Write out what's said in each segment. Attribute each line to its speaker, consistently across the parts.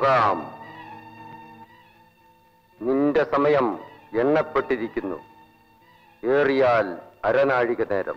Speaker 1: പോകാം നിന്റെ സമയം എണ്ണപ്പെട്ടിരിക്കുന്നു ഏറിയാൽ അരനാഴിക നേരം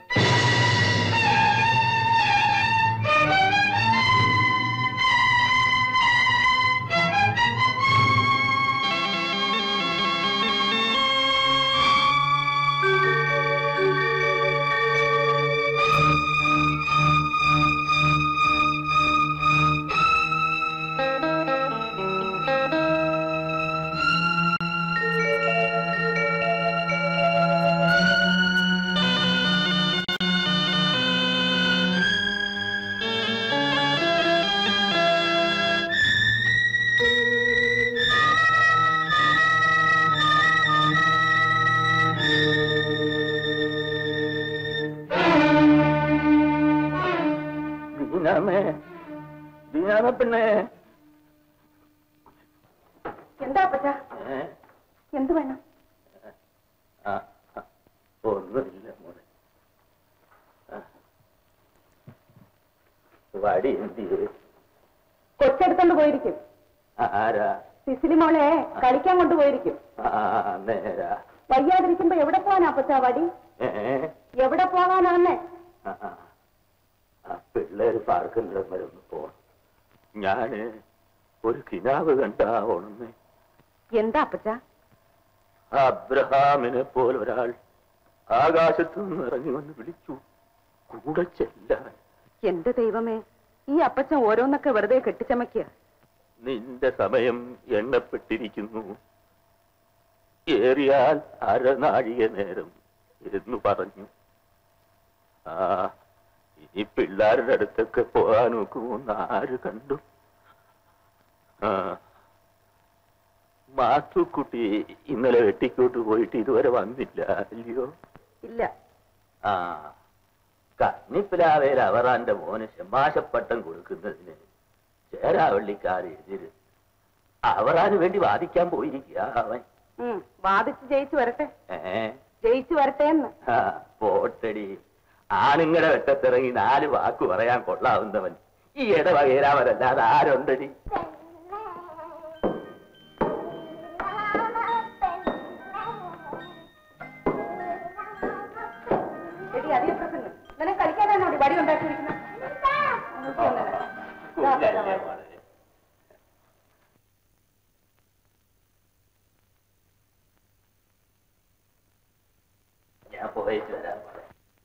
Speaker 2: ദീനാമേ ദീനാമ പെണ്ണേ
Speaker 3: എന്താ അപ്പച്ച
Speaker 2: ഏ?
Speaker 3: എന്ത് വേണം
Speaker 2: ആ, ആ, ഒന്നുമില്ല മോനെ ആ. വടി എന്തിയേ
Speaker 3: കൊച്ചെടുത്തോണ്ട് പോയിരിക്കും
Speaker 2: ആരാ
Speaker 3: സിസിലി മോളെ കളിക്കാൻ കൊണ്ടുപോയിരിക്കും
Speaker 2: ആ നേരാ
Speaker 3: വയ്യാതിരിക്കുമ്പോ എവിടെ പോവാനാ അപ്പച്ച വടി
Speaker 2: ഏ
Speaker 3: എവിടെ പോവാനാന്നേ
Speaker 2: ആ, ആ. ആ പിള്ളേര് പാർക്കിന്റെ വരെ ഒന്ന് പോണം ഞാന് ഒരു കിനാവ് കണ്ടാ ഉണന്ന്
Speaker 3: എന്താ അപ്പച്ച
Speaker 2: അബ്രഹാമിനെ പോലെ ഒരാൾ ആകാശത്തു നിന്ന് ഇറങ്ങി വന്ന് വിളിച്ചു കൂടെ ചെല്ലാൻ
Speaker 3: എന്റെ ദൈവമേ ഈ അപ്പച്ചൻ ഓരോന്നൊക്കെ വെറുതെ കെട്ടിച്ചമയ്ക്കുക
Speaker 2: നിന്റെ സമയം എണ്ണപ്പെട്ടിരിക്കുന്നു ഏറിയാൽ അരനാഴിക നേരം എന്ന് പറഞ്ഞു ആ ഇനി പിള്ളേരുടെ അടുത്തൊക്കെ പോകാൻ നോക്കുമെന്ന് ആര് കണ്ടു ആ മാത്തുക്കുട്ടി ഇന്നലെ വെട്ടിക്കോട്ട് പോയിട്ട് ഇതുവരെ വന്നില്ല അല്ലയോ
Speaker 3: ഇല്ല
Speaker 2: ആ കന്നിപ്പിലാവേൽ അവറാന്റെ മോന് ശമാശപ്പട്ടം കൊടുക്കുന്നതിന് ചേരാവള്ളിക്കാർ എതിര് അവറാന് വേണ്ടി വാദിക്കാൻ പോയിരിക്കുക അവൻ
Speaker 3: ഉം, വാദിച്ച് ജയിച്ചു വരട്ടെ
Speaker 2: ഏ
Speaker 3: ജയിച്ചു വരട്ടെ എന്ന്
Speaker 2: ആ, പോട്ടടി ആണുങ്ങളെ വെട്ടത്തിറങ്ങി നാല് വാക്ക് പറയാൻ കൊള്ളാവുന്നവൻ ഈ ഇടവകേരാവരല്ലാതെ ആരുണ്ടടി
Speaker 3: എടി അതേ പ്രസംഗം നിനക്ക് കളിക്കാനാണോ ഈ വടി ഉണ്ടാക്കിയിരിക്കുന്നത്
Speaker 2: കുഞ്ഞല്ലേ മോളെ. ഞാൻ പോയിട്ട് വരാം മോളെ.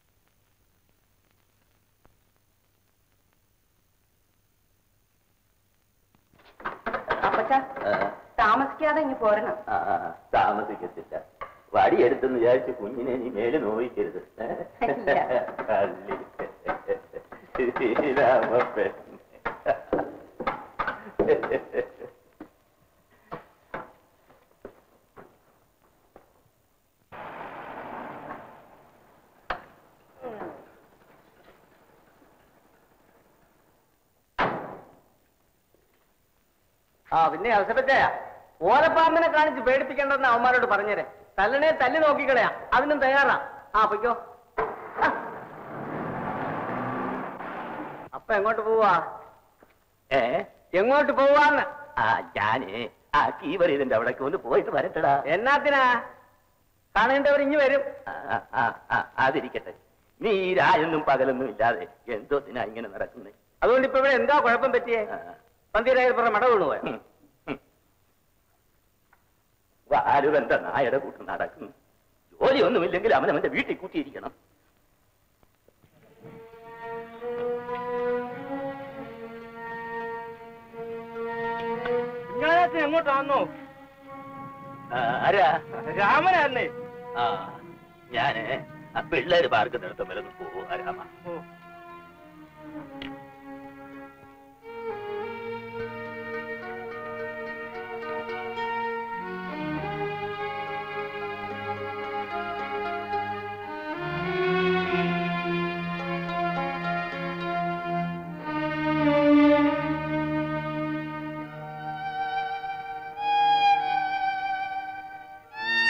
Speaker 3: അപ്പച്ച
Speaker 2: ആ,
Speaker 3: താമസിക്കാതെ ഇനി പോരണം
Speaker 2: ആ, ആ, താമസിക്കത്തില്ല വടിയെടുത്തെന്ന് വിചാരിച്ച് കുഞ്ഞിനെ നീ മേല് നോവിക്കരുത് ഏ?
Speaker 3: ഇല്ല.
Speaker 2: കള്ളി. ശ്രീരാമപ്പൻ
Speaker 4: ആ പിന്നെ അവസരത്തെ ഓലപ്പാമ്പിനെ കാണിച്ച് പേടിപ്പിക്കേണ്ടെന്ന് അവന്മാരോട് പറഞ്ഞേരെ തല്ലനെ തല്ലി നോക്കിക്കളയാ അതിനും തയ്യാറാ ആ പൊയ്ക്കോ ആ. അപ്പൊ എങ്ങോട്ട് പോവാ
Speaker 2: ഏ
Speaker 4: എങ്ങോട്ട് പോവാന്ന്
Speaker 2: ആ ഞാന് ആ കീവർ ഇതിന്റെ അവിടേക്ക് ഒന്ന് പോയിട്ട് വരട്ടടാ
Speaker 4: എന്നാത്തിനാ കാണേണ്ടവർ ഇഞ്ഞു വരും
Speaker 2: ആ, ആ, ആ, അതിരിക്കട്ടെ നീ ഈ രായൊന്നും പകലൊന്നും ഇല്ലാതെ എന്തോത്തിനാ ഇങ്ങനെ നടക്കുന്നേ
Speaker 4: അതുകൊണ്ട് ഇപ്പൊ ഇവിടെ എന്താ കുഴപ്പം പറ്റിയേ പന്തീരായപ്പുറം മട വീണു പോയോ
Speaker 2: വാലുവെന്താ നായയുടെ കൂട്ട് നടക്കുന്നു ജോലിയൊന്നുമില്ലെങ്കിൽ അവൻ അവന്റെ വീട്ടിൽ കൂട്ടിയിരിക്കണം
Speaker 4: ഇങ്ങനത്തിന് എങ്ങോട്ടാന്നോ
Speaker 2: ആ, ആരാ
Speaker 4: രാമനല്ലേ
Speaker 2: ആ ഞാന് ആ പിള്ളേര് പാർക്ക് നിർത്തം വരെ ഒന്ന് പോവാ രാമ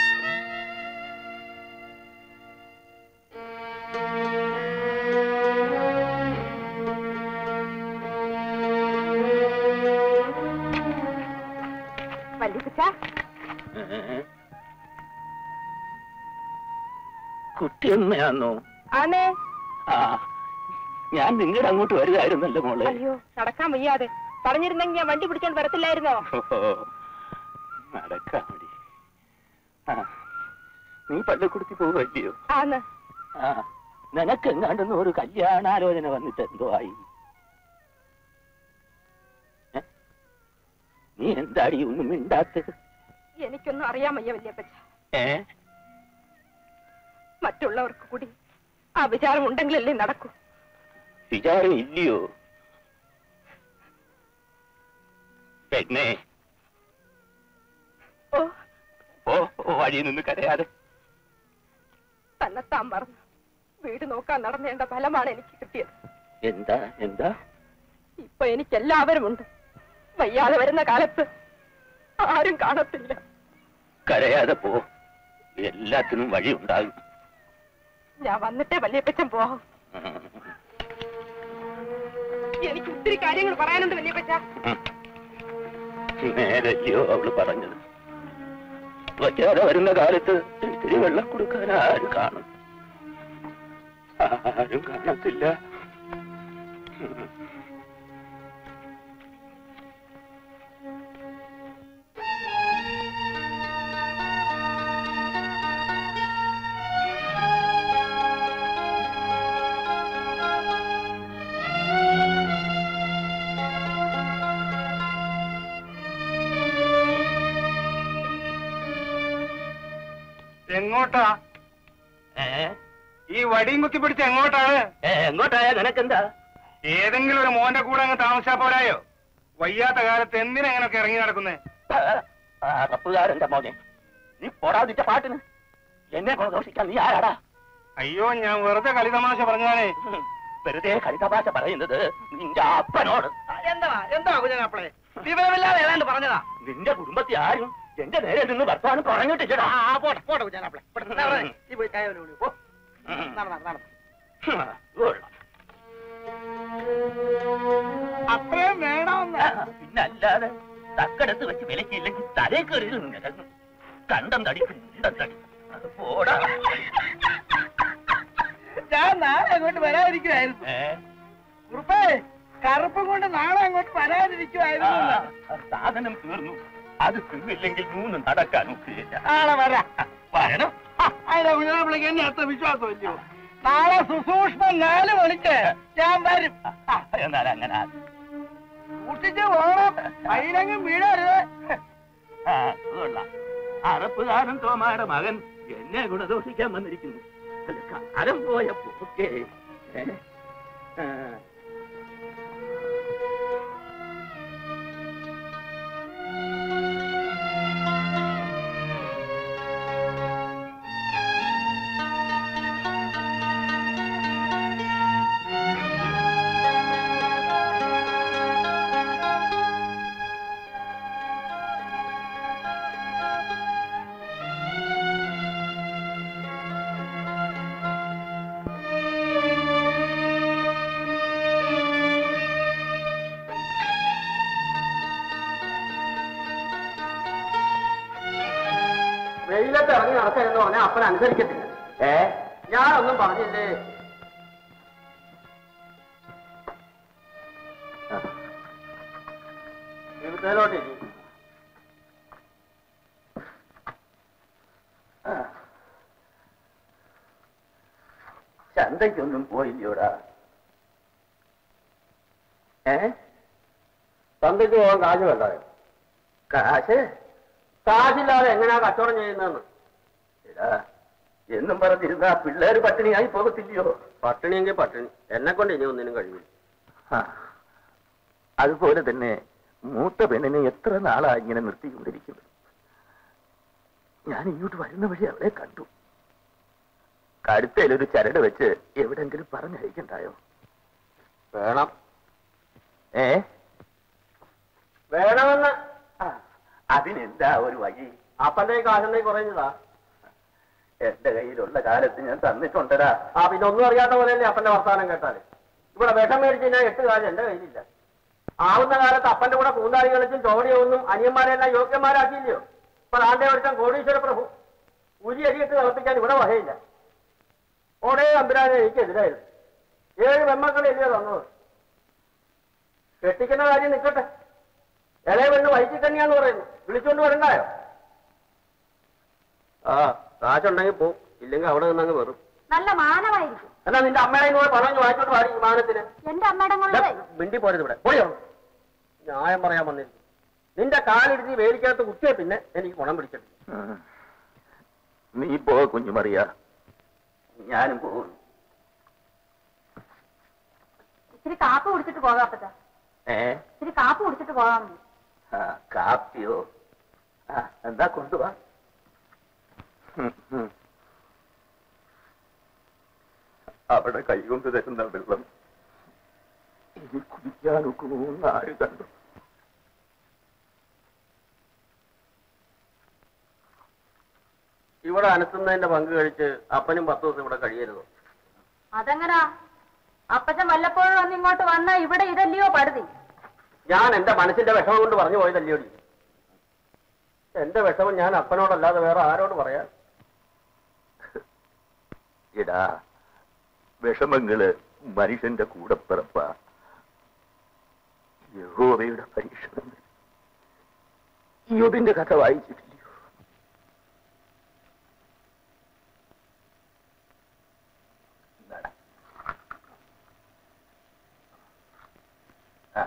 Speaker 5: ആ
Speaker 3: വല്യപ്പച്ച
Speaker 2: കുട്ടിയമ്മയാന്നോ
Speaker 3: ആണേ
Speaker 2: ആ ഞാൻ നിങ്ങളുടെ അങ്ങോട്ട് വരുമായിരുന്നല്ലോ മോളെ
Speaker 3: അയ്യോ നടക്കാൻ വയ്യാതെ പറഞ്ഞിരുന്നെങ്കിൽ ഞാൻ വണ്ടി പിടിച്ചോണ്ട് വരത്തില്ലായിരുന്നോ
Speaker 2: നടക്കാൻ മതി ആ നീ പള്ളിക്കുടുത്തി പോവല്ലയോ
Speaker 3: ആന്ന്
Speaker 2: ആ നിനക്ക് എങ്ങാണ്ടെന്ന് ഒരു കല്യാണാലോചന വന്നിട്ട് എന്തോ ആയി ഏ? നീ എന്താടി ഒന്നും മിണ്ടാത്തത്
Speaker 3: എനിക്കൊന്നും അറിയാൻ വയ്യ വല്യപ്പച്ച
Speaker 2: ഏ
Speaker 3: മറ്റുള്ളവർക്ക് കൂടി ആ വിചാരം ഉണ്ടെങ്കിലല്ലേ നടക്കൂ
Speaker 2: വിചാരം ഇല്ലയോ പെണ്ണേ
Speaker 3: ഓ
Speaker 2: ഓ ഓ വഴി നിന്ന് കരയാതെ
Speaker 3: തന്നെത്താൻ മറന്ന് വീട് നോക്കാൻ നടന്നേണ്ട ഫലമാണ് എനിക്ക് കിട്ടിയത്
Speaker 2: എന്താ എന്താ
Speaker 3: ഇപ്പൊ എനിക്ക് എല്ലാവരും ഉണ്ട് വയ്യാതെ വരുന്ന കാലത്ത് ആരും കാണത്തില്ല
Speaker 2: കരയാതെ പോ എല്ലാത്തിനും വഴി ഉണ്ടാകും
Speaker 3: ഞാൻ വന്നിട്ടേ വല്യപ്പച്ചൻ പോവാം എനിക്ക് ഒത്തിരി കാര്യങ്ങൾ പറയാനുണ്ട് വല്യപ്പച്ച
Speaker 2: നേരല്ലയോ അവള് പറഞ്ഞത് വയ്യാതെ വരുന്ന കാലത്ത് ഇത്തിരി വെള്ളം കൊടുക്കാൻ ആരും കാണും ആരും കാണത്തില്ല
Speaker 5: എങ്ങോട്ടാ
Speaker 2: ഏ?
Speaker 5: ഈ വടിയും കുത്തിപ്പിടിച്ച് എങ്ങോട്ടാണ്
Speaker 2: ഏ, എങ്ങോട്ടായ നിനക്കെന്താ
Speaker 5: ഏതെങ്കിലും ഒരു മോന്റെ കൂടെ അങ്ങ് താമസിച്ചാ പോരായോ വയ്യാത്ത കാലത്ത് എന്തിനാ ഇങ്ങനൊക്കെ ഇറങ്ങി നടക്കുന്നേ
Speaker 2: റപ്പുകാരന്റെ മോനെ നീ പോടാതിച്ച പാട്ടിന് എന്നെ കൊണ്ട് ദോഷിക്കാൻ നീ ആരാടാ
Speaker 5: അയ്യോ ഞാൻ വെറുതെ കളിതമാശ പറഞ്ഞാണേ
Speaker 2: ഉം. വെറുതെ കളിതഭാഷ പറയുന്നത് നിന്റെ അപ്പനോട്
Speaker 4: എന്താ എന്താ കുഞ്ഞാപ്പിളെ വിവരമില്ലാതെ ഏതാണ്ട് പറഞ്ഞതാ
Speaker 2: നിന്റെ കുടുംബത്തെ ആരും എന്റെ നേരെ നിന്ന് വർത്താനം പറഞ്ഞിട്ടില്ലടാ
Speaker 4: ആ ആ, പോട്ടെ പോട്ടെ കുഞ്ഞാപ്പിളെ ഇവിടെ നടന്നേ. നീ പോയി ചായ വല്ലതും കുടി. പോ
Speaker 2: ഉം.
Speaker 4: നടന്ന നടന്ന
Speaker 2: കൊള്ളാം.
Speaker 4: അത്രയും വേണമെന്ന്
Speaker 2: പിന്നല്ലാതെ തക്കടത്ത് വെച്ച് വിലക്കില്ലെങ്കിൽ തലേ കയറി നിരങ്ങും കണ്ടം തടി കുണ്ടം തടി അത് പോടാ
Speaker 4: ഞാൻ നാളെ അങ്ങോട്ട് വരാതിരിക്കുവായിരുന്നു
Speaker 2: ഏ?
Speaker 4: കുറുപ്പേ കറുപ്പും കൊണ്ട് നാളെ അങ്ങോട്ട്
Speaker 2: ആ,
Speaker 4: വരാതിരിക്കുവായിരുന്നു
Speaker 2: ആ സാധനം തീർന്നു അത് തിന്നില്ലെങ്കിൽ മൂന്ന് നടക്കാൻ ഒക്കുകയില്ല
Speaker 4: നാളെ വരാം
Speaker 2: വരണം
Speaker 4: അതിന്റെ കുഞ്ഞാപ്പിളക്ക് എന്നെ അത്ര വിശ്വാസമില്ലയോ നാളെ സുസൂക്ഷ്മം നാല് മണിക്ക് ഞാൻ വരും
Speaker 2: ആ, എന്നാൽ അങ്ങനെ ആ.
Speaker 4: സൂക്ഷിച്ച് പോകണം അതിലെങ്കിലും വീഴരുത്
Speaker 2: ആ, അത് കൊള്ളാം അറപ്പുകാരൻ തോമായുടെ മകൻ എന്നെ ഗുണദോഷിക്കാൻ വന്നിരിക്കുന്നു അല്ല, കാലം പോയ പോക്കേ ഏ? ആ.
Speaker 4: വെയിലത്ത് ഇറങ്ങി നടക്കരുന്ന് പറഞ്ഞാൽ അപ്പൻ അനുസരിക്കത്തില്ല
Speaker 2: ഏ
Speaker 4: ഞാനൊന്നും പറഞ്ഞില്ലേ ഇവിടത്തേലോട്ട് ഇരി.
Speaker 2: ആ. ചന്തയ്ക്കൊന്നും പോയില്ലയോടാ ഏ
Speaker 4: ചന്തയ്ക്ക് പോകാൻ കാശ് വേണ്ടായോ
Speaker 2: കാശ്
Speaker 4: കാശില്ലാതെ എങ്ങനെയാ കച്ചവടം ചെയ്യുന്നതെന്ന്
Speaker 2: എടാ എന്നും പറഞ്ഞിരുന്ന പിള്ളേര് പട്ടിണിയായി പോകത്തില്ലയോ
Speaker 4: പട്ടിണിയെങ്കിൽ പട്ടിണി എന്നെ കൊണ്ട് ഇനി ഒന്നിനും കഴിയില്ല
Speaker 2: ആ. അതുപോലെ തന്നെ മൂത്ത പെണ്ണിനെ എത്ര നാളാ ഇങ്ങനെ നിർത്തിക്കൊണ്ടിരിക്കുന്നത് ഞാൻ ഇങ്ങോട്ട് വരുന്ന വഴി അവളെ കണ്ടു കടുത്തയിലൊരു ചരട് വെച്ച് എവിടെങ്കിലും പറഞ്ഞയക്കണ്ടായോ
Speaker 4: വേണം
Speaker 2: ഏ
Speaker 4: വേണമെന്ന്
Speaker 2: ആ, അതിനെന്താ ഒരു വഴി
Speaker 4: അപ്പന്റെ കാശിന്റെ കുറഞ്ഞതാ
Speaker 2: എന്റെ കയ്യിലുള്ള കാലത്ത് ഞാൻ തന്നിട്ടുണ്ടടാ
Speaker 4: ആ പിന്നെ ഒന്നും അറിയാത്ത പോലെയല്ലേ അപ്പന്റെ വർത്താനം കേട്ടാല് ഇവിടെ വിഷം മേടിച്ച് ഞാൻ എട്ട് കാശ് എന്റെ കയ്യിലില്ല ആവുന്ന കാലത്ത് അപ്പന്റെ കൂടെ പൂന്താടി കളിച്ചും ചോടിയൊന്നും അനിയന്മാരെല്ലാം യോഗ്യന്മാരാക്കിയില്ലയോ ഇപ്പൊ ആന്റെ ഒരുത്തൻ കോടീശ്വര പ്രഭു ഉരി അരിയിട്ട് തിളപ്പിക്കാൻ ഇവിടെ വകയില്ല ഓടേ അമ്പരാനെ എനിക്കെതിരായിരുന്നു ഏഴ് വെമ്മക്കളെല്ലേ തന്നത് കെട്ടിക്കുന്ന കാര്യം നിൽക്കട്ടെ ഇളയ പെണ്ണ് വയറ്റിൽ തന്നെയാന്ന് പറയുന്നു വിളിച്ചോണ്ട് വരണ്ടായോ ആ കാശുണ്ടെങ്കിൽ പോവും ഇല്ലെങ്കിൽ അവിടെ നിന്നങ്ങ് വെറും
Speaker 3: നല്ല മാനമായിരിക്കും
Speaker 4: എന്നാ നിന്റെ അമ്മയുടെ കൂടെ പറഞ്ഞു വാങ്ങിച്ചോട്ട് പാടി വിമാനത്തിന്
Speaker 3: എന്റെ അമ്മയുടെ
Speaker 4: ദാ, മിണ്ടി പോരുത് ഇവിടെ പോയോ ന്യായം പറയാൻ വന്നിരിക്കും നിന്റെ കാലിടുത്തി വേലിക്കകത്ത് കുത്തിയ പിന്നെ എനിക്ക് ഗുണം പിടിച്ചിട്ട്
Speaker 2: നീ പോ കുഞ്ഞുമറിയ ഞാനും പോകുന്നു
Speaker 3: ഇത്തിരി കാപ്പ് കുടിച്ചിട്ട് പോകാം അപ്പച്ച
Speaker 2: ഏ
Speaker 3: ഇത്തിരി കാപ്പ് കുടിച്ചിട്ട് പോകാൻ മതി
Speaker 2: ആ, കാപ്പിയോ ആ, എന്താ കൊണ്ടുവാ ഉം, ഉം. അവിടെ കൈകൊണ്ട് തരുന്ന വെള്ളം ഇനി കുടിക്കാനൊക്കുമെന്ന് ആര് കണ്ടു
Speaker 4: ഇവിടെ അനത്തുന്നതിന്റെ പങ്ക് കഴിച്ച് അപ്പനും പത്ത് ദിവസം ഇവിടെ കഴിയരുത്
Speaker 3: അതെങ്ങനാ അപ്പച്ചൻ വല്ലപ്പോഴും ഒന്ന് ഇങ്ങോട്ട് വന്നാ ഇവിടെ ഇതല്ലയോ പടുതി
Speaker 4: ഞാൻ എന്റെ മനസ്സിന്റെ വിഷമം കൊണ്ട് പറഞ്ഞു പോയതല്ലോടി എന്റെ വിഷമം ഞാൻ അപ്പനോടല്ലാതെ വേറെ ആരോട് പറയാൻ
Speaker 2: എടാ വിഷമങ്ങള് മനുഷ്യന്റെ കൂടെ പിറപ്പ യഹോവയുടെ പരീക്ഷണങ്ങൾ യോബിന്റെ കഥ വായിച്ചിട്ടില്ലയോ എന്താടാ? ആ.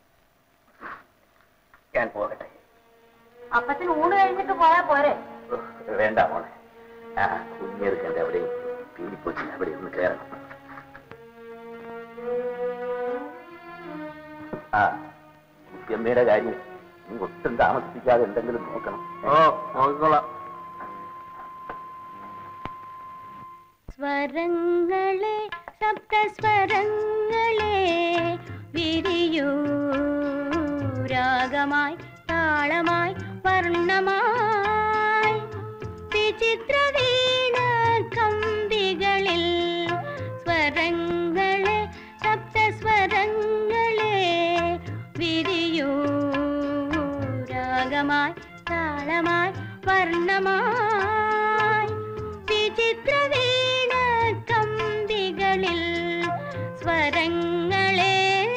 Speaker 2: ഞാൻ പോകട്ടെ
Speaker 3: അപ്പച്ചൻ ഊണ് കഴിഞ്ഞിട്ട് പോയാ പോരെ
Speaker 2: ഉഹ്, വേണ്ട മോളെ ആ കുഞ്ഞെടുക്കണ്ട എവിടെയും പീലിപ്പൊച്ചി അവിടെ ഒന്ന് കയറണം ആ കുട്ടിയമ്മയുടെ കാര്യം നീ ഒട്ടും താമസിപ്പിക്കാതെ എന്തെങ്കിലും നോക്കണം
Speaker 4: ഓ നോക്കിക്കോളാം
Speaker 6: സ്വരങ്ങളെ സപ്തസ്വരങ്ങളെ വിരിയൂ രാഗമായി താളമായി വർണ്ണമായി വിചിത്ര വീണ കമ്പികളിൽ സ്വരങ്ങളെ സപ്തസ്വരങ്ങളെ വിരിയൂ രാഗമായി താളമായി വർണ്ണമായി വിചിത്ര വീണ കമ്പികളിൽ സ്വരങ്ങളെ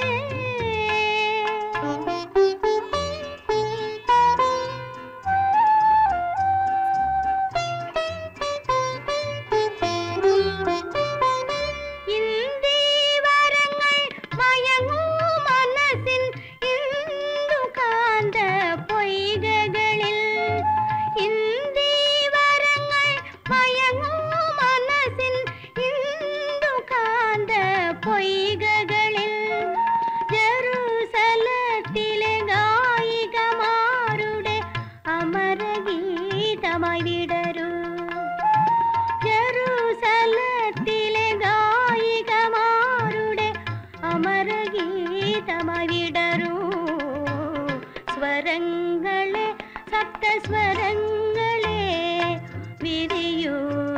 Speaker 6: ഇന്ദീവരങ്ങൾ മയങ്ങൂ മനസ്സിൻ ഇന്ദുകാന്ത പൊയ്കകളിൽ ഇന്ദീവരങ്ങൾ മയങ്ങൂ മനസ്സിൻ ഇന്ദുകാന്ത പൊയ്കകളിൽ ജെറൂസലത്തിലെ ഗായികമാരുടെ അമരഗീതമായി വിടരൂ ജെറൂസലത്തിലെ ഗായികമാരുടെ അമരഗീതമായി വിടരൂ സ്വരങ്ങളെ സപ്തസ്വരങ്ങളെ വിരിയൂ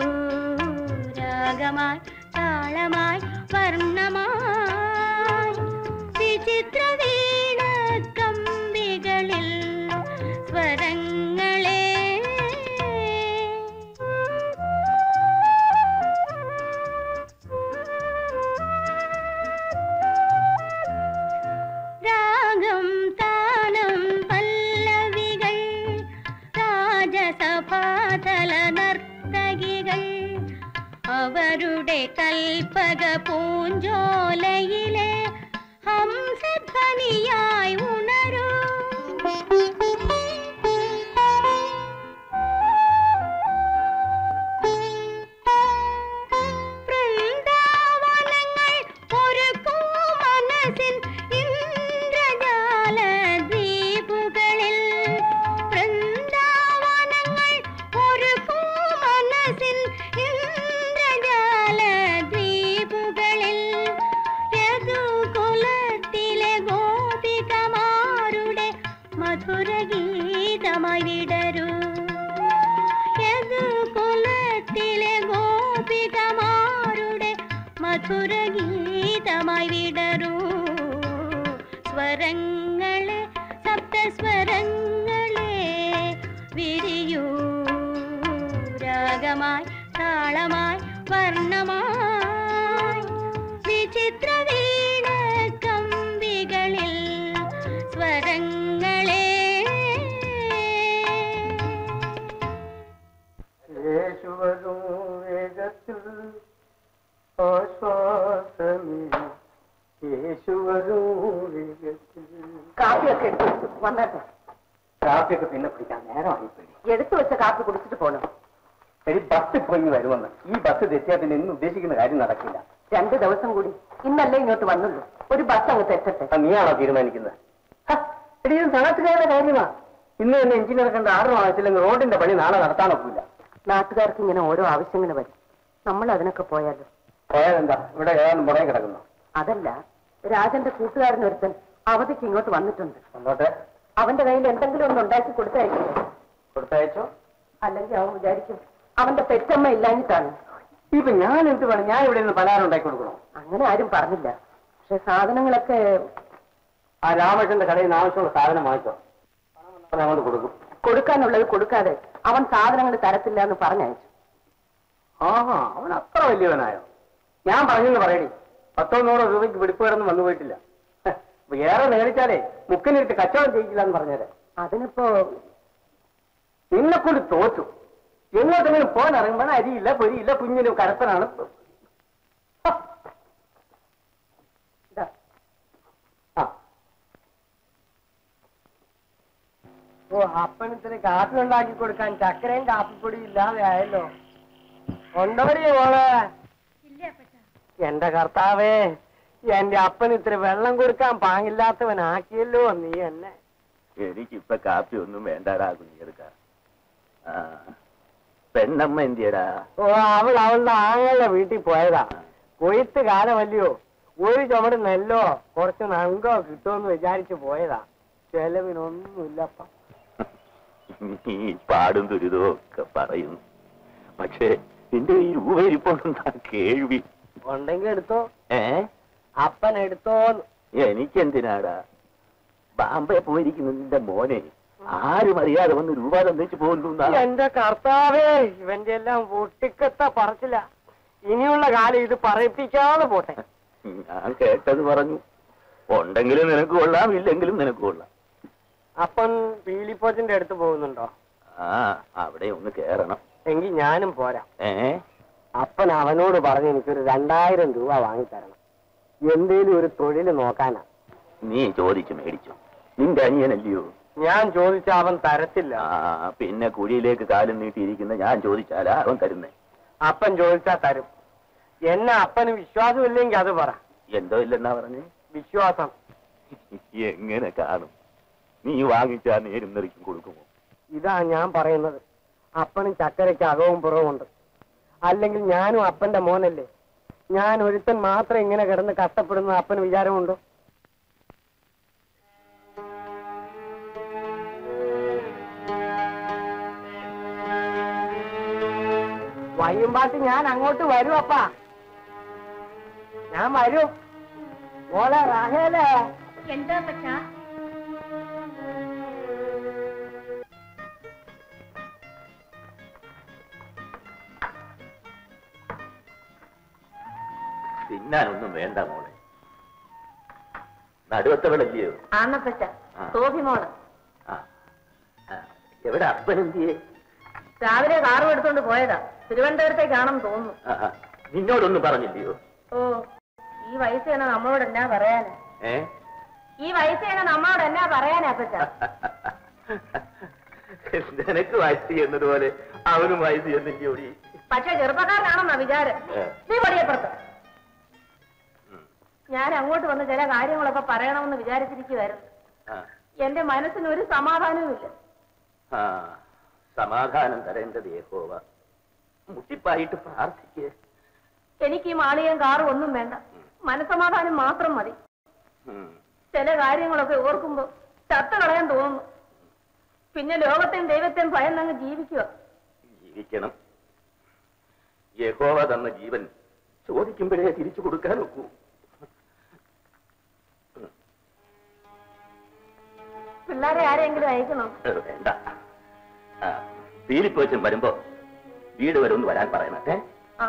Speaker 6: രാഗമായി താളമായി വർണ്ണമായി വിചിത്ര വീണ കമ്പികളിൽ സ്വരങ്ങളെ രാഗം താനം പല്ലവികൾ രാജസഭാതല നർത്തകികൾ അവരുടെ കൽപ്പക പൂഞ്ചോലയിലെ ഹംസധ്വനിയായി ഉണരൂ വൃന്ദാവനങ്ങൾ ഒരുക്കൂ മനസ്സിൻ ഇന്ദ്രജാല ദ്വീപുകളിൽ വൃന്ദാവനങ്ങൾ ഒരുക്കൂ മനസ്സിൻ ഇന്ദ്രജാല ദ്വീപുകളിൽ യദുകുലത്തിലെ ഗോപികമാരുടെ മധുരഗീതമായി വിടരൂ യദുകുലത്തിലെ ഗോപികമാരുടെ മധുരഗീതമായി വിടരൂ സ്വര സ്വരങ്ങളെ സപ്തസ്വരങ്ങളെ വിരിയൂ രാഗമായി താളമായി വർണ്ണമായി വിചിത്ര വീണ കമ്പികളിൽ സ്വരങ്ങളെ
Speaker 4: യേശുവരും വേഗത്തിൽ ആശ്വാസമേ യേശുവരും വേഗത്തിൽ
Speaker 3: കാപ്പിയൊക്കെ എടുത്തു വെച്ചു. വന്നേട്ടെ
Speaker 4: കാപ്പിയൊക്കെ പിന്നെ പിടിക്കാൻ നേരമായിപ്പോയി
Speaker 3: എടുത്തു വെച്ച കാപ്പി കുടിച്ചിട്ട് പോണം
Speaker 4: ശരി ബസ് പൊങ്ങി വരുമെന്ന് ഈ ബസ് തെറ്റിയാൽ പിന്നെ ഇന്ന് ഉദ്ദേശിക്കുന്ന കാര്യം നടക്കില്ല
Speaker 3: രണ്ടു ദിവസം കൂടി ഇന്നല്ലേ ഇങ്ങോട്ട് വന്നുള്ളൂ ഒരു ബസ് അങ്ങ് തെറ്റട്ടെ
Speaker 4: ആ, നീയാണോ തീരുമാനിക്കുന്നത് ഹ, എടീ, ഇത് നാട്ടുകാരുടെ കാര്യമാ ഇന്ന് തന്നെ എഞ്ചിനീയർ കണ്ട ആറ് വാങ്ങിച്ചില്ലെങ്കിൽ റോഡിന്റെ പണി നാളെ നടത്താനൊക്കില്ല
Speaker 3: നാട്ടുകാർക്ക് ഇങ്ങനെ ഓരോ ആവശ്യങ്ങൾ വരും നമ്മൾ അതിനൊക്കെ പോയാലോ
Speaker 4: പോയാലെന്താ ഇവിടെ ഏതാണ്ട് മുടങ്ങി കിടക്കുന്നു
Speaker 3: അതല്ല രാജന്റെ കൂട്ടുകാരൻ ഒരുത്തൻ അവധിക്ക് ഇങ്ങോട്ട് വന്നിട്ടുണ്ട്
Speaker 4: അങ്ങോട്ട്
Speaker 3: അവന്റെ കയ്യിൽ എന്തെങ്കിലും ഒന്ന് ഉണ്ടാക്കി കൊടുത്തയക്കില്ലേ
Speaker 4: കൊടുത്തയച്ചോ
Speaker 3: അല്ലെങ്കിൽ അവൻ വിചാരിക്കും അവന്റെ പെറ്റമ്മ ഇല്ലാഞ്ഞിട്ടാണ്
Speaker 4: ഇപ്പൊ ഞാൻ എന്ത് വേണം ഞാൻ ഇവിടെ നിന്ന് പലഹാരം ഉണ്ടാക്കി കൊടുക്കണോ
Speaker 3: അങ്ങനെ ആരും പറഞ്ഞില്ല പക്ഷെ സാധനങ്ങളൊക്കെ
Speaker 4: ആ രാമകൃഷ്ണന്റെ കടയിൽ നിന്ന് ആവശ്യമുള്ള സാധനം വാങ്ങിച്ചോ പണം അങ്ങോട്ട് കൊടുക്കും
Speaker 3: കൊടുക്കാനുള്ളത് കൊടുക്കാതെ അവൻ സാധനങ്ങൾ തരത്തില്ല എന്ന് പറഞ്ഞയച്ചു
Speaker 4: ആഹാ അവൻ അത്ര വലിയവനായോ ഞാൻ പറഞ്ഞെന്ന് പറയടി പത്തോ നൂറോ രൂപയ്ക്ക് പിടിപ്പുകാരൊന്നും വന്നു പോയിട്ടില്ല ഹ്, ഇപ്പൊ ഏറെ നേടിച്ചാലേ മുക്കിനിട്ട് കച്ചവടം ചെയ്യിക്കില്ല എന്ന് പറഞ്ഞേരെ
Speaker 3: അതിനിപ്പോ
Speaker 4: നിന്നെ കൊണ്ട് തോറ്റു എങ്ങോട്ടെങ്കിലും പോകാൻ ഇറങ്ങുമ്പോൾ അരിയില്ല പൊരിയില്ല കുഞ്ഞിനും കരപ്പനാണ് ഹ.
Speaker 3: ഇതാ,
Speaker 4: ആ. ഓ അപ്പനത്തിന് കാപ്പി ഉണ്ടാക്കി കൊടുക്കാൻ ചക്കരയും കാപ്പിപ്പൊടിയും ഇല്ലാതെ ആയല്ലോ കൊണ്ടോടി മോളെ എന്റെ കർത്താവേ എന്റെ അപ്പന് ഇത്ര വെള്ളം കൊടുക്കാൻ പാങ്ങില്ലാത്തവനാക്കിയല്ലോ നീ എന്നെ
Speaker 2: എനിക്കിപ്പൊ കാപ്പി ഒന്നും വേണ്ടടാ കുഞ്ഞെടുക്ക പെണ്ണമ്മ എന്തിയടാ
Speaker 4: ഓ അവൾ അവളുടെ ആങ്ങളുടെ വീട്ടിൽ പോയതാ കൊയ്ത്ത് കാലമല്ലയോ ഒരു ചുമട് നെല്ലോ കുറച്ച് നങ്കോ കിട്ടുമെന്ന് വിചാരിച്ചു പോയതാ ചെലവിനൊന്നുമില്ലപ്പ
Speaker 2: നീ പാടും ദുരിതവും ഒക്കെ പറയുന്നു പക്ഷേ നിന്റെ ഈ രൂപയിരിപ്പൊന്നും കേൾവി
Speaker 4: ഉണ്ടെങ്കിൽ എടുത്തോ
Speaker 2: ഏ
Speaker 4: അപ്പൻ എടുത്തോന്ന്
Speaker 2: എനിക്കെന്തിനാടാ ബാംബെ പോയിരിക്കുന്ന നിന്റെ മോനെ ആരും അറിയാതെ വന്ന് രൂപ തന്നിച്ച് പോകുന്നു
Speaker 4: എന്റെ കർത്താവേ ഇവന്റെ എല്ലാം പൊട്ടിക്കത്ത പറച്ചില്ല ഇനിയുള്ള കാലം ഇത് പറയിപ്പിക്കാതെ പോട്ടെ
Speaker 2: ഞാൻ കേട്ടത് പറഞ്ഞു ഉണ്ടെങ്കിലും നിനക്ക് കൊള്ളാം ഇല്ലെങ്കിലും നിനക്ക് കൊള്ളാം
Speaker 4: അപ്പൻ പീലിപ്പോച്ചന്റെ അടുത്ത് പോകുന്നുണ്ടോ
Speaker 2: ആ അവിടെ ഒന്ന് കേറണം
Speaker 4: എങ്കിൽ ഞാനും പോരാ
Speaker 2: ഏ
Speaker 4: അപ്പൻ അവനോട് പറഞ്ഞ് എനിക്കൊരു രണ്ടായിരം രൂപ വാങ്ങിത്തരണം എന്തേലും ഒരു തൊഴിൽ നോക്കാനാ
Speaker 2: നീ ചോദിച്ചു മേടിച്ചു നിന്റെ അനിയനല്ലയോ
Speaker 4: ഞാൻ ചോദിച്ച അവൻ തരത്തില്ല
Speaker 2: ആ പിന്നെ കുഴിയിലേക്ക് കാലും നീട്ടിയിരിക്കുന്ന ഞാൻ ചോദിച്ചാലാ അവൻ തരുന്നേ
Speaker 4: അപ്പൻ ചോദിച്ചാ തരും എന്നെ അപ്പന് വിശ്വാസമില്ലെങ്കിൽ അത് പറ
Speaker 2: എന്തോ ഇല്ലെന്നാ പറഞ്ഞേ
Speaker 4: വിശ്വാസം
Speaker 2: എങ്ങനെ കാണും നീ വാങ്ങിച്ചാ നേരും നെറിക്കും കൊടുക്കുമോ
Speaker 4: ഇതാ ഞാൻ പറയുന്നത് അപ്പനും ചക്കരയ്ക്ക് അകവും പുറവുമുണ്ട് അല്ലെങ്കിൽ ഞാനും അപ്പന്റെ മോനല്ലേ ഞാൻ ഒരുത്തൻ മാത്രം ഇങ്ങനെ കിടന്ന് കഷ്ടപ്പെടുന്ന അപ്പന് വിചാരമുണ്ടോ വയ്യുമ്പാട്ട് ഞാൻ അങ്ങോട്ട് വരും അപ്പാ ഞാൻ വരും മോളെ റാഹേലേ
Speaker 6: എന്താ പറ്റാ
Speaker 2: തിന്നാനൊന്നും വേണ്ട മോളെ നടുവത്തവളല്ലയോ
Speaker 3: ആന്നപ്പച്ച
Speaker 2: ആ.
Speaker 3: സോഫിമോള്
Speaker 2: ആ ആ, എവിടെ അപ്പനെന്തിയെ
Speaker 3: രാവിലെ കാറും എടുത്തോണ്ട് പോയതാ തിരുവനന്തപുരത്തേക്കാണെന്ന് തോന്നുന്നു
Speaker 2: ആ, ആ, നിന്നോടൊന്നും പറഞ്ഞില്ലയോ
Speaker 3: ഓ ഈ വയസ്സ് തന്നെ നമ്മളോട് എന്നാ പറയാനാ
Speaker 2: ഏ
Speaker 3: ഈ വയസ്സ് തന്നെ നമ്മളോട് എന്നാ പറയാനാ അപ്പച്ച
Speaker 2: നിനക്ക് വയസ്സ് എന്നതുപോലെ അവനും വയസ്സ് എന്നില്ലോടി
Speaker 3: പക്ഷെ ചെറുപ്പക്കാരനാണെന്നാ വിചാരം
Speaker 2: ഏ.
Speaker 3: നീ പടിയപ്പുറത്ത് ഞാൻ അങ്ങോട്ട് വന്ന് ചില കാര്യങ്ങളൊക്കെ പറയണമെന്ന് വിചാരിച്ചിരിക്കുവായിരുന്നു
Speaker 2: ആ
Speaker 3: എന്റെ മനസ്സിന് ഒരു സമാധാനവും ഇല്ല
Speaker 2: ആ സമാധാനം തരേണ്ടത് യഹോവ മുട്ടിപ്പായിട്ട് പ്രാർത്ഥിക്ക്
Speaker 3: എനിക്ക് ഈ മാളികയും കാറും ഒന്നും വേണ്ട മനസമാധാനം മാത്രം മതി
Speaker 2: ഉം.
Speaker 3: ചില കാര്യങ്ങളൊക്കെ ഓർക്കുമ്പോ ചത്ത കളയാൻ തോന്നുന്നു പിന്നെ ലോകത്തെയും ദൈവത്തെയും ഭയന്നങ്ങ് ജീവിക്കുക
Speaker 2: ജീവിക്കണം യഹോവ തന്ന ജീവൻ ചോദിക്കുമ്പോഴേ തിരിച്ചു കൊടുക്കാൻ ഒക്കൂ
Speaker 3: പിള്ളേരെ ആരെങ്കിലും അയക്കണോ
Speaker 2: ഏ, വേണ്ട ആ, ഫിലിപ്പ് വെച്ചും വരുമ്പോ വീട് വരെ ഒന്ന് വരാൻ പറയണേ
Speaker 3: ആ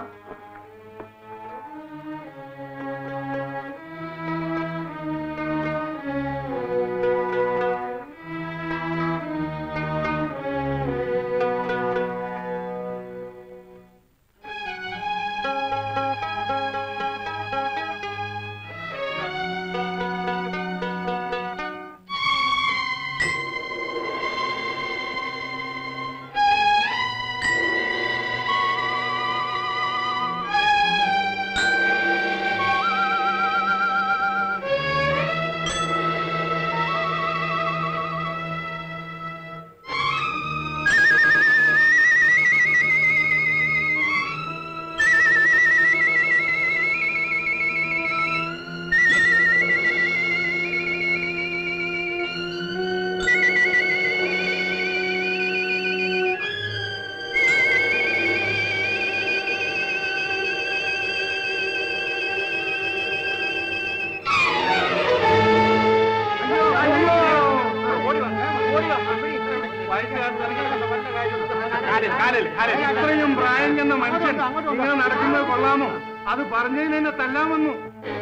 Speaker 5: ഇത്രയും പ്രായം ചെന്ന മനുഷ്യൻ ഇങ്ങനെ നടക്കുന്നത് കൊള്ളാമോ അത് പറഞ്ഞതിന് എന്നെ തല്ലാൻ വന്നു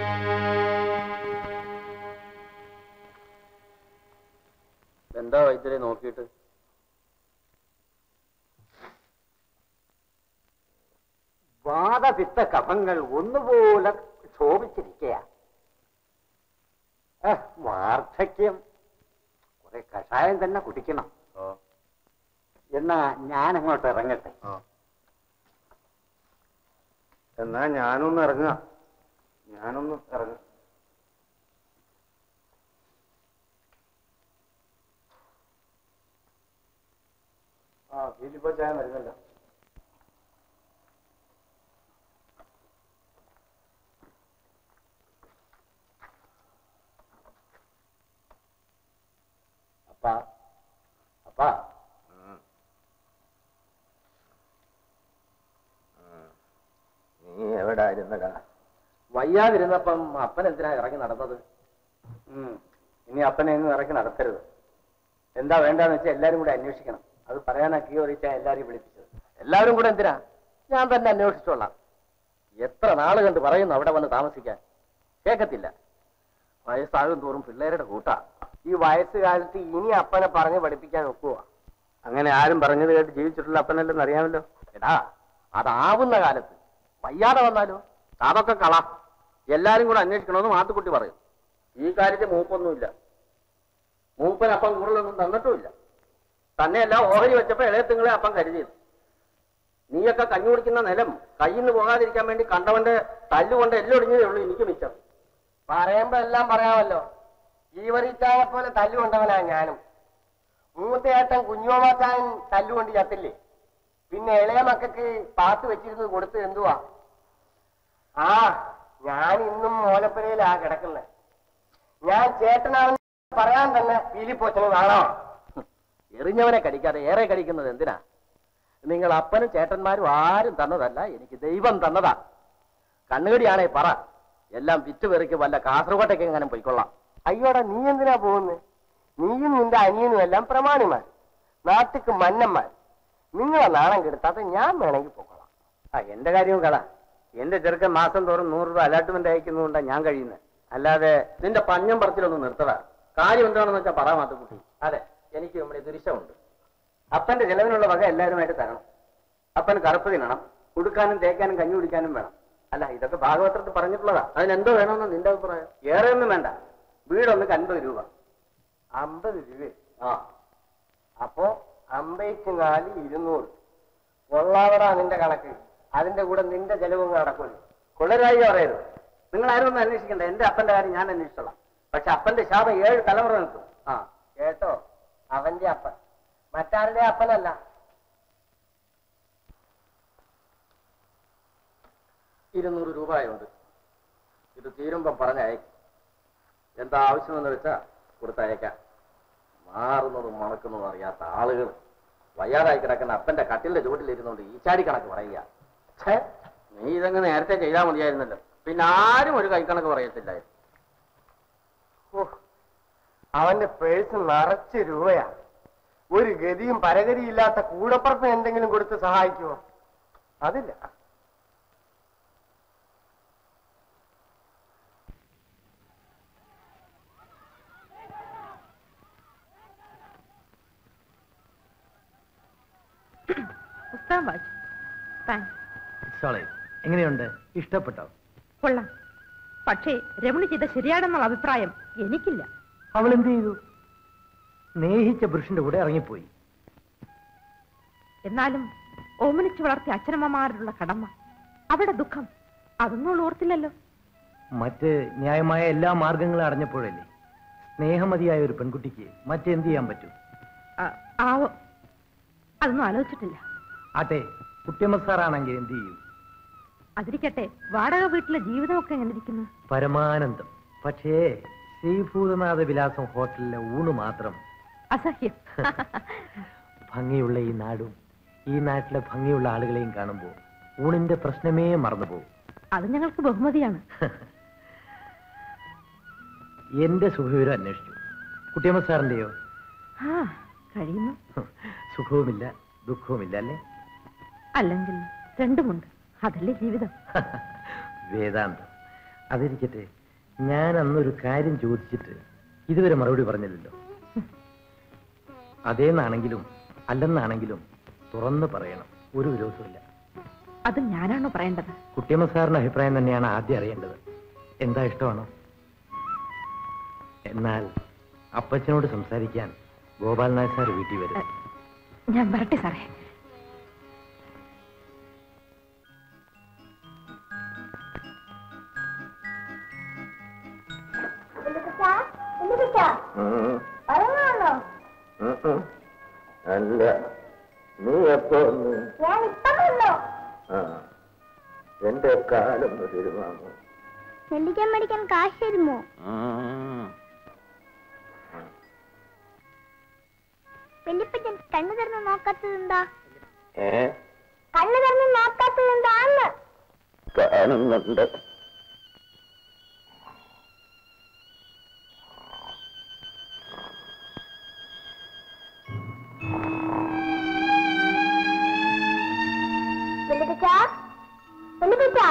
Speaker 1: എന്താ വൈദ്യരെ നോക്കിയിട്ട്
Speaker 4: വാദപിത്ത കഫങ്ങൾ ഒന്നുപോലെ ശോഭിച്ചിരിക്കയാ ഏ, വാർദ്ധക്യം കുറെ കഷായം തന്നെ കുടിക്കണം എന്നാ ഞാൻ അങ്ങോട്ട് ഇറങ്ങട്ടെ
Speaker 5: എന്നാ ഞാനൊന്ന് ഇറങ്ങാം ഞാനൊന്ന് ഇറങ്ങാം ആ വീട്ടിപ്പോ ചായ വരുന്നല്ലോ
Speaker 4: അപ്പാ അപ്പാ
Speaker 1: നീ എവിടെ ഇരുന്നടാ വയ്യാതിരുന്നപ്പം അപ്പൻ എന്തിനാ ഇറങ്ങി നടന്നത്
Speaker 4: ഉം. ഇനി അപ്പനെ ഒന്നും ഇറക്കി നടത്തരുത് എന്താ വേണ്ടെന്ന് വെച്ചാൽ എല്ലാരും കൂടെ അന്വേഷിക്കണം അത് പറയാനാ കീയൊറിച്ച എല്ലാരെയും വിളിപ്പിച്ചത്
Speaker 1: എല്ലാവരും കൂടെ എന്തിനാ ഞാൻ തന്നെ അന്വേഷിച്ചോളാം എത്ര നാള് കണ്ട് പറയുന്നു അവിടെ വന്ന് താമസിക്കാൻ കേക്കത്തില്ല വയസ്സാകും തോറും പിള്ളേരുടെ കൂട്ടാ
Speaker 4: ഈ വയസ്സുകാലത്ത് ഇനി അപ്പനെ പറഞ്ഞ് പഠിപ്പിക്കാൻ ഒക്കുവോ
Speaker 1: അങ്ങനെ ആരും പറഞ്ഞത് കേട്ട് ജീവിച്ചിട്ടുള്ള അപ്പനല്ലെന്ന് അറിയാമല്ലോ എടാ അതാവുന്ന കാലത്ത് വയ്യാതെ വന്നാലോ അതൊക്കെ കള എല്ലാരും കൂടെ അന്വേഷിക്കണമെന്ന് മാത്തുക്കുട്ടി പറയും ഈ കാര്യത്തിൽ മൂപ്പൊന്നുമില്ല മൂപ്പൻ അപ്പം കൂടുതലൊന്നും തന്നിട്ടുമില്ല തന്നെയല്ല ഓഹരി വെച്ചപ്പോ ഇളയത്തിങ്ങളെ അപ്പം കരുതിയത് നീയൊക്കെ കഞ്ഞി കുടിക്കുന്ന നിലം കയ്യിൽ നിന്ന് പോകാതിരിക്കാൻ വേണ്ടി കണ്ടവന്റെ തല്ലുകൊണ്ട് എല്ലാം ഒടിഞ്ഞതേ ഉള്ളൂ എനിക്ക് മിച്ചം
Speaker 4: പറയുമ്പോ എല്ലാം പറയാമല്ലോ ജീവറിച്ചായെ പോലെ തല്ലുകൊണ്ടവനാ ഞാനും മൂത്തയേട്ടൻ കുഞ്ഞോമാക്കാൻ തല്ലുകൊണ്ട് ചത്തില്ലേ പിന്നെ ഇളയ മക്കൾക്ക് പാത്ത് വെച്ചിരുന്നത് കൊടുത്ത് എന്തുവാ ആ ഞാൻ ഇന്നും മോലപ്പുരയിലാ കിടക്കുന്നത് ഞാൻ ചേട്ടനാണെന്ന് പറയാൻ തന്നെ പീലിപ്പോച്ചന് വേണോ
Speaker 1: എറിഞ്ഞവനെ കടിക്കാതെ ഏറെ കടിക്കുന്നത് എന്തിനാ നിങ്ങൾ അപ്പനും ചേട്ടന്മാരും ആരും തന്നതല്ല എനിക്ക് ദൈവം തന്നതാ കണ്ണുകടിയാണേ പറ എല്ലാം വിറ്റുപെറുക്കി വല്ല കാസർഗോട്ടേക്ക് എങ്ങനെ പോയിക്കൊള്ളാം
Speaker 4: അയ്യോടാ നീ എന്തിനാ പോകുന്നത് നീയും നിന്റെ അനിയനും എല്ലാം പ്രമാണിമാർ നാട്ടിക്ക് മന്നന്മാർ നിങ്ങളെ നാണം കെടുത്താത്ത ഞാൻ വേണമെങ്കിൽ പോകണം
Speaker 1: ആ എന്റെ കാര്യവും കള എന്റെ ചെറുക്കൻ മാസം തോറും നൂറ് രൂപ അലാട്ട്മെന്റ് അയക്കുന്നതുകൊണ്ടാണ് ഞാൻ കഴിയുന്നത് അല്ലാതെ നിന്റെ പഞ്ഞം പറച്ചിലൊന്നും നിർത്തടാ കാര്യം എന്താണെന്ന് വെച്ചാൽ പറ മാത്തുക്കുട്ടി അതെ എനിക്ക് നമ്മുടെ ദുരിശമുണ്ട്
Speaker 4: അപ്പന്റെ ചെലവിനുള്ള വക എല്ലാവരുമായിട്ട് തരണം അപ്പൻ കറുപ്പ് തിന്നണം ഉടുക്കാനും തേക്കാനും കഞ്ഞി കുടിക്കാനും വേണം അല്ല ഇതൊക്കെ ഭാഗവത്രത്തിൽ പറഞ്ഞിട്ടുള്ളതാ
Speaker 1: അതിനെന്തോ വേണമെന്ന് നിന്റെ അഭിപ്രായം
Speaker 4: ഏറെ ഒന്നും വേണ്ട വീടൊന്നുക്ക് അൻപത് രൂപ അമ്പത് രൂപ ആ അപ്പോ അമ്പത്തി നാല് ഇരുന്നൂറ് കൊള്ളാവടാ നിന്റെ കണക്ക് അതിന്റെ കൂടെ നിന്റെ ചെലവും നടക്കുമല്ലോ
Speaker 1: കൊള്ളരായി പറയരുത് നിങ്ങൾ ആരും ഒന്നും അന്വേഷിക്കണ്ട എന്റെ അപ്പന്റെ കാര്യം ഞാൻ അന്വേഷിച്ചോളാം പക്ഷെ അപ്പന്റെ ശാപം ഏഴ് തലമുറ നിൽക്കും
Speaker 4: ആ കേട്ടോ അവന്റെ അപ്പൻ മറ്റാരുടെ അപ്പനല്ല
Speaker 1: ഇരുന്നൂറ് രൂപയുണ്ട് ഇത് തീരുമ്പം പറഞ്ഞയക്കും എന്താ ആവശ്യമെന്ന് വെച്ചാ കൊടുത്തയക്കാം മാറുന്നതും മണക്കുന്നതും അറിയാത്ത ആളുകൾ വയ്യാതായി കിടക്കുന്ന അപ്പന്റെ കട്ടിലിന്റെ ചുവട്ടിലിരുന്നുകൊണ്ട് ഈച്ചാടി കണക്ക് പറയുക ഛേ നീ ഇതങ്ങ് നേരത്തെ ചെയ്താൽ മതിയായിരുന്നല്ലോ പിന്നെ ആരും ഒരു കൈക്കണക്ക് പറയത്തില്ലായിരുന്നു
Speaker 4: ഓ
Speaker 7: അവന്റെ പേഴ്സ് നിറച്ച് രൂപയാ ഒരു ഗതിയും പരഗതിയില്ലാത്ത കൂടപ്പുറപ്പ് എന്തെങ്കിലും കൊടുത്ത് സഹായിക്കുമോ അതില്ല
Speaker 3: പുസ്തകം വായിച്ചു താങ്ക്സ്
Speaker 8: എങ്ങനെയുണ്ട് ഇഷ്ടപ്പെട്ടോ
Speaker 3: കൊള്ളാം പക്ഷേ രമണി ചെയ്ത ശരിയാണെന്നുള്ള അഭിപ്രായം എനിക്കില്ല
Speaker 8: അവൾ എന്ത് ചെയ്തു സ്നേഹിച്ച പുരുഷന്റെ കൂടെ ഇറങ്ങിപ്പോയി
Speaker 3: എന്നാലും ഓമനിച്ചു വളർത്തിയ അച്ഛനമ്മമാരുടെ കടമ അവിടെ ദുഃഖം അതൊന്നും അവൾ ഓർത്തില്ലല്ലോ
Speaker 8: മറ്റ് ന്യായമായ എല്ലാ മാർഗങ്ങളും അടഞ്ഞപ്പോഴല്ലേ സ്നേഹമതിയായ ഒരു പെൺകുട്ടിക്ക് മറ്റെന്ത് ചെയ്യാൻ പറ്റും
Speaker 3: ആ- ആവോ അതൊന്നും ആലോചിച്ചിട്ടില്ല
Speaker 8: ആട്ടെ കുട്ടിയമ്മ സാറാണെങ്കിൽ എന്ത് ചെയ്യും
Speaker 3: അതിരിക്കട്ടെ വാടക വീട്ടിലെ ജീവിതമൊക്കെ എങ്ങനെ ഇരിക്കുന്നു
Speaker 8: പരമാനന്ദം പക്ഷേ ശ്രീഭൂതനാഥ വിലാസം ഹോട്ടലിലെ ഊണ് മാത്രം
Speaker 3: അസഹ്യം
Speaker 8: ഭംഗിയുള്ള ഈ നാടും ഈ നാട്ടിലെ ഭംഗിയുള്ള ആളുകളെയും കാണുമ്പോൾ ഊണിന്റെ പ്രശ്നമേ മറന്നുപോകും
Speaker 3: അത് ഞങ്ങൾക്ക് ബഹുമതിയാണ്
Speaker 8: എന്റെ സുഖവിവരം അന്വേഷിച്ചു കുട്ടിയമ്മ സാറിന്റെയോ
Speaker 3: ആ കഴിയുന്നു
Speaker 8: സുഖവുമില്ല ദുഃഖവുമില്ല അല്ലേ
Speaker 3: അല്ലെങ്കിൽ രണ്ടുമുണ്ട് അതല്ലേ ജീവിതം
Speaker 8: വേദാന്തം അതിരിക്കട്ടെ ഞാൻ അന്നൊരു കാര്യം ചോദിച്ചിട്ട് ഇതുവരെ മറുപടി പറഞ്ഞില്ലല്ലോ അതേന്നാണെങ്കിലും അല്ലെന്നാണെങ്കിലും തുറന്നു പറയണം ഒരു വിരോധമില്ല
Speaker 3: അത് ഞാനാണോ പറയേണ്ടത്
Speaker 8: കുട്ടിയമ്മ സാറിന്റെ അഭിപ്രായം തന്നെയാണ് ആദ്യം അറിയേണ്ടത് എന്താ ഇഷ്ടമാണോ എന്നാൽ അപ്പച്ചനോട് സംസാരിക്കാൻ ഗോപാൽ നായർ സാർ വീട്ടിൽ വരും
Speaker 3: ഞാൻ വരട്ടെ സാറേ
Speaker 1: അല്ല നീ എപ്പോ വന്നു ആ എന്റെ കാലൊന്ന് തിരുമാമോ
Speaker 6: നെല്ലിക്കാൻ മേടിക്കാൻ കാശ് തരുമോ വല്യപ്പച്ചൻ കണ്ണു തുറന്ന് നോക്കാത്തത് എന്താ
Speaker 1: ഏ
Speaker 6: കണ്ണു തുറന്ന് നോക്കാത്തത് എന്താന്ന്
Speaker 1: കാണുന്നുണ്ട്
Speaker 6: വല്യപ്പച്ച വല്യപ്പച്ച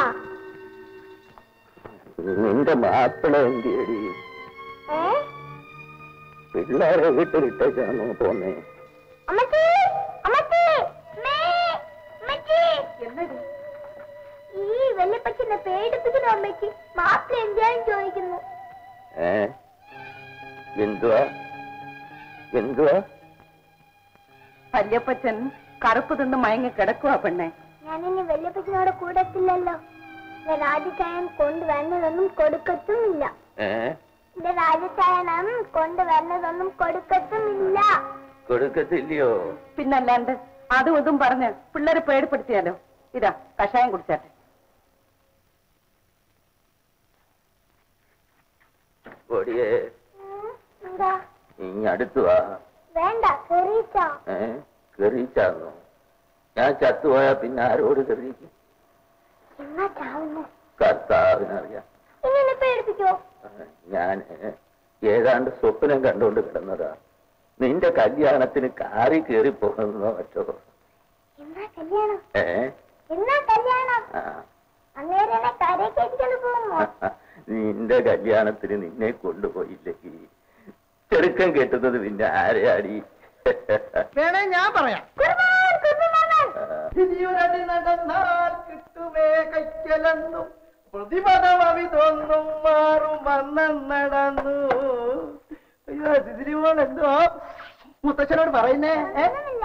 Speaker 1: നിന്റെ മാപ്പിള എന്തിയടി
Speaker 6: ഏ
Speaker 1: പിള്ളേരെ വീട്ടിലിട്ടേക്കാണോ പോന്നേ
Speaker 6: അമ്മച്ചി അമ്മച്ചി മേ അമ്മച്ചി ഈ വല്യപ്പച്ചനെ പേടിപ്പിക്കുന്നു അമ്മച്ചി മാപ്പിള എന്തിനാണ് ചോദിക്കുന്നു
Speaker 1: ഏ എന്തുവാ എന്തുവാ
Speaker 3: വല്യപ്പച്ചൻ കറുപ്പ് തിന്ന് മയങ്ങി കിടക്കുക പെണ്ണെ
Speaker 6: ഞാനിനി വല്യപ്പച്ചനോട് കൂടത്തില്ലല്ലോ എന്റെ രാജചായൻ കൊണ്ടുവരുന്നതൊന്നും കൊടുക്കത്തുമില്ല
Speaker 1: ഏ
Speaker 6: എന്റെ രാജചായനം കൊണ്ടുവരുന്നതൊന്നും കൊടുക്കത്തുമില്ല
Speaker 1: കൊടുക്കത്തില്ലയോ
Speaker 3: പിന്നല്ലാണ്ട് അതും ഇതും പറഞ്ഞ് പിള്ളേരെ പേടിപ്പെടുത്തിയാലോ ഇതാ കഷായം കുടിച്ചാട്ടെ
Speaker 1: ഓടിയേ
Speaker 6: ഉം, എന്താ
Speaker 1: ഇനി അടുത്തു വാ
Speaker 6: വേണ്ട കെറിയിച്ചോ
Speaker 1: ഏ കെറിയിച്ചാന്നോ ഞാൻ ചത്തുപോയാ പിന്നെ ആരോട് കെറിയിക്കും
Speaker 6: എന്നാ ചാവുന്നു
Speaker 1: കർത്താവിനറിയാം
Speaker 6: ഇനി എന്നെ പേടിപ്പിക്കോ
Speaker 1: ഞാൻ ഏതാണ്ട് സ്വപ്നം കണ്ടുകൊണ്ട് കിടന്നതാ നിന്റെ കല്യാണത്തിന് കാറി കയറി പോകുന്നോ മറ്റോ
Speaker 6: എന്നാ കല്യാണം
Speaker 1: ഏ
Speaker 6: എന്നാ കല്യാണം
Speaker 1: ആ.
Speaker 6: അന്നേരം എന്നെ കരയൊക്കെ അടിച്ചോണ്ട് പോകുമോ
Speaker 1: നിന്റെ കല്യാണത്തിന് നിന്നെ കൊണ്ടുപോയില്ലെങ്കിൽ ചെറുക്കം കെട്ടുന്നത് പിന്നെ ആരെയാടി
Speaker 7: വേണേ ഞാൻ പറയാം
Speaker 6: കുർബാൻ കുർബാൻ
Speaker 7: തിരിയുരടി നടന്നാൽ കിട്ടുമേ കൈക്കലെന്നും പ്രതിപദമവിതൊന്നും മാറും വന്നം നടന്നു അയ്യോ തിരിമോൾ എന്തോ മുത്തച്ഛനോട് പറയുന്നേ ഏ?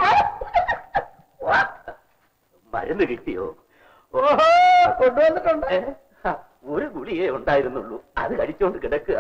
Speaker 1: മരുന്ന് കിട്ടിയോ
Speaker 7: ഓഹോ കൊണ്ടുവന്നിട്ടുണ്ട്
Speaker 1: ഏ? ആ, ഒരു ഗുളിയേ ഉണ്ടായിരുന്നുള്ളൂ അത് കഴിച്ചോണ്ട് കിടക്കുക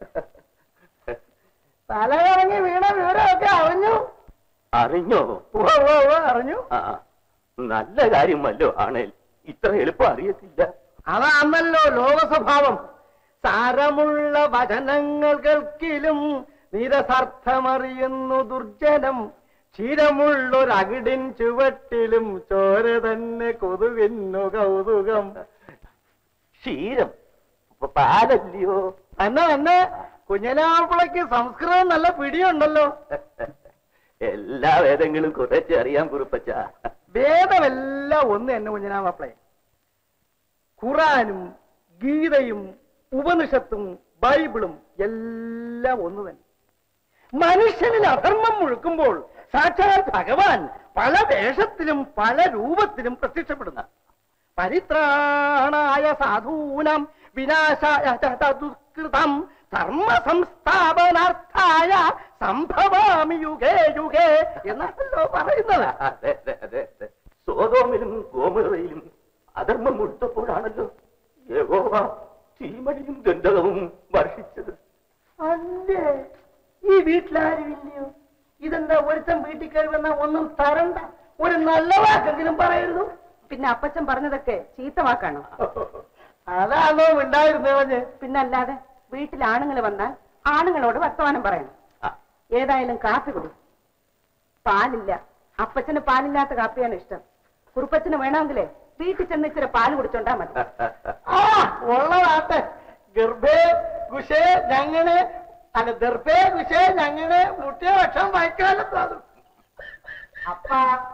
Speaker 7: തല കറങ്ങി വീണ വിവരമൊക്കെ അറിഞ്ഞു
Speaker 1: അറിഞ്ഞോ
Speaker 7: ഓ ഓ ഓ അറിഞ്ഞു
Speaker 1: ആ നല്ല കാര്യമല്ലോ ആണേൽ ഇത്ര എളുപ്പം അറിയത്തില്ല
Speaker 7: അതാണല്ലോ ലോകസ്വഭാവം സാരമുള്ള വചനങ്ങൾ കേൾക്കിലും നിരസർത്ഥമറിയുന്നു ദുർജനം ക്ഷീരമുള്ളൊരകിടിൻ ചുവട്ടിലും ചോര തന്നെ കൊതുകിന്നു കൗതുകം
Speaker 1: ക്ഷീരം പ- പാലല്ലയോ
Speaker 7: എന്നാ എന്നെ കുഞ്ഞനാപ്പിളയ്ക്ക് സംസ്കൃതം നല്ല പിടിയുണ്ടല്ലോ
Speaker 2: എല്ലാ വേദങ്ങളും കുറച്ച് അറിയാൻ കുറിപ്പച്ച
Speaker 7: വേദമെല്ലാം ഒന്ന് തന്നെ കുഞ്ഞനാമാപ്പിളെ ഖുറാനും ഗീതയും ഉപനിഷത്തും ബൈബിളും എല്ലാം ഒന്ന് തന്നെ മനുഷ്യനിൽ അധർമ്മം മുഴുക്കുമ്പോൾ സാക്ഷാൽ ഭഗവാൻ പല വേഷത്തിലും പല രൂപത്തിലും പ്രത്യക്ഷപ്പെടുന്നു പരിത്രാണായ സാധൂനം വിനാശായ ച ദുഷ്കൃതം ധർമ്മ സംസ്ഥാപനാർത്ഥായ സംഭവാമി യുഗേ യുഗേ എന്നാണല്ലോ പറയുന്നത്
Speaker 2: അതെ അതെ അതെ അതെ സോതോമിലും ഗോമറയിലും അധർമ്മം മുഴുത്തപ്പോഴാണല്ലോ യഹോവ തീമണിയും ഗന്ധകവും വർഷിച്ചത്
Speaker 7: അല്ലേ ഈ വീട്ടിലാരും ഇല്ലയോ ഇതെന്താ ഒരുത്തൻ വീട്ടിൽ കയറി വന്നാ ഒന്നും തരണ്ട ഒരു നല്ല വാക്കെങ്കിലും പറയരുത്
Speaker 3: പിന്നെ അപ്പച്ചൻ പറഞ്ഞതൊക്കെ ചീത്ത വാക്കാണോ
Speaker 7: അതാണോ ഉണ്ടായിരുന്നവന്
Speaker 3: പിന്നല്ലാതെ വീട്ടിൽ ആണുങ്ങൾ വന്നാൽ ആണുങ്ങളോട് വർത്തമാനം പറയണം
Speaker 2: ആ,
Speaker 3: ഏതായാലും കാപ്പി കുടി പാലില്ല അപ്പച്ചന് പാലില്ലാത്ത കാപ്പിയാണ് ഇഷ്ടം കുറുപ്പച്ചന് വേണമെങ്കിലേ വീട്ടിൽ ചെന്ന് ഇച്ചിരി പാല് കുടിച്ചോണ്ടാ മതി
Speaker 7: ആ ഉള്ളതാട്ടെ ഗർഭേ കുശേ ഞങ്ങനെ അല്ല ദർഭേ കുശേ ഞങ്ങനെ മുട്ടിയ ഭക്ഷണം വയ്ക്കാലത്ത് അത് അപ്പ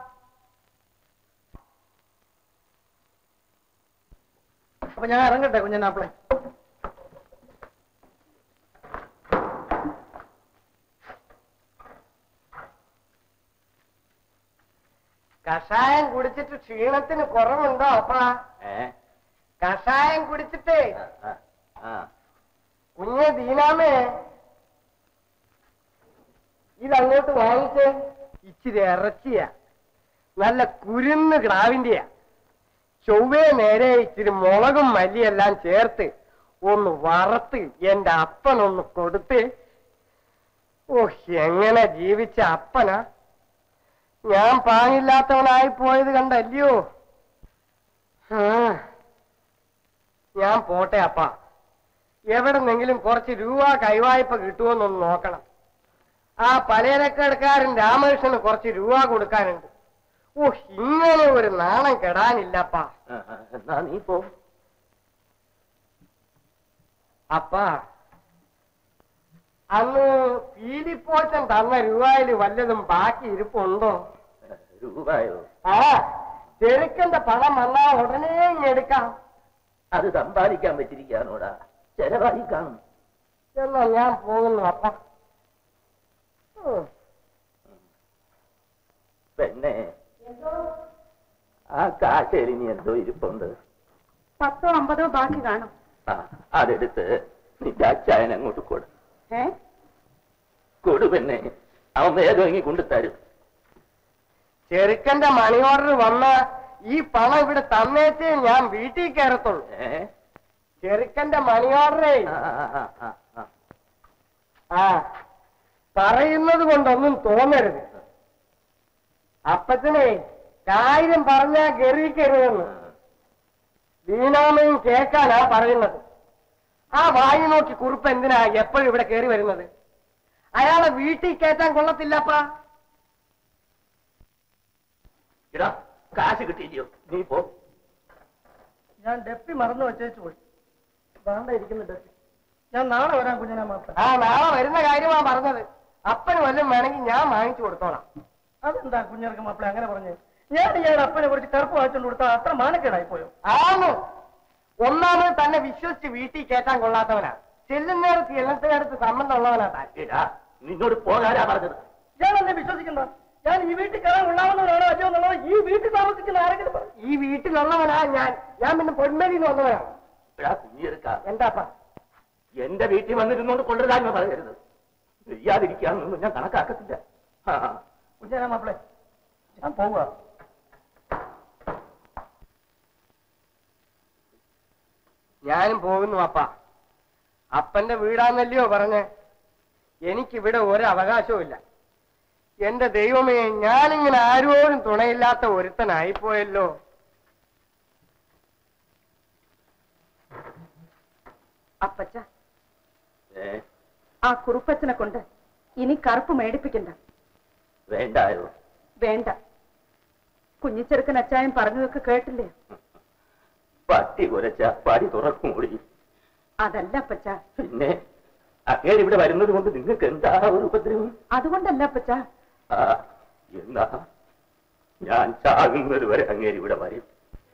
Speaker 7: അപ്പൊ ഞാൻ ഇറങ്ങട്ടെ കുഞ്ഞനാപ്പിളെ കഷായം കുടിച്ചിട്ട് ക്ഷീണത്തിന് കുറവുണ്ടോ അപ്പ
Speaker 2: ഏ?
Speaker 7: കഷായം കുടിച്ചിട്ടേ
Speaker 2: ആ, ആ, ആ.
Speaker 7: കുഞ്ഞ് ദീനാമേ ഇതങ്ങോട്ട് വാങ്ങിച്ച് ഇച്ചിരി ഇറച്ചിയ നല്ല കുരുന്ന് ക്രാവിന്റെയാ ചൊവ്വേ നേരെ ഇച്ചിരി മുളകും മല്ലിയെല്ലാം ചേർത്ത് ഒന്ന് വറുത്ത് എന്റെ അപ്പനൊന്ന് കൊടുത്ത് ഓ എങ്ങനെ ജീവിച്ച അപ്പനാ ഞാൻ പാങ്ങില്ലാത്തവനായി പോയത് കണ്ടല്ലയോ ആ ഞാൻ പോട്ടെ അപ്പ എവിടെന്നെങ്കിലും കുറച്ച് രൂപ കൈവായ്പ കിട്ടുമോന്നൊന്ന് നോക്കണം ആ പലചരക്കടക്കാരൻ രാമകൃഷ്ണന് കുറച്ച് രൂപ കൊടുക്കാനുണ്ട് ഓ ഇങ്ങനെ ഒരു നാണം കെടാനില്ലപ്പാ
Speaker 2: ആ, ആ, എന്നാ നീ പോ
Speaker 7: അപ്പാ അന്ന് പീലിപ്പോച്ചൻ തന്ന രൂപയിൽ വല്ലതും ബാക്കി ഇരിപ്പുണ്ടോ
Speaker 2: രൂപയോ
Speaker 7: ആ ചെറുക്കന്റെ പണം വന്നാ ഉടനെ ഇങ്ങ് എടുക്കാം
Speaker 2: അത് സമ്പാദിക്കാൻ പറ്റിരിക്കാനോടാ ചെലവായി കാണും
Speaker 7: എന്നാ ഞാൻ പോകുന്നു അപ്പ ഉം.
Speaker 2: പെണ്ണെ ആ കാശേൽ ഇനി എന്തോ ഇരിപ്പുണ്ട്
Speaker 3: പത്തോ അമ്പതോ ബാക്കി കാണും
Speaker 2: ആ അതെടുത്ത് നിന്റെ അച്ചായൻ അങ്ങോട്ട് കൊടു
Speaker 3: ഏ
Speaker 2: കൊടു പെണ്ണെ അവൻ വേഗം ഇങ്ങി കൊണ്ടുതരും
Speaker 7: ചെറുക്കന്റെ മണി ഓർഡർ വന്ന ഈ പണം ഇവിടെ തന്നേച്ചേ ഞാൻ വീട്ടിൽ കയറത്തുള്ളൂ
Speaker 2: ഏ
Speaker 7: ചെറുക്കന്റെ മണി ഓർഡറേ
Speaker 2: ആ, ആ, ആ, ആ, ആ.
Speaker 7: ആ പറയുന്നത് കൊണ്ടൊന്നും തോന്നരുത് അപ്പച്ചനെ കാര്യം പറഞ്ഞാ ഗറിക്കരുതെന്ന് ദീനാമയും കേൾക്കാനാ പറയുന്നത് ആ വായി നോക്കി കുറിപ്പ് എന്തിനാ എപ്പോഴും ഇവിടെ കയറി വരുന്നത് അയാളെ വീട്ടിൽ കയറ്റാൻ കൊള്ളത്തില്ലപ്പാ
Speaker 2: എടാ കാശ് കിട്ടിയില്ലയോ നീ പോ
Speaker 7: ഞാൻ ഡെപ്പി മറന്നു വെച്ചേച്ചു പോയി വേണ്ട ഇരിക്കുന്ന ഡെപ്പി ഞാൻ നാളെ വരാം കുഞ്ഞിനെ മാത്രം ആ നാളെ വരുന്ന കാര്യമാ പറഞ്ഞത് അപ്പന് വല്ലതും വേണമെങ്കിൽ ഞാൻ വാങ്ങിച്ചു കൊടുത്തോളാം അതെന്താ കുഞ്ഞിറക്കം മാപ്പിള അങ്ങനെ പറഞ്ഞു ഞാൻ ഇയാളുടെ അപ്പനെ കുറിച്ച് കറുപ്പ് വാങ്ങിച്ചുകൊണ്ട് കൊടുത്താൽ അത്ര മാനക്കേടായി പോയോ ആന്നു ഒന്നാമത് തന്നെ വിശ്വസിച്ച് വീട്ടിൽ കയറ്റാൻ കൊള്ളാത്തവനാ ചെല്ലുന്നേരത്ത് എണ്ണത്തിനടുത്ത് സംബന്ധമുള്ളവനാ താൻ
Speaker 2: എടാ നിന്നോട് പോകാനാ പറഞ്ഞത്
Speaker 7: ഞാൻ എന്നെ വിശ്വസിക്കണ്ട ഞാൻ ഈ വീട്ടിൽ കയറാൻ കൊള്ളാവുന്നവനാണോ അല്ലയോ എന്നുള്ളത് ഈ വീട്ടിൽ താമസിക്കുന്ന ആരെങ്കിലും പറ ഈ വീട്ടിലുള്ളവനാ ഞാൻ ഞാൻ പിന്നെ പൊന്മേലിന്ന് വന്നവനാണ്
Speaker 2: എടാ കുഞ്ഞിയെടുക്ക
Speaker 7: എന്താപ്പാ
Speaker 2: എന്റെ വീട്ടിൽ വന്നിരുന്നോണ്ട് കൊണ്ടുവരാന്ന് പറയരുത് ചെയ്യാതിരിക്കാന്നൊന്നും ഞാൻ കണക്കാക്കത്തില്ല ആ
Speaker 7: കുഞ്ഞാ മാപ്പിളെ ഞാൻ പോവുക ഞാനും പോകുന്നു അപ്പ അപ്പന്റെ വീടാന്നല്ലയോ പറഞ്ഞ് എനിക്കിവിടെ ഒരു അവകാശവും എന്റെ ദൈവമേ ഞാനിങ്ങനെ ആരോടും തുണയില്ലാത്ത ഒരുത്തനായിപ്പോയല്ലോ
Speaker 3: അപ്പച്ച
Speaker 2: ഏ
Speaker 3: ആ കുറുപ്പച്ചനെ കൊണ്ട് ഇനി കറുപ്പ് മേടിപ്പിക്കണ്ട
Speaker 2: വേണ്ടായോ
Speaker 3: വേണ്ട കുഞ്ഞിച്ചെറുക്കൻ അച്ചായൻ പറഞ്ഞതൊക്കെ കേട്ടില്ലേ
Speaker 2: പട്ടി കുരച്ച പടി തുറക്കും കൂടി
Speaker 3: അതല്ല അപ്പച്ച
Speaker 2: പിന്നെ അങ്ങേര് ഇവിടെ വരുന്നത് കൊണ്ട് നിങ്ങൾക്ക് എന്താ ഒരു ഉപദ്രവം
Speaker 3: അതുകൊണ്ടല്ല അപ്പച്ച
Speaker 2: ആ, എന്നാ ഞാൻ ചാകുന്നത് വരെ അങ്ങേര് ഇവിടെ വരും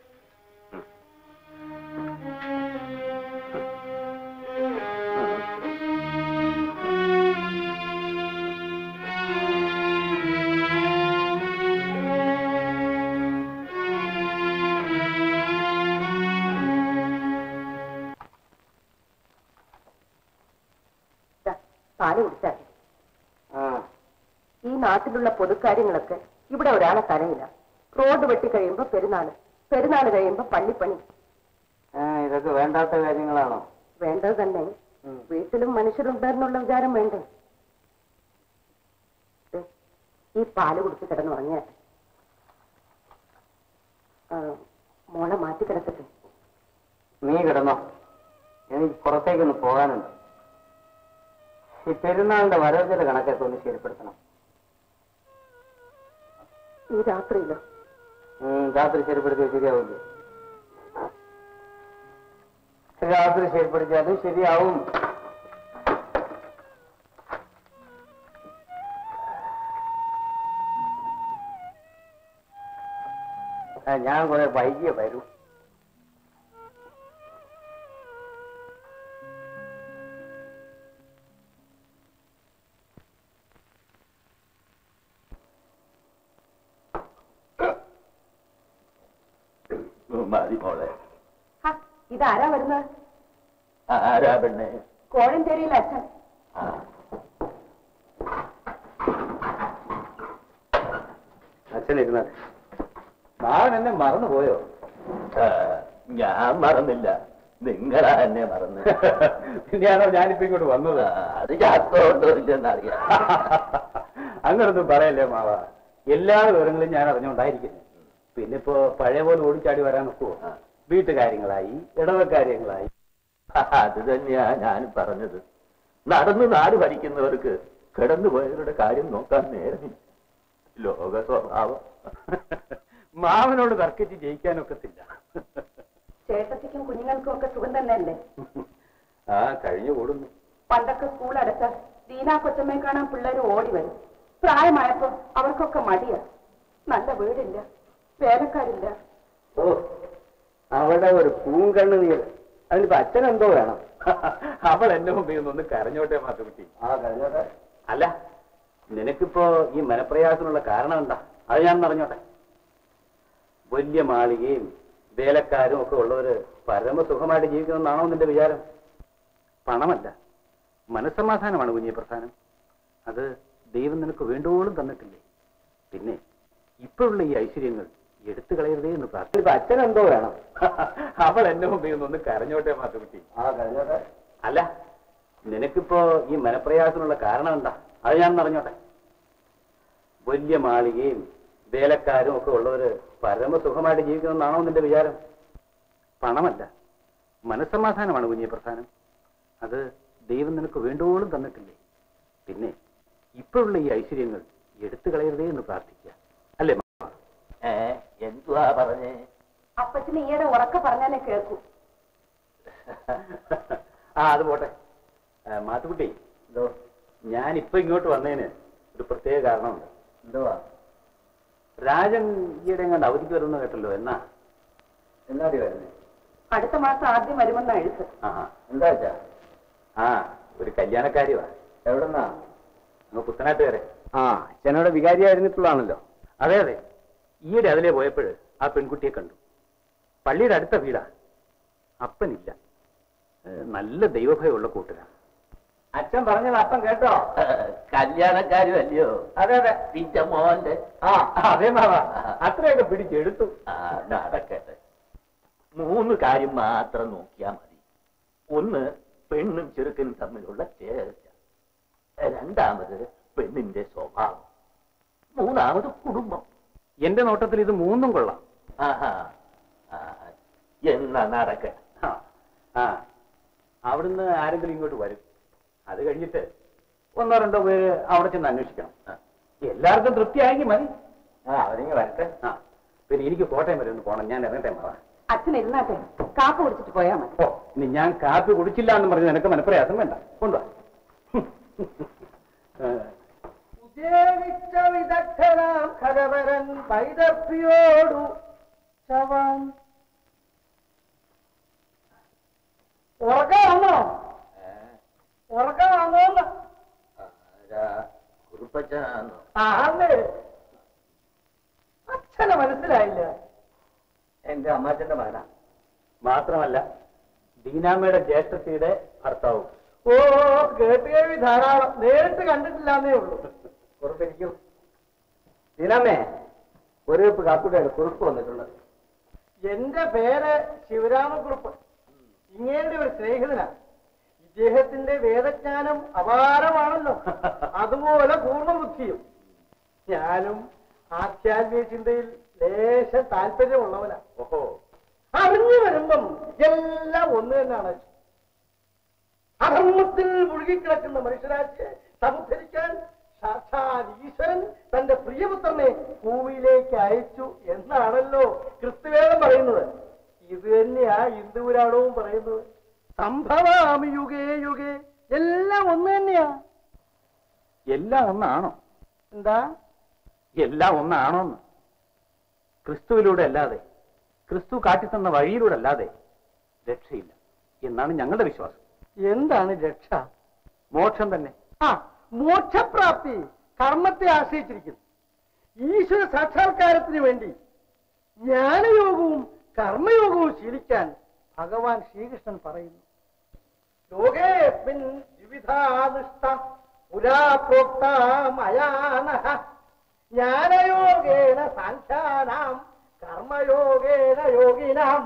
Speaker 3: ദാ, പാല് കുടിച്ചാൽ ഈ നാട്ടിലുള്ള പൊതുക്കാര്യങ്ങളൊക്കെ ഇവിടെ ഒരാളെ തരയില്ല റോഡ് വെട്ടി കഴിയുമ്പോ പെരുന്നാള് പെരുന്നാള് കഴിയുമ്പോ പള്ളിപ്പണി
Speaker 1: ഇതൊക്കെ വേണ്ടാത്ത കാര്യങ്ങളാണോ
Speaker 3: വേണ്ടത് തന്നെ വീട്ടിലും മനുഷ്യരുണ്ടെന്നുള്ള വിചാരം വേണ്ടേ ദേ, ഈ പാല് കുടിച്ച് കിടന്നുറങ്ങിയ മോളെ മാറ്റി കിടക്കട്ടെ
Speaker 1: നീ കിടന്നോ എനിക്ക് പുറത്തേക്കൊന്ന് പോകാനുണ്ട് ഈ പെരുന്നാളിന്റെ വരവചില കണക്കൊക്കെ ഒന്ന് ശരിപ്പെടുത്തണം
Speaker 3: ഈ രാത്രിയിലോ
Speaker 1: ഉം, രാത്രി ശരിപ്പെടുത്തിയാൽ ശരിയാവില്ലേ രാത്രി ശരിപ്പെടുത്തിയാലും ശരിയാവും ആ, ഞാൻ കുറെ വൈകിയ വരൂ
Speaker 2: മതി മോളെ
Speaker 3: ഹ, ഇതാരാ വരുന്നത്
Speaker 2: ആരാ പെണ്ണെ
Speaker 3: കോഴഞ്ചേരിയിലെ അച്ഛൻ
Speaker 2: ആ.
Speaker 1: അച്ഛൻ ഇരുന്നാട്ടെ മാവൻ എന്നെ മറന്നുപോയോ
Speaker 2: ആ, ഞാൻ മറന്നില്ല നിങ്ങളാ എന്നെ മറന്ന്
Speaker 1: പിന്നെയാണോ ഞാനിപ്പോ ഇങ്ങോട്ട് വന്നത്
Speaker 2: ആ, അത് ചാത്തോണ്ടോ ഇല്ലെന്നറിയാം
Speaker 1: അങ്ങനൊന്നും പറയല്ലേ മാവ എല്ലാ വിവരങ്ങളും ഞാൻ അറിഞ്ഞുകൊണ്ടായിരിക്കുന്നു പിന്നെ ഇപ്പോ പഴയ പോലെ ഓടിച്ചാടി വരാൻ നോക്കുവോ
Speaker 2: ആ.
Speaker 1: വീട്ടുകാര്യങ്ങളായി ഇടവക്കാര്യങ്ങളായി
Speaker 2: അത് തന്നെയാ ഞാൻ പറഞ്ഞത് നടന്ന് നാട് ഭരിക്കുന്നവർക്ക് കിടന്നുപോയവരുടെ കാര്യം നോക്കാൻ നേരമില്ല ലോക സ്വഭാവം
Speaker 1: മാവനോട് തർക്കിച്ച് ജയിക്കാനൊക്കത്തില്ല
Speaker 3: ചേട്ടത്തിക്കും കുഞ്ഞുങ്ങൾക്കും ഒക്കെ സുഖം തന്നെയല്ലേ
Speaker 1: ആ കഴിഞ്ഞു കൂടുന്നു
Speaker 3: പണ്ടൊക്കെ സ്കൂൾ അടച്ച ദീന കൊച്ചമ്മയെ കാണാൻ പിള്ളേർ ഓടി വരും പ്രായമായപ്പോ അവർക്കൊക്കെ മടിയാ നല്ല വീടില്ല വേലക്കാരില്ല
Speaker 1: ഓ അവിടെ ഒരു പൂങ്കണ്ണ് നീര് അതിനിപ്പോ അച്ഛൻ എന്തോ വേണം അവൾ എന്നെ മുമ്പിൽ നിന്ന് കരഞ്ഞോട്ടെ മാത്തുകുട്ടി ആ കരഞ്ഞോട്ടെ അല്ല നിനക്കിപ്പോ ഈ മനപ്രയാസത്തിനുള്ള കാരണം എന്താ അത് ഞാൻ പറഞ്ഞോട്ടെ വലിയ മാളികയും വേലക്കാരും ഒക്കെ ഉള്ളവര് പരമസുഖമായിട്ട് ജീവിക്കണമെന്നാണോ നിന്റെ വിചാരം പണമല്ല മനസ്സമാധാനമാണ് കുഞ്ഞി പ്രധാനം അത് ദൈവം നിനക്ക് വേണ്ടുവോളം തന്നിട്ടില്ലേ പിന്നെ ഇപ്പോഴുള്ള ഈ ഐശ്വര്യങ്ങൾ എടുത്തു കളയരുതേ എന്ന് പ്രാർത്ഥിച്ചു അച്ഛൻ എന്തോ വേണം അവൾ എന്നെ മുമ്പിൽ നിന്ന് കരഞ്ഞോട്ടെ മാത്തുകുട്ടി ആ കരഞ്ഞോട്ടെ അല്ല നിനക്കിപ്പോ ഈ മനപ്രയാസത്തിനുള്ള കാരണം എന്താ അത് ഞാൻ പറഞ്ഞോട്ടെ വലിയ മാളികയും വേലക്കാരും ഒക്കെ ഉള്ളവര് പരമസുഖമായിട്ട് ജീവിക്കണമെന്നാണോ നിന്റെ വിചാരം പണമല്ല മനസ്സമാധാനമാണ് കുഞ്ഞി പ്രധാനം അത് ദൈവം നിനക്ക് വേണ്ടുവോളം തന്നിട്ടില്ലേ പിന്നെ ഇപ്പോഴുള്ള ഈ ഐശ്വര്യങ്ങൾ എടുത്തു കളയരുതേ എന്ന് പ്രാർത്ഥിക്കുക അല്ലേ മാമ?
Speaker 2: ഏ എന്തുവാ പറഞ്ഞേ
Speaker 3: അപ്പച്ചന് ഈയിടെ ഉറക്ക പറഞ്ഞാലേ കേൾക്കൂ
Speaker 1: ആ അത് പോട്ടെ ആ, മാത്തുക്കുട്ടി എന്തോ ഞാൻ ഇപ്പൊ ഇങ്ങോട്ട് വന്നതിന് ഒരു പ്രത്യേക കാരണമുണ്ട് എന്തുവാ രാജൻ ഈയിടെ എങ്ങാണ്ട് അവധിക്ക് വരുമെന്ന് കേട്ടല്ലോ എന്നാ എന്നാടി വരുന്നേ
Speaker 3: അടുത്ത മാസം ആദ്യം വരുമെന്ന എഴുത്ത്
Speaker 1: ആഹാ എന്താ വെച്ചാ ആ ഒരു കല്യാണക്കാരിവാ എവിടെന്നാ അങ്ങ് പുത്തനാട്ടുകാരെ ആ അച്ഛനോട് വികാരിയായിരുന്നിട്ടുള്ളതാണല്ലോ അതെ അതെ ഈയിടെ അതിലേ പോയപ്പോൾ ആ പെൺകുട്ടിയെ കണ്ടു പള്ളിയുടെ അടുത്ത വീടാ അപ്പനില്ല ഏ, നല്ല ദൈവഭയമുള്ള കൂട്ടരാ അച്ഛൻ പറഞ്ഞത് അപ്പം കേട്ടോ
Speaker 2: കല്യാണക്കാരും അല്ലയോ
Speaker 1: അതെ അതെ
Speaker 2: പിന്റെ മോന്റെ
Speaker 1: ആ അതെ മാവ അത്രയൊക്കെ പിടിച്ചെടുത്തു
Speaker 2: ആ നടക്കട്ടെ മൂന്ന് കാര്യം മാത്രം നോക്കിയാ മതി ഒന്ന് പെണ്ണും ചെറുക്കനും തമ്മിലുള്ള ചേർച്ച രണ്ടാമത് പെണ്ണിന്റെ സ്വഭാവം മൂന്നാമത് കുടുംബം
Speaker 1: എന്റെ നോട്ടത്തിൽ ഇത് മൂന്നും കൊള്ളാം
Speaker 2: ആഹാ ആ, എന്നാ നടക്കട്ടെ
Speaker 1: ആ, ആ അവിടുന്ന് ആരെങ്കിലും ഇങ്ങോട്ട് വരും അത് കഴിഞ്ഞിട്ട് ഒന്നോ രണ്ടോ പേര് അവിടെ ചെന്ന് അന്വേഷിക്കണം
Speaker 2: ആ.
Speaker 1: എല്ലാവർക്കും തൃപ്തിയായെങ്കിൽ മതി ആ അവരിങ്ങ് വരട്ടെ ആ പിന്നെ എനിക്ക് കോട്ടയം വരെ ഒന്ന് പോകണം ഞാൻ ഇറങ്ങട്ടെ മാവാ
Speaker 3: അച്ഛൻ ഇരുന്നാട്ടെ കാപ്പ് കുടിച്ചിട്ട് പോയാ മതി
Speaker 1: ഓ ഇനി ഞാൻ കാപ്പി കുടിച്ചില്ല എന്ന് പറഞ്ഞ് നിനക്ക് മനപ്രയാസം വേണ്ട കൊണ്ടുവാ
Speaker 7: ഉദ്യോഗിച്ച വിദഗ്ധനാം ഖരവരൻ വൈദർഭിയോടു ചവാൻ ഉറക്കാണോ ഉറക്കാണോന്ന്
Speaker 1: കുറുപ്പച്ചാന്നോ
Speaker 7: ആന്നേ അച്ഛനെ മനസ്സിലായില്ല
Speaker 4: എന്റെ അമ്മാച്ചന്റെ മകനാ മാത്രമല്ല ദീനാമ്മയുടെ ജ്യേഷ്ഠത്തിയുടെ ഭർത്താവും
Speaker 7: ഓ കേട്ട് കേൾവി ധാരാളം നേരിട്ട് കണ്ടിട്ടില്ലാന്നേ ഉള്ളൂ
Speaker 4: കുറുപ്പിരിക്കും ദീനാമ്മേ ഒരു കപ്പ് കാപ്പിയുടെയാണ് കുറുപ്പ് വന്നിട്ടുള്ളത്
Speaker 7: എന്റെ പേര് ശിവരാമക്കുറുപ്പ് ഇങ്ങേരുടെ ഒരു സ്നേഹിതനാ ഇദ്ദേഹത്തിന്റെ വേദജ്ഞാനം അപാരമാണല്ലോ അതുപോലെ പൂർണ്ണബുദ്ധിയും ഞാനും ആധ്യാത്മിക ചിന്തയിൽ ലേശം താല്പര്യമുള്ളവനാ
Speaker 4: ഓഹോ
Speaker 7: അറിഞ്ഞു വരുമ്പം എല്ലാം ഒന്ന് തന്നെയാണ് അധർമ്മത്തിൽ മുഴുകിക്കിടക്കുന്ന മനുഷ്യരാശിയെ സമുദ്ധരിക്കാൻ സാക്ഷാൽ ഈശ്വരൻ തന്റെ പ്രിയപുത്രനെ ഭൂമിയിലേക്ക് അയച്ചു എന്നാണല്ലോ ക്രിസ്തുവേദം പറയുന്നത് ഇത് തന്നെയാ ഹിന്ദുപുരാണവും പറയുന്നത് സംഭവാമി യുഗേ യുഗേ എല്ലാം ഒന്ന് തന്നെയാ
Speaker 4: എല്ലാം ഒന്നാണോ
Speaker 7: എന്താ
Speaker 4: എല്ലാം ഒന്നാണോന്ന് ക്രിസ്തുവിലൂടെ അല്ലാതെ ക്രിസ്തു കാട്ടിത്തന്ന വഴിയിലൂടെ അല്ലാതെ രക്ഷയില്ല എന്നാണ് ഞങ്ങളുടെ വിശ്വാസം
Speaker 7: എന്താണ് രക്ഷ
Speaker 4: മോക്ഷം തന്നെ
Speaker 7: ആ മോക്ഷപ്രാപ്തി കർമ്മത്തെ ആശ്രയിച്ചിരിക്കുന്നു ഈശ്വര സാക്ഷാത്കാരത്തിന് വേണ്ടി ജ്ഞാനയോഗവും കർമ്മയോഗവും ശീലിക്കാൻ ഭഗവാൻ ശ്രീകൃഷ്ണൻ പറയുന്നു ലോകേസ്മിൻ വിവിധാനുഷ്ഠ പുരാ പ്രോക്ത മയാനഃ ജ്ഞാനയോഗേന സാഖ്യാനാം കർമ്മയോഗേന യോഗിനാം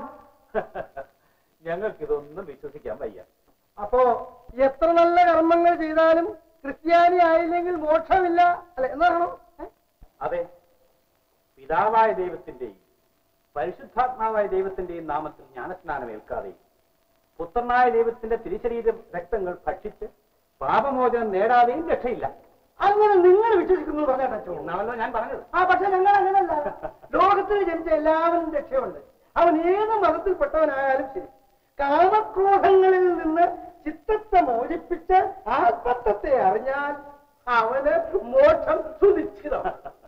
Speaker 4: ഞങ്ങൾക്കിതൊന്നും വിശ്വസിക്കാൻ വയ്യ
Speaker 7: അപ്പോ എത്ര നല്ല കർമ്മങ്ങൾ ചെയ്താലും ക്രിസ്ത്യാനി ആയില്ലെങ്കിൽ മോക്ഷമില്ല അല്ലെ എന്നാണോ ഏ?
Speaker 4: അതെ പിതാവായ ദൈവത്തിന്റെയും പരിശുദ്ധാത്മാവായ ദൈവത്തിന്റെയും നാമത്തിൽ ജ്ഞാനസ്നാനം ഏൽക്കാതെ പുത്രനായ ദൈവത്തിന്റെ തിരിശരീര രക്തങ്ങൾ ഭക്ഷിച്ച് പാപമോചനം നേടാതെയും രക്ഷയില്ല
Speaker 7: അങ്ങനെ നിങ്ങൾ വിശ്വസിക്കുന്നു പറഞ്ഞോ
Speaker 4: എന്നാണല്ലോ ഞാൻ പറഞ്ഞത്
Speaker 7: ആ പക്ഷെ ഞങ്ങൾ അങ്ങനല്ല ലോകത്തിൽ ജനിച്ച എല്ലാവരും രക്ഷയുണ്ട് അവൻ ഏത് മതത്തിൽപ്പെട്ടവനായാലും ശരി കാമക്രോധങ്ങളിൽ നിന്ന് ചിത്തത്തെ മോചിപ്പിച്ച് ആത്മത്വത്തെ അറിഞ്ഞാൽ അവന് മോക്ഷം സുനിശ്ചിതം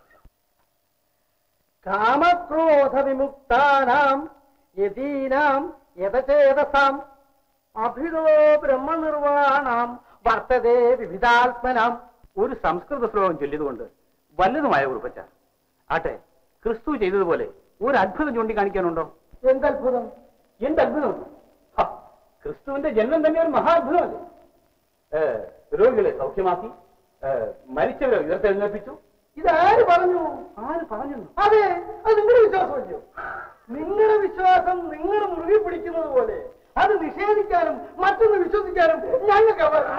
Speaker 7: കാമക്രോധ വിമുക്താനാം യതീനാം യഥചേതസാം അഭിതോ ബ്രഹ്മനിർവാണാം വർത്തതേ വിവിധാത്മനാം
Speaker 4: ഒരു സംസ്കൃത ശ്ലോകം ചൊല്ലിയതുകൊണ്ട് വല്ലതുമായ കുറിപ്പച്ച ആട്ടെ ക്രിസ്തു ചെയ്തതുപോലെ ഒരു അത്ഭുതം ചൂണ്ടിക്കാണിക്കാനുണ്ടോ
Speaker 7: എന്തത്ഭുതം
Speaker 4: എന്ത് അത്ഭുതം ഹ, ക്രിസ്തുവിന്റെ ജന്മം തന്നെ ഒരു മഹാത്ഭുതമല്ലേ ഏ, രോഗികളെ സൗഖ്യമാക്കി ഏ, മരിച്ചവരെ ഉയർത്തെഴുന്നേൽപ്പിച്ചു
Speaker 7: ഇതാര് പറഞ്ഞു
Speaker 4: ആര് പറഞ്ഞു
Speaker 7: അതെ അത് നിങ്ങളുടെ വിശ്വാസമല്ലയോ നിങ്ങളുടെ വിശ്വാസം നിങ്ങൾ മുറുകെ പിടിക്കുന്നത് പോലെ അത് നിഷേധിക്കാനും മറ്റൊന്ന് വിശ്വസിക്കാനും ഞങ്ങൾക്ക്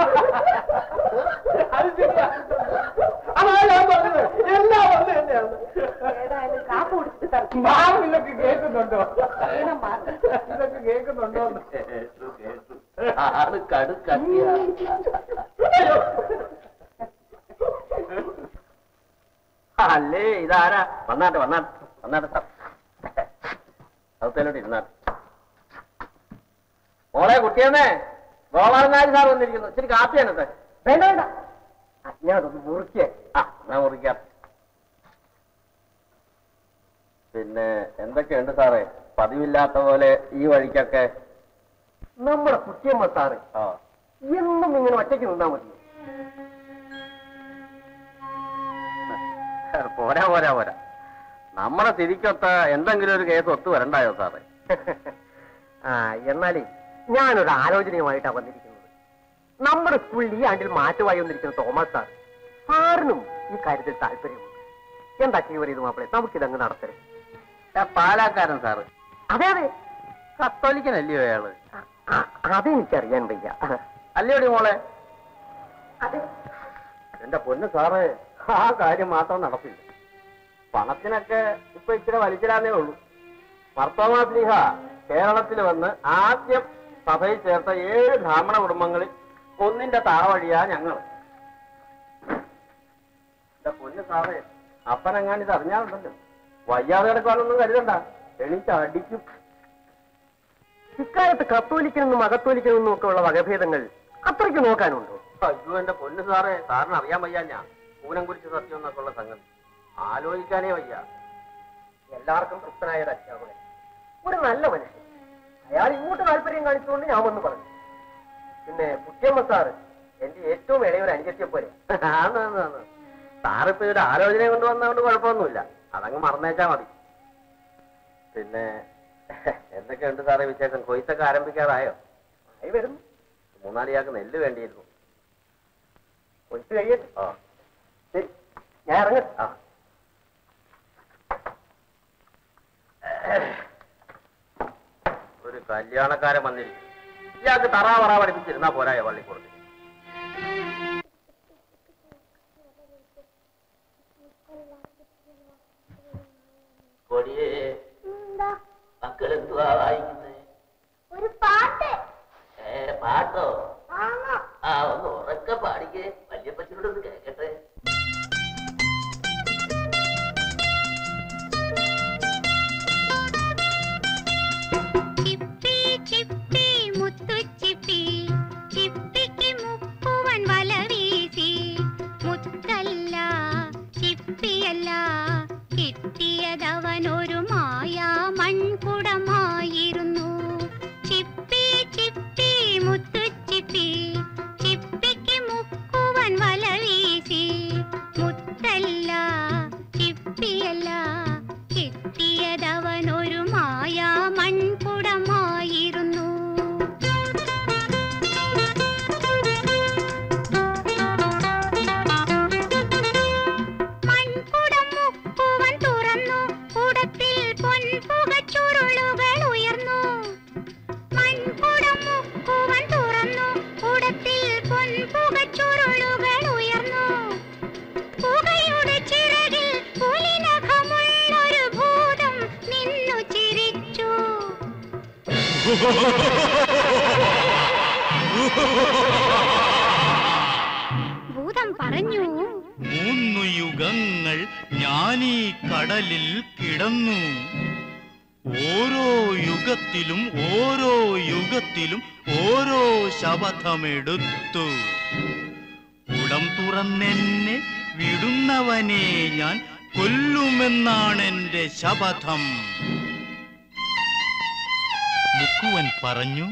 Speaker 7: അത് ശരിയാ അതാ ഞാൻ പറഞ്ഞത് എല്ലാം ഒന്ന് തന്നെയാണ്
Speaker 3: ഏതായാലും കാപ്പ് കുടിച്ചിട്ട് തറക്കും
Speaker 7: മാം ഇതൊക്കെ കേൾക്കുന്നുണ്ടോ
Speaker 3: ക്ഷീണം മാറി
Speaker 7: ഇതൊക്കെ കേൾക്കുന്നുണ്ടോ
Speaker 1: കേട്ടു കേട്ടു ആള് കടുക്കത്തിയ അല്ലേ ഇതാരാ വന്നാട്ടെ വന്നാട്ടെ വന്നാട്ടെ സാർ സൗത്തേലോട്ട് ഇരുന്നാട്ടെ മോളെ കുട്ടിയെന്നേ ഗോപാലനാരി സാർ വന്നിരിക്കുന്നു ഇച്ചിരി കാപ്പി എന്നത്തെ
Speaker 7: വേണ്ട വേണ്ട ആ, ഞാനതൊന്ന് മുറിക്കേ
Speaker 1: ആ ഞാൻ മുറിക്കാം പിന്നെ എന്തൊക്കെയുണ്ട് സാറേ പതിവില്ലാത്ത പോലെ ഈ വഴിക്കൊക്കെ
Speaker 7: നമ്മുടെ കുട്ടിയമ്മ സാറ്
Speaker 1: ആ
Speaker 7: എന്നും ഇങ്ങനെ ഒറ്റയ്ക്ക് നിന്നാ മതി
Speaker 1: പോരാ പോരാ പോരാ നമ്മുടെ തിരിക്കൊത്ത എന്തെങ്കിലും ഒരു കേസ് ഒത്തു വരണ്ടായോ സാറേ
Speaker 7: ആ എന്നാലേ ഞാനൊരു ആലോചനയുമായിട്ടാ വന്നിരിക്കുന്നത് നമ്മുടെ സ്കൂളിൽ ഈ ആണ്ടിൽ മാറ്റമായി വന്നിരിക്കുന്ന തോമസ് സാർ സാറിനും ഈ കാര്യത്തിൽ താല്പര്യമുണ്ട് എന്താ ചെയ്യവർ ഇത് മാപ്പിളെ നമുക്കിതങ്ങ് നടത്തരുത്
Speaker 1: ആ, പാലാക്കാരൻ സാറ്
Speaker 7: അതെ അതെ
Speaker 1: കത്തോലിക്കനല്ലയോ അയാള്
Speaker 7: അ- അതെനിക്കറിയാൻ വയ്യ
Speaker 1: അല്ലയോടി മോളെ
Speaker 3: അതെ
Speaker 1: എന്റെ പൊന്ന് സാറേ ആ കാര്യം മാത്രം നടപ്പില്ല പണത്തിനൊക്കെ ഇപ്പൊ ഇച്ചിരി വലിച്ചിടാന്നേ ഉള്ളൂ മർത്തോമാസ്ലിഹ കേരളത്തിൽ വന്ന് ആദ്യം സഭയിൽ ചേർത്ത ഏഴ് ബ്രാഹ്മണ കുടുംബങ്ങളിൽ ഒന്നിന്റെ താവഴിയാ ഞങ്ങൾ എന്റെ പൊന്ന് സാറേ അപ്പനെങ്ങാൻ ഇത് അറിഞ്ഞാലുണ്ടല്ലോ വയ്യാതെ കിടക്കാനൊന്നും കരുതണ്ട എണീറ്റ് അടിക്കും
Speaker 7: ഇക്കാലത്ത് കത്തോലിക്കനെന്നും അകത്തോലിക്കനെന്നും ഒക്കെ ഉള്ള വകഭേദങ്ങൾ അത്രയ്ക്ക് നോക്കാനുണ്ടോ
Speaker 1: അയ്യോ എന്റെ പൊന്നു സാറേ സാറിന് അറിയാൻ വയ്യ ഞാൻ പൂനം കുറിച്ച് സത്യം എന്നൊക്കെ ഉള്ള സംഗതി ആലോചിക്കാനേ വയ്യ
Speaker 7: എല്ലാവർക്കും തൃപ്തനായ അധ്യാപകൻ ഒരു നല്ല മനുഷ്യൻ അയാൾ ഇങ്ങോട്ട് താല്പര്യം കാണിച്ചുകൊണ്ട് ഞാൻ വന്ന് പറഞ്ഞു പിന്നെ കുട്ടിയമ്മ സാറ് എന്റെ ഏറ്റവും ഇളയ ഒരു അനുജത്തിയെ പോലെ
Speaker 1: ആന്ന് ആന്ന് ആന്ന്. സാറിപ്പോ ഒരു ആലോചന കൊണ്ടുവന്നതുകൊണ്ട് കുഴപ്പമൊന്നുമില്ല അതങ്ങ് മറന്നേച്ചാ മതി പിന്നെ എന്തൊക്കെയുണ്ട് സാറേ വിശേഷം കൊയ്ത്തൊക്കെ ആരംഭിക്കാറായോ
Speaker 7: ആയി വരുന്നു
Speaker 1: മൂന്നാലിയാൾക്ക് നെല്ല് വേണ്ടിയിരുന്നു
Speaker 7: കൊയ്ത്ത് കഴിയട്ടെ
Speaker 1: ആ
Speaker 7: ശരി ഞാൻ ഇറങ്ങട്ടെ
Speaker 1: ആ ഒരു കല്യാണക്കാരൻ വന്നിരിക്കും ഇയാൾക്ക് തറാ പറ പഠിപ്പിച്ചിരുന്നാ പോരായോ പള്ളിക്കൂടത്തിൽ കൊടിയേ
Speaker 6: എന്താ
Speaker 1: മക്കൾ എന്തുവാ വായിക്കുന്നേ
Speaker 6: ഒരു പാട്ട്
Speaker 1: ഏ പാട്ടോ
Speaker 6: ആണോ
Speaker 1: ആ ഒന്ന് ഉറക്കെ പാടിക്കേ വല്യപ്പച്ചനോടൊന്ന് കേക്കട്ടെ
Speaker 9: ചിപ്പി ചിപ്പി മുത്തു ചിപ്പി ചിപ്പിക്ക് മുക്കുവൻ വല വീശി മുത്തല്ല ചിപ്പിയല്ല കിട്ടിയതവനൊരു മായാ മൺകുടമായിരുന്നു ചിപ്പി ചിപ്പി മുത്തു ചിപ്പി ചിപ്പിക്ക് മുക്കുവൻ വല വീശി മുത്തല്ല ചിപ്പിയല്ല കിട്ടിയതവനൊരു മായാ മൺകുടമായിരുന്നു മൺകുടം മുക്കുവൻ തുറന്നു കുടത്തിൽ പൊൻപുകച്ചുരുളുകൾ ഉയർന്നു മൺകുടം മുക്കുവൻ തുറന്നു കുടത്തിൽ പൊൻപുകച്ചുരുളുകൾ ഉയർന്നു പുകയുടെ ചിറകിൽ പുലിനഖമുള്ളൊരു ഭൂതം നിന്നു ചിരിച്ചു ഭൂതം പറഞ്ഞു
Speaker 10: മൂന്നു യുഗങ്ങൾ ഞാനീ കടലിൽ കിടന്നു ഓരോ യുഗത്തിലും ഓരോ യുഗത്തിലും ഓരോ ശപഥമെടുത്തു കുടം തുറന്നെന്നെ വിടുന്നവനെ ഞാൻ കൊല്ലുമെന്നാണെന്റെ ശപഥം മുക്കുവൻ പറഞ്ഞു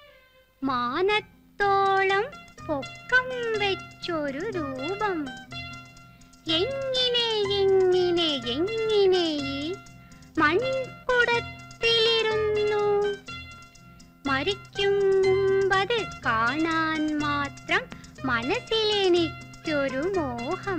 Speaker 9: മാനത്തോളം പൊക്കം വെച്ചൊരു രൂപം എങ്ങനെ എങ്ങനെ എങ്ങനെ ഈ മൺകുടത്തിലിരുന്നു മരിക്കും മുമ്പത് കാണാൻ മാത്രം മനസ്സിലെനിക്കൊരു മോഹം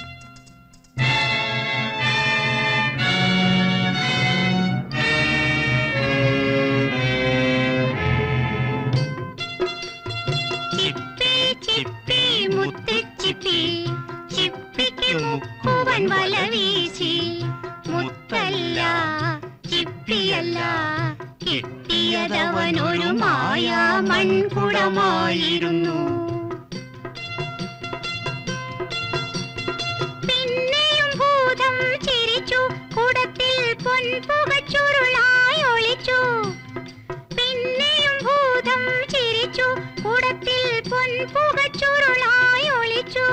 Speaker 9: ചിപ്പി ചിപ്പി മുത്തുച്ചിപ്പി ചിപ്പിക്ക് മുക്കുവൻ വല വീശി മുത്തല്ല ചിപ്പിയല്ല കിട്ടിയതവനൊരു മായാ മൺകുടമായിരുന്നു പിന്നെയും ഭൂതം ചിരിച്ചു കുടത്തിൽ പൊൻപുകച്ചുരുളായി ഒളിച്ചു പിന്നെയും ഭൂതം ചിരിച്ചു കുടത്തിൽ പൊൻപുകച്ചുരുളായി ഒളിച്ചു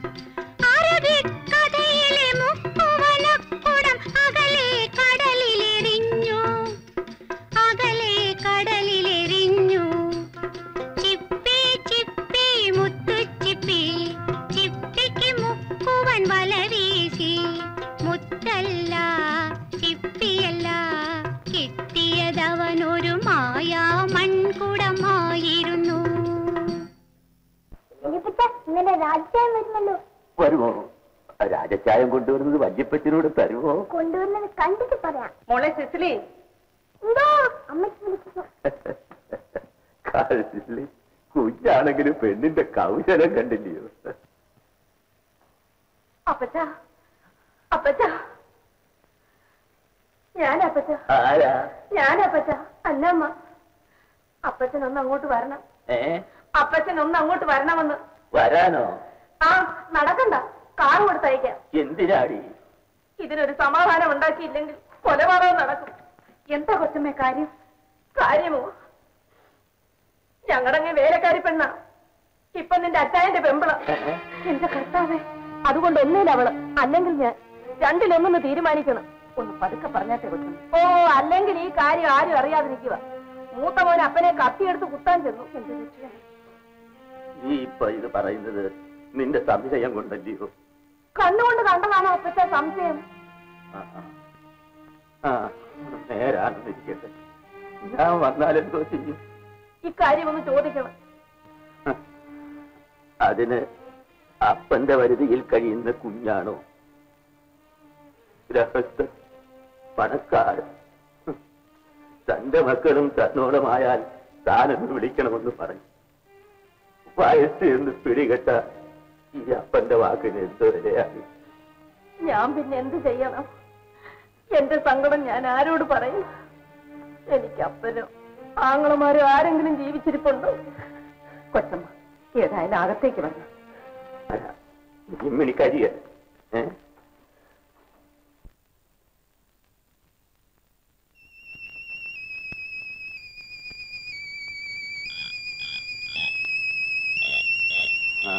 Speaker 9: അറബിക്കഥയിലെ മുക്കുവനക്കുടം അകലെ കടലിലെറിഞ്ഞു അകലെ കടലിലെറിഞ്ഞു ചിപ്പി ചിപ്പി മുത്തു ചിപ്പി ചിപ്പിക്ക് മുക്കുവൻ വല വീശി മുത്തല്ല ചിപ്പിയല്ല കിട്ടിയതവനൊരു മായാ മൺകുടമായിരുന്നു
Speaker 6: ഇനിയിപ്പച്ച ഇന്നലെ രാജ്യം വരുമല്ലോ
Speaker 2: വരുമോ രാജച്ചായം കൊണ്ടുവരുന്നത് വല്യപ്പച്ചനോട് തരുമോ
Speaker 6: കൊണ്ടുവന്നത് കണ്ടിട്ട് പറയാം
Speaker 3: മോളെ സിസിലി
Speaker 6: എന്തോ അമ്മയ്ക്ക് വിളിക്കുന്നു
Speaker 2: കാഴ്ചയില്ലേ കുഞ്ഞാണെങ്കിലും പെണ്ണിന്റെ കൗശലം കണ്ടില്ലയോ
Speaker 3: അപ്പച്ച അപ്പച്ച ഞാൻ അപ്പച്ച
Speaker 2: ആരാ
Speaker 3: ഞാൻ അപ്പച്ച അല്ല അമ്മ അപ്പച്ചൻ ഒന്ന് അങ്ങോട്ട് വരണം
Speaker 2: ഏ
Speaker 3: അപ്പച്ചൻ ഒന്ന് അങ്ങോട്ട് വരണമെന്ന്
Speaker 2: വരാനോ
Speaker 3: ആ നടക്കണ്ട കാർ കൊടുത്തയക്കാം
Speaker 2: എന്തിനാടി
Speaker 3: ഇതിനൊരു സമാധാനം ഉണ്ടാക്കിയില്ലെങ്കിൽ കൊലപാതകം നടക്കും എന്താ കൊച്ചമ്മേ കാര്യം കാര്യമോ ഞങ്ങളങ്ങ് വേലക്കാരി പെണ്ണ ഇപ്പൊ നിന്റെ അച്ചായന്റെ പെമ്പിള എന്റെ കർത്താവേ അതുകൊണ്ട് ഒന്നില്ല അവള് അല്ലെങ്കിൽ ഞാൻ രണ്ടിലൊന്നൊന്ന് തീരുമാനിക്കണം ഒന്ന് പതുക്കെ പറഞ്ഞാട്ടെ കൊച്ചു ഓ അല്ലെങ്കിൽ ഈ കാര്യം ആരും അറിയാതിരിക്കുക മൂത്ത മോൻ അപ്പനെ കത്തിയെടുത്ത് കുത്താൻ ചെന്നു എന്റെ രക്ഷകനെ.
Speaker 2: നീ ഇപ്പൊ ഇത് പറയുന്നത് നിന്റെ സംശയം കൊണ്ടല്ലയോ
Speaker 3: കണ്ണുകൊണ്ട് കണ്ടതാണോ അപ്പച്ച സംശയം
Speaker 2: ആ, ആ. ആ നേരാണെന്നിരിക്കട്ടെ ഞാൻ വന്നാലെന്തോ ചെയ്യും
Speaker 3: ഇക്കാര്യം ഒന്ന് ചോദിക്കണം
Speaker 2: അതിന് അപ്പന്റെ വരുതിയിൽ കഴിയുന്ന കുഞ്ഞാണോ ഗ്രഹസ്ഥൻ പണക്കാരൻ തന്റെ മക്കളും തന്നോടമായാൽ താനെന്ന് വിളിക്കണമെന്ന് പറഞ്ഞു വയസ്സ് എന്ന് പിടികെട്ട ഈ അപ്പന്റെ വാക്കിന് എന്തോ വിലയായി
Speaker 3: ഞാൻ പിന്നെ എന്ത് ചെയ്യണം എന്റെ സങ്കടം ഞാൻ ആരോട് പറയും എനിക്ക് അപ്പനോ ആങ്ങളമാരോ ആരെങ്കിലും ജീവിച്ചിരിപ്പുണ്ടോ കൊച്ചമ്മ ഏതായാലും അകത്തേക്ക് വരണം
Speaker 2: ഇമ്മിണി കരിയ ഏ ആ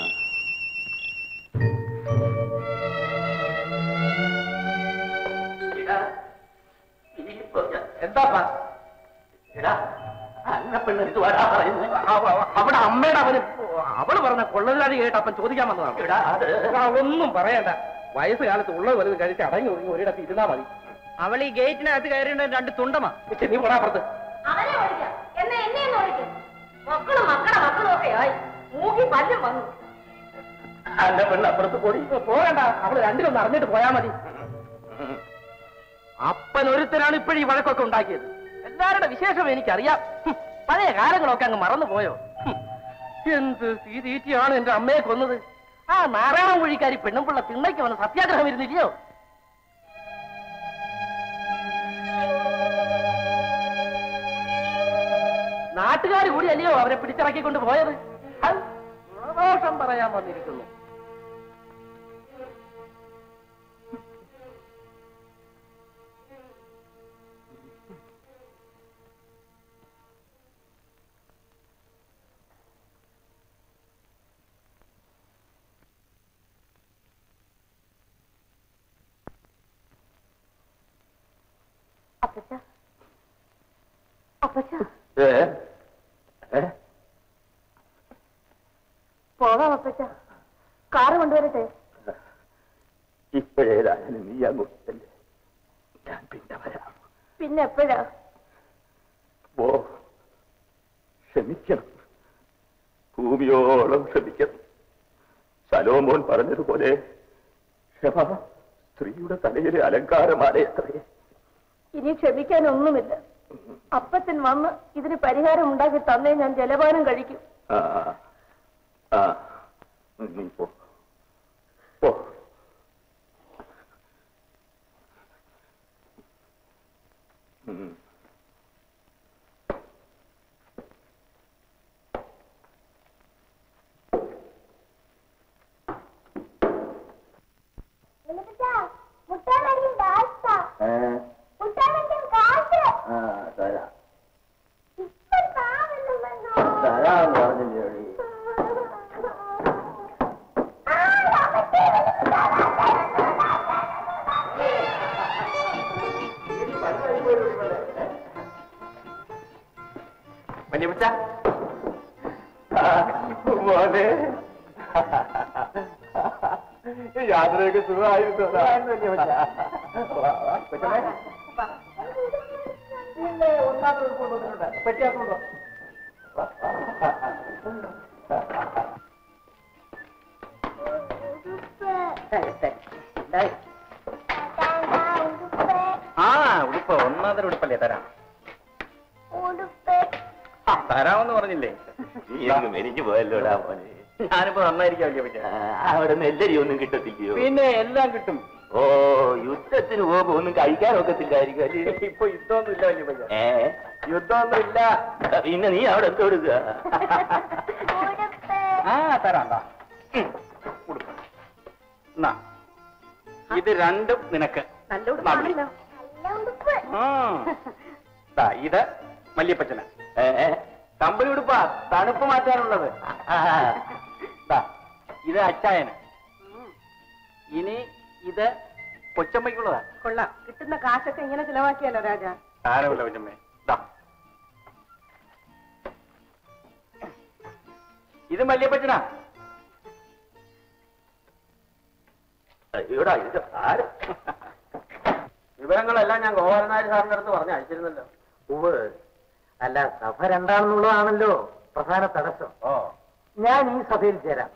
Speaker 1: എന്താപ്പാ
Speaker 2: എടാ അന്നപ്പെണ്ണ് ഇത് വരാ പറയുന്നത്
Speaker 1: അവിടെ അമ്മയുടെ അവന് അവള് പറഞ്ഞ കൊള്ളരുതാതെ കേട്ട് അപ്പൻ ചോദിക്കാൻ വന്നതാണ്
Speaker 2: എടാ അത്
Speaker 1: ആ, ഒന്നും പറയണ്ട വയസ്സുകാലത്ത് ഉള്ളത് വലുത് കഴിച്ച് അടങ്ങി ഒതുങ്ങി ഒരിടത്ത് ഇരുന്നാ മതി
Speaker 7: അവൾ ഈ ഗേറ്റിനകത്ത് കയറിയിട്ട് രണ്ട് തുണ്ടമാ
Speaker 1: പക്ഷെ നീ പോടാ അപ്പുറത്ത്
Speaker 3: അവനെ ഓടിക്കാം എന്നാ എന്നെ ഒന്ന് ഓടിക്കാം മക്കളും മക്കളുടെ മക്കളും ഒക്കെ ആയി മൂക്കി പല്ലും വന്നു
Speaker 2: അന്റെ പെണ്ണ് അപ്പുറത്ത് പോടി
Speaker 1: പോകണ്ട അവള് രണ്ടിലൊന്ന് അറിഞ്ഞിട്ട് പോയാ മതി അപ്പൻ ഒരുത്തനാണ് ഇപ്പോഴും ഈ വഴക്കൊക്കെ ഉണ്ടാക്കിയത് എല്ലാവരുടെ വിശേഷം എനിക്കറിയാം ഹും, പഴയ കാലങ്ങളൊക്കെ അങ്ങ് മറന്നു പോയോ ഹും, എന്ത് തീറ്റീറ്റിയാണ് എന്റെ അമ്മയെ കൊന്നത് ആ നാരായണ കുഴിക്കാരി പെണ്ണുമ്പിള്ള തിണ്ണയ്ക്ക് വന്ന് സത്യാഗ്രഹം ഇരുന്നില്ലയോ നാട്ടുകാർ കൂടി അല്ലയോ അവരെ പിടിച്ചിറക്കിക്കൊണ്ട് പോയത് ഹൗ, ഗുണദോഷം പറയാൻ വന്നിരിക്കുന്നു
Speaker 3: അപ്പച്ച അപ്പച്ച
Speaker 2: ഏ ഏ
Speaker 3: പോകാം അപ്പച്ച കാറ് കൊണ്ടുവരട്ടെ
Speaker 2: ഇപ്പോഴേതായാലും നീ അങ്ങോട്ടല്ലേ ഞാൻ പിന്നെ വരാം
Speaker 3: പിന്നെ എപ്പോഴാ
Speaker 2: ഓ ക്ഷമിക്കണം ഭൂമിയോളം ക്ഷമിക്കണം സലോമോൻ പറഞ്ഞതുപോലെ ക്ഷമ സ്ത്രീയുടെ തലയിലെ അലങ്കാരമാണ് എത്രയേ
Speaker 3: ഇനി ക്ഷമിക്കാനൊന്നുമില്ല അപ്പച്ചൻ വന്ന് ഇതിന് പരിഹാരം ഉണ്ടാക്കി തന്നേ ഞാൻ ജലപാനം കഴിക്കും
Speaker 2: ആ ആ നീ പോ പോ ഉം.
Speaker 6: മുട്ടാൻ വേണ്ടി കാശാ
Speaker 2: ഏ,
Speaker 6: മുട്ടാൻ വേണ്ടി കാശ്
Speaker 2: ആ തരാം
Speaker 6: ഇപ്പൊ താമസം
Speaker 2: തരാന്ന് പറഞ്ഞില്ലേ
Speaker 1: വല്യപ്പച്ച
Speaker 2: മോനെ യാത്രയൊക്കെ സുഖമായിരുന്നു
Speaker 1: ആ ഉടുപ്പ് ഒന്നാമതൊരു ഉടുപ്പല്ലേ തരാം
Speaker 6: ഉടുപ്പ്
Speaker 1: ആ, തരാമെന്ന് പറഞ്ഞില്ലേ
Speaker 2: നീ അങ്ങ് മെലിഞ്ഞു പോയല്ലോടാ മോനെ
Speaker 1: ഞാനിപ്പോ നന്നായിരിക്കാം വല്യപ്പച്ച
Speaker 2: ആ, അവിടെ നെല്ലരി ഒന്നും കിട്ടത്തില്ലയോ
Speaker 1: പിന്നെ എല്ലാം കിട്ടും
Speaker 2: ഓ യുദ്ധത്തിന് പോകുമ്പോ ഒന്നും കഴിക്കാനൊക്കത്തില്ലായിരിക്കും അല്ലേ
Speaker 1: ഇപ്പൊ യുദ്ധമൊന്നും ഇല്ല വല്യപ്പച്ച
Speaker 2: ഏ
Speaker 1: യുദ്ധമൊന്നും ഇല്ല
Speaker 2: പിന്നെ നീ അവിടെ എന്തോ എടുക്കുക
Speaker 6: ഉടുപ്പ്
Speaker 1: ആ തരാം ദാ. ഉം, ഉടുപ്പ് എന്നാ ഇത് രണ്ടും നിനക്ക്
Speaker 3: നല്ല ഉടുപ്പാണല്ലോ
Speaker 6: നല്ല ഉടുപ്പ്
Speaker 1: ആ. ദാ, ഇത് മല്ലിയപ്പച്ചന്
Speaker 2: ഏ
Speaker 1: കമ്പനി ഉടുപ്പാ തണുപ്പ് മാറ്റാനുള്ളത് ഇത് അച്ചായന് ഇനി ഇത് കൊച്ചമ്മയ്ക്കുള്ളതാ
Speaker 3: കൊള്ളാം കിട്ടുന്ന കാശൊക്കെ ഇങ്ങനെ ചിലവാക്കിയല്ലോ രാജ
Speaker 5: സാരമില്ല കൊച്ചമ്മേ ദാ
Speaker 1: ഇത് മല്ലിയപ്പച്ചനാ അയ്യോടാ ഇത് ആര്
Speaker 4: വിവരങ്ങളെല്ലാം ഞാൻ ഗോപാലനാരി സാറിന്റെ അടുത്ത് പറഞ്ഞ് അയച്ചിരുന്നല്ലോ
Speaker 8: ഉവ് അല്ല സഭ രണ്ടാണെന്നുള്ളതാണല്ലോ പ്രധാന തടസ്സം
Speaker 4: ഓ
Speaker 8: ഞാൻ ഈ സഭയിൽ ചേരാം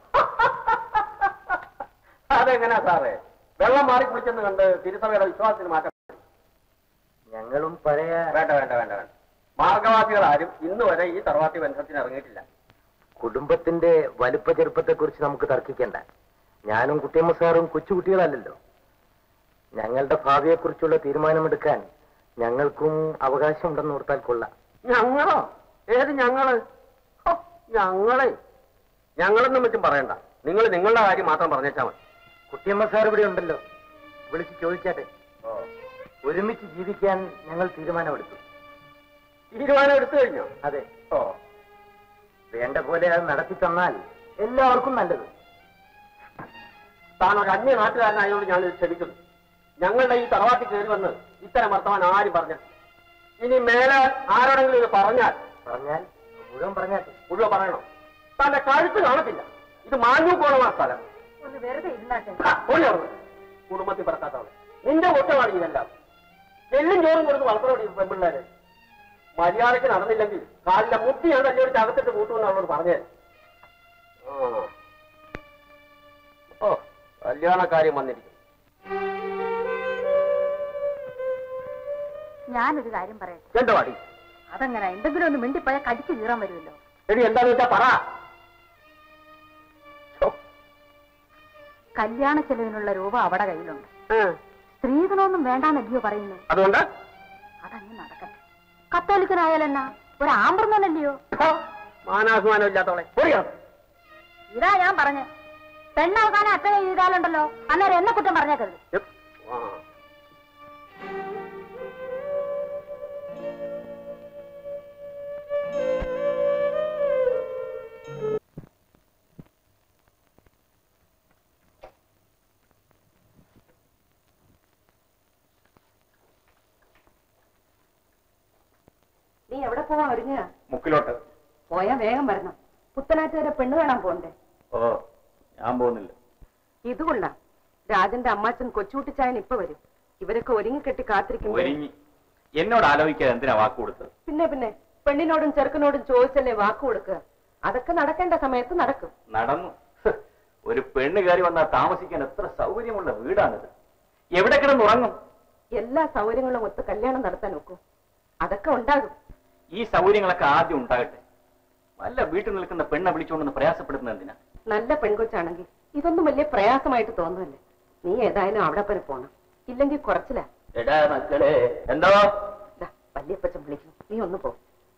Speaker 4: അതെങ്ങനെയാ സാറേ വെള്ളം മാറി കുളിച്ചെന്ന് കണ്ട് തിരുസഭയുടെ വിശ്വാസത്തിന് മാറ്റം
Speaker 8: ഞങ്ങളും പഴയ
Speaker 4: വേണ്ട വേണ്ട വേണ്ട വേണ്ട മാർഗവാസികൾ ആരും ഇന്ന് വരെ ഈ തറവാട്ടി ബന്ധത്തിന് ഇറങ്ങിയിട്ടില്ല
Speaker 8: കുടുംബത്തിന്റെ വലുപ്പ ചെറുപ്പത്തെക്കുറിച്ച് നമുക്ക് തർക്കിക്കണ്ട ഞാനും കുട്ടിയമ്മ സാറും കൊച്ചുകുട്ടികളല്ലല്ലോ ഞങ്ങളുടെ ഭാവിയെക്കുറിച്ചുള്ള തീരുമാനമെടുക്കാൻ ഞങ്ങൾക്കും അവകാശമുണ്ടെന്ന് ഓർത്താൽ കൊള്ളാം
Speaker 4: ഞങ്ങളോ ഏത് ഞങ്ങള് ഹോ, ഞങ്ങളെ ഞങ്ങളെന്നും വെച്ചും പറയണ്ട നിങ്ങൾ നിങ്ങളുടെ കാര്യം മാത്രം പറഞ്ഞേച്ചാ മതി
Speaker 8: കുട്ടിയമ്മ സാർ ഇവിടെ ഉണ്ടല്ലോ വിളിച്ച് ചോദിച്ചാട്ടെ ഒരുമിച്ച് ജീവിക്കാൻ ഞങ്ങൾ തീരുമാനമെടുത്തു
Speaker 4: തീരുമാനം എടുത്തു കഴിഞ്ഞോ
Speaker 8: അതെ
Speaker 4: ഓ
Speaker 8: വേണ്ട പോലെ അത് നടത്തി തന്നാൽ എല്ലാവർക്കും നല്ലത്
Speaker 4: താൻ ഒരു അന്യ നാട്ടുകാരനായതുകൊണ്ട് ഞാനിത് ക്ഷമിക്കുന്നു ഞങ്ങളുടെ ഈ തറവാട്ടിൽ കയറി വന്ന് ഇത്തരം വർത്തമാനം ആരും പറഞ്ഞു ഇനി മേലെ ആരോടെങ്കിലും ഇത് പറഞ്ഞാൽ
Speaker 8: പറഞ്ഞാൽ മുഴുവൻ പറഞ്ഞാട്ടെ
Speaker 4: മുഴുവൻ പറയണോ തന്റെ കഴുത്ത് കാണത്തില്ല ഇത് മാഞ്ഞൂക്കോളമാ സ്ഥലം
Speaker 3: ഒന്ന് വെറുതെ ഇരുന്നാട്ടെ
Speaker 4: ആ, ഓടി അവിടുന്ന്. കുടുംബത്തിൽ പറക്കാത്തവളെ നിന്റെ കുറ്റമാണ് ഇതെല്ലാം എല്ലും ചോറും കൊടുത്ത് വളർത്തണോടി പെൺപിള്ളേരെ മര്യാദയ്ക്ക് നടന്നില്ലെങ്കിൽ കാലിലെ മുട്ടി ഞാൻ തന്നെ ഒരു അകത്തിട്ട് കൂട്ടുമെന്ന് അവളോട് പറഞ്ഞേ ആ. ഓ കല്യാണക്കാര്യം വന്നിരിക്കും
Speaker 3: ഞാനൊരു കാര്യം പറയട്ടെ
Speaker 4: എന്തോ അടി
Speaker 3: അതെങ്ങനെ എന്തെങ്കിലും ഒന്ന് മിണ്ടിപ്പോയാൽ കടിച്ചു കീറാൻ വരുമല്ലോ
Speaker 4: എടി എന്താന്ന് വെച്ചാ പറ ഛോ,
Speaker 3: കല്യാണ ചെലവിനുള്ള രൂപ അവിടെ കയ്യിലുണ്ട്
Speaker 4: ഏ,
Speaker 3: സ്ത്രീധനമൊന്നും വേണ്ടാന്നല്ലയോ പറയുന്നത്
Speaker 4: അതുകൊണ്ട്
Speaker 3: അതങ്ങ് നടക്കട്ടെ കത്തോലിക്കനായാലെന്നാ ഒരു ആമ്പർന്നല്ലയോ
Speaker 4: ഛോ, മാനാഭിമാനം ഇല്ലാത്തവളെ ഓടിയാണ്
Speaker 3: ഇതാ ഞാൻ പറഞ്ഞേ പെണ്ണാകാൻ അച്ഛനെ ചെയ്താലുണ്ടല്ലോ അന്നേരം എന്നെ കുറ്റം പറഞ്ഞേക്കരുത്
Speaker 4: ആ
Speaker 3: നീ എവിടെ പോവാൻ ഒരുങ്ങുക
Speaker 5: മുക്കിലോട്ട്
Speaker 3: പോയാ വേഗം വരണം പുത്തനാറ്റുകാരെ പെണ്ണ് കാണാൻ പോണ്ടേ
Speaker 5: ഓ ഞാൻ പോകുന്നില്ല
Speaker 3: ഇത് കൊള്ളാം രാജന്റെ അമ്മാച്ചൻ കൊച്ചുകുട്ടിച്ചായൻ ഇപ്പൊ വരും ഇവരൊക്കെ ഒരുങ്ങിക്കെട്ടി കാത്തിരിക്കും
Speaker 5: ഒരുങ്ങി എന്നോട് ആലോചിക്കാതെ എന്തിനാ വാക്ക് കൊടുത്തത്
Speaker 3: പിന്നെ പിന്നെ പെണ്ണിനോടും ചെറുക്കനോടും ചോദിച്ചല്ലേ വാക്ക് കൊടുക്കുക അതൊക്കെ നടക്കേണ്ട സമയത്ത് നടക്കും
Speaker 5: നടന്നു ഹ്, ഒരു പെണ്ണ് കയറി വന്നാൽ താമസിക്കാൻ എത്ര സൗകര്യമുള്ള വീടാണിത് എവിടെ കിടന്നുറങ്ങും
Speaker 3: എല്ലാ സൗകര്യങ്ങളും ഒത്ത് കല്യാണം നടത്താൻ നോക്കും അതൊക്കെ ഉണ്ടാകും
Speaker 5: ഈ സൗകര്യങ്ങളൊക്കെ ആദ്യം ഉണ്ടാകട്ടെ വല്ല വീട്ടിൽ നിൽക്കുന്ന പെണ്ണെ വിളിച്ചുകൊണ്ടെന്ന് പ്രയാസപ്പെടുന്നത് എന്തിനാ
Speaker 3: നല്ല പെൺകൊച്ചാണെങ്കിൽ ഇതൊന്നും വലിയ പ്രയാസമായിട്ട് തോന്നുന്നില്ല നീ ഏതായാലും അവിടെ വരെ പോണം ഇല്ലെങ്കിൽ കുറച്ചില്ല
Speaker 1: എടാ മക്കളെ എന്തോ
Speaker 3: വല്യപ്പച്ചൻ വിളിക്കുന്നു നീ ഒന്ന് പോ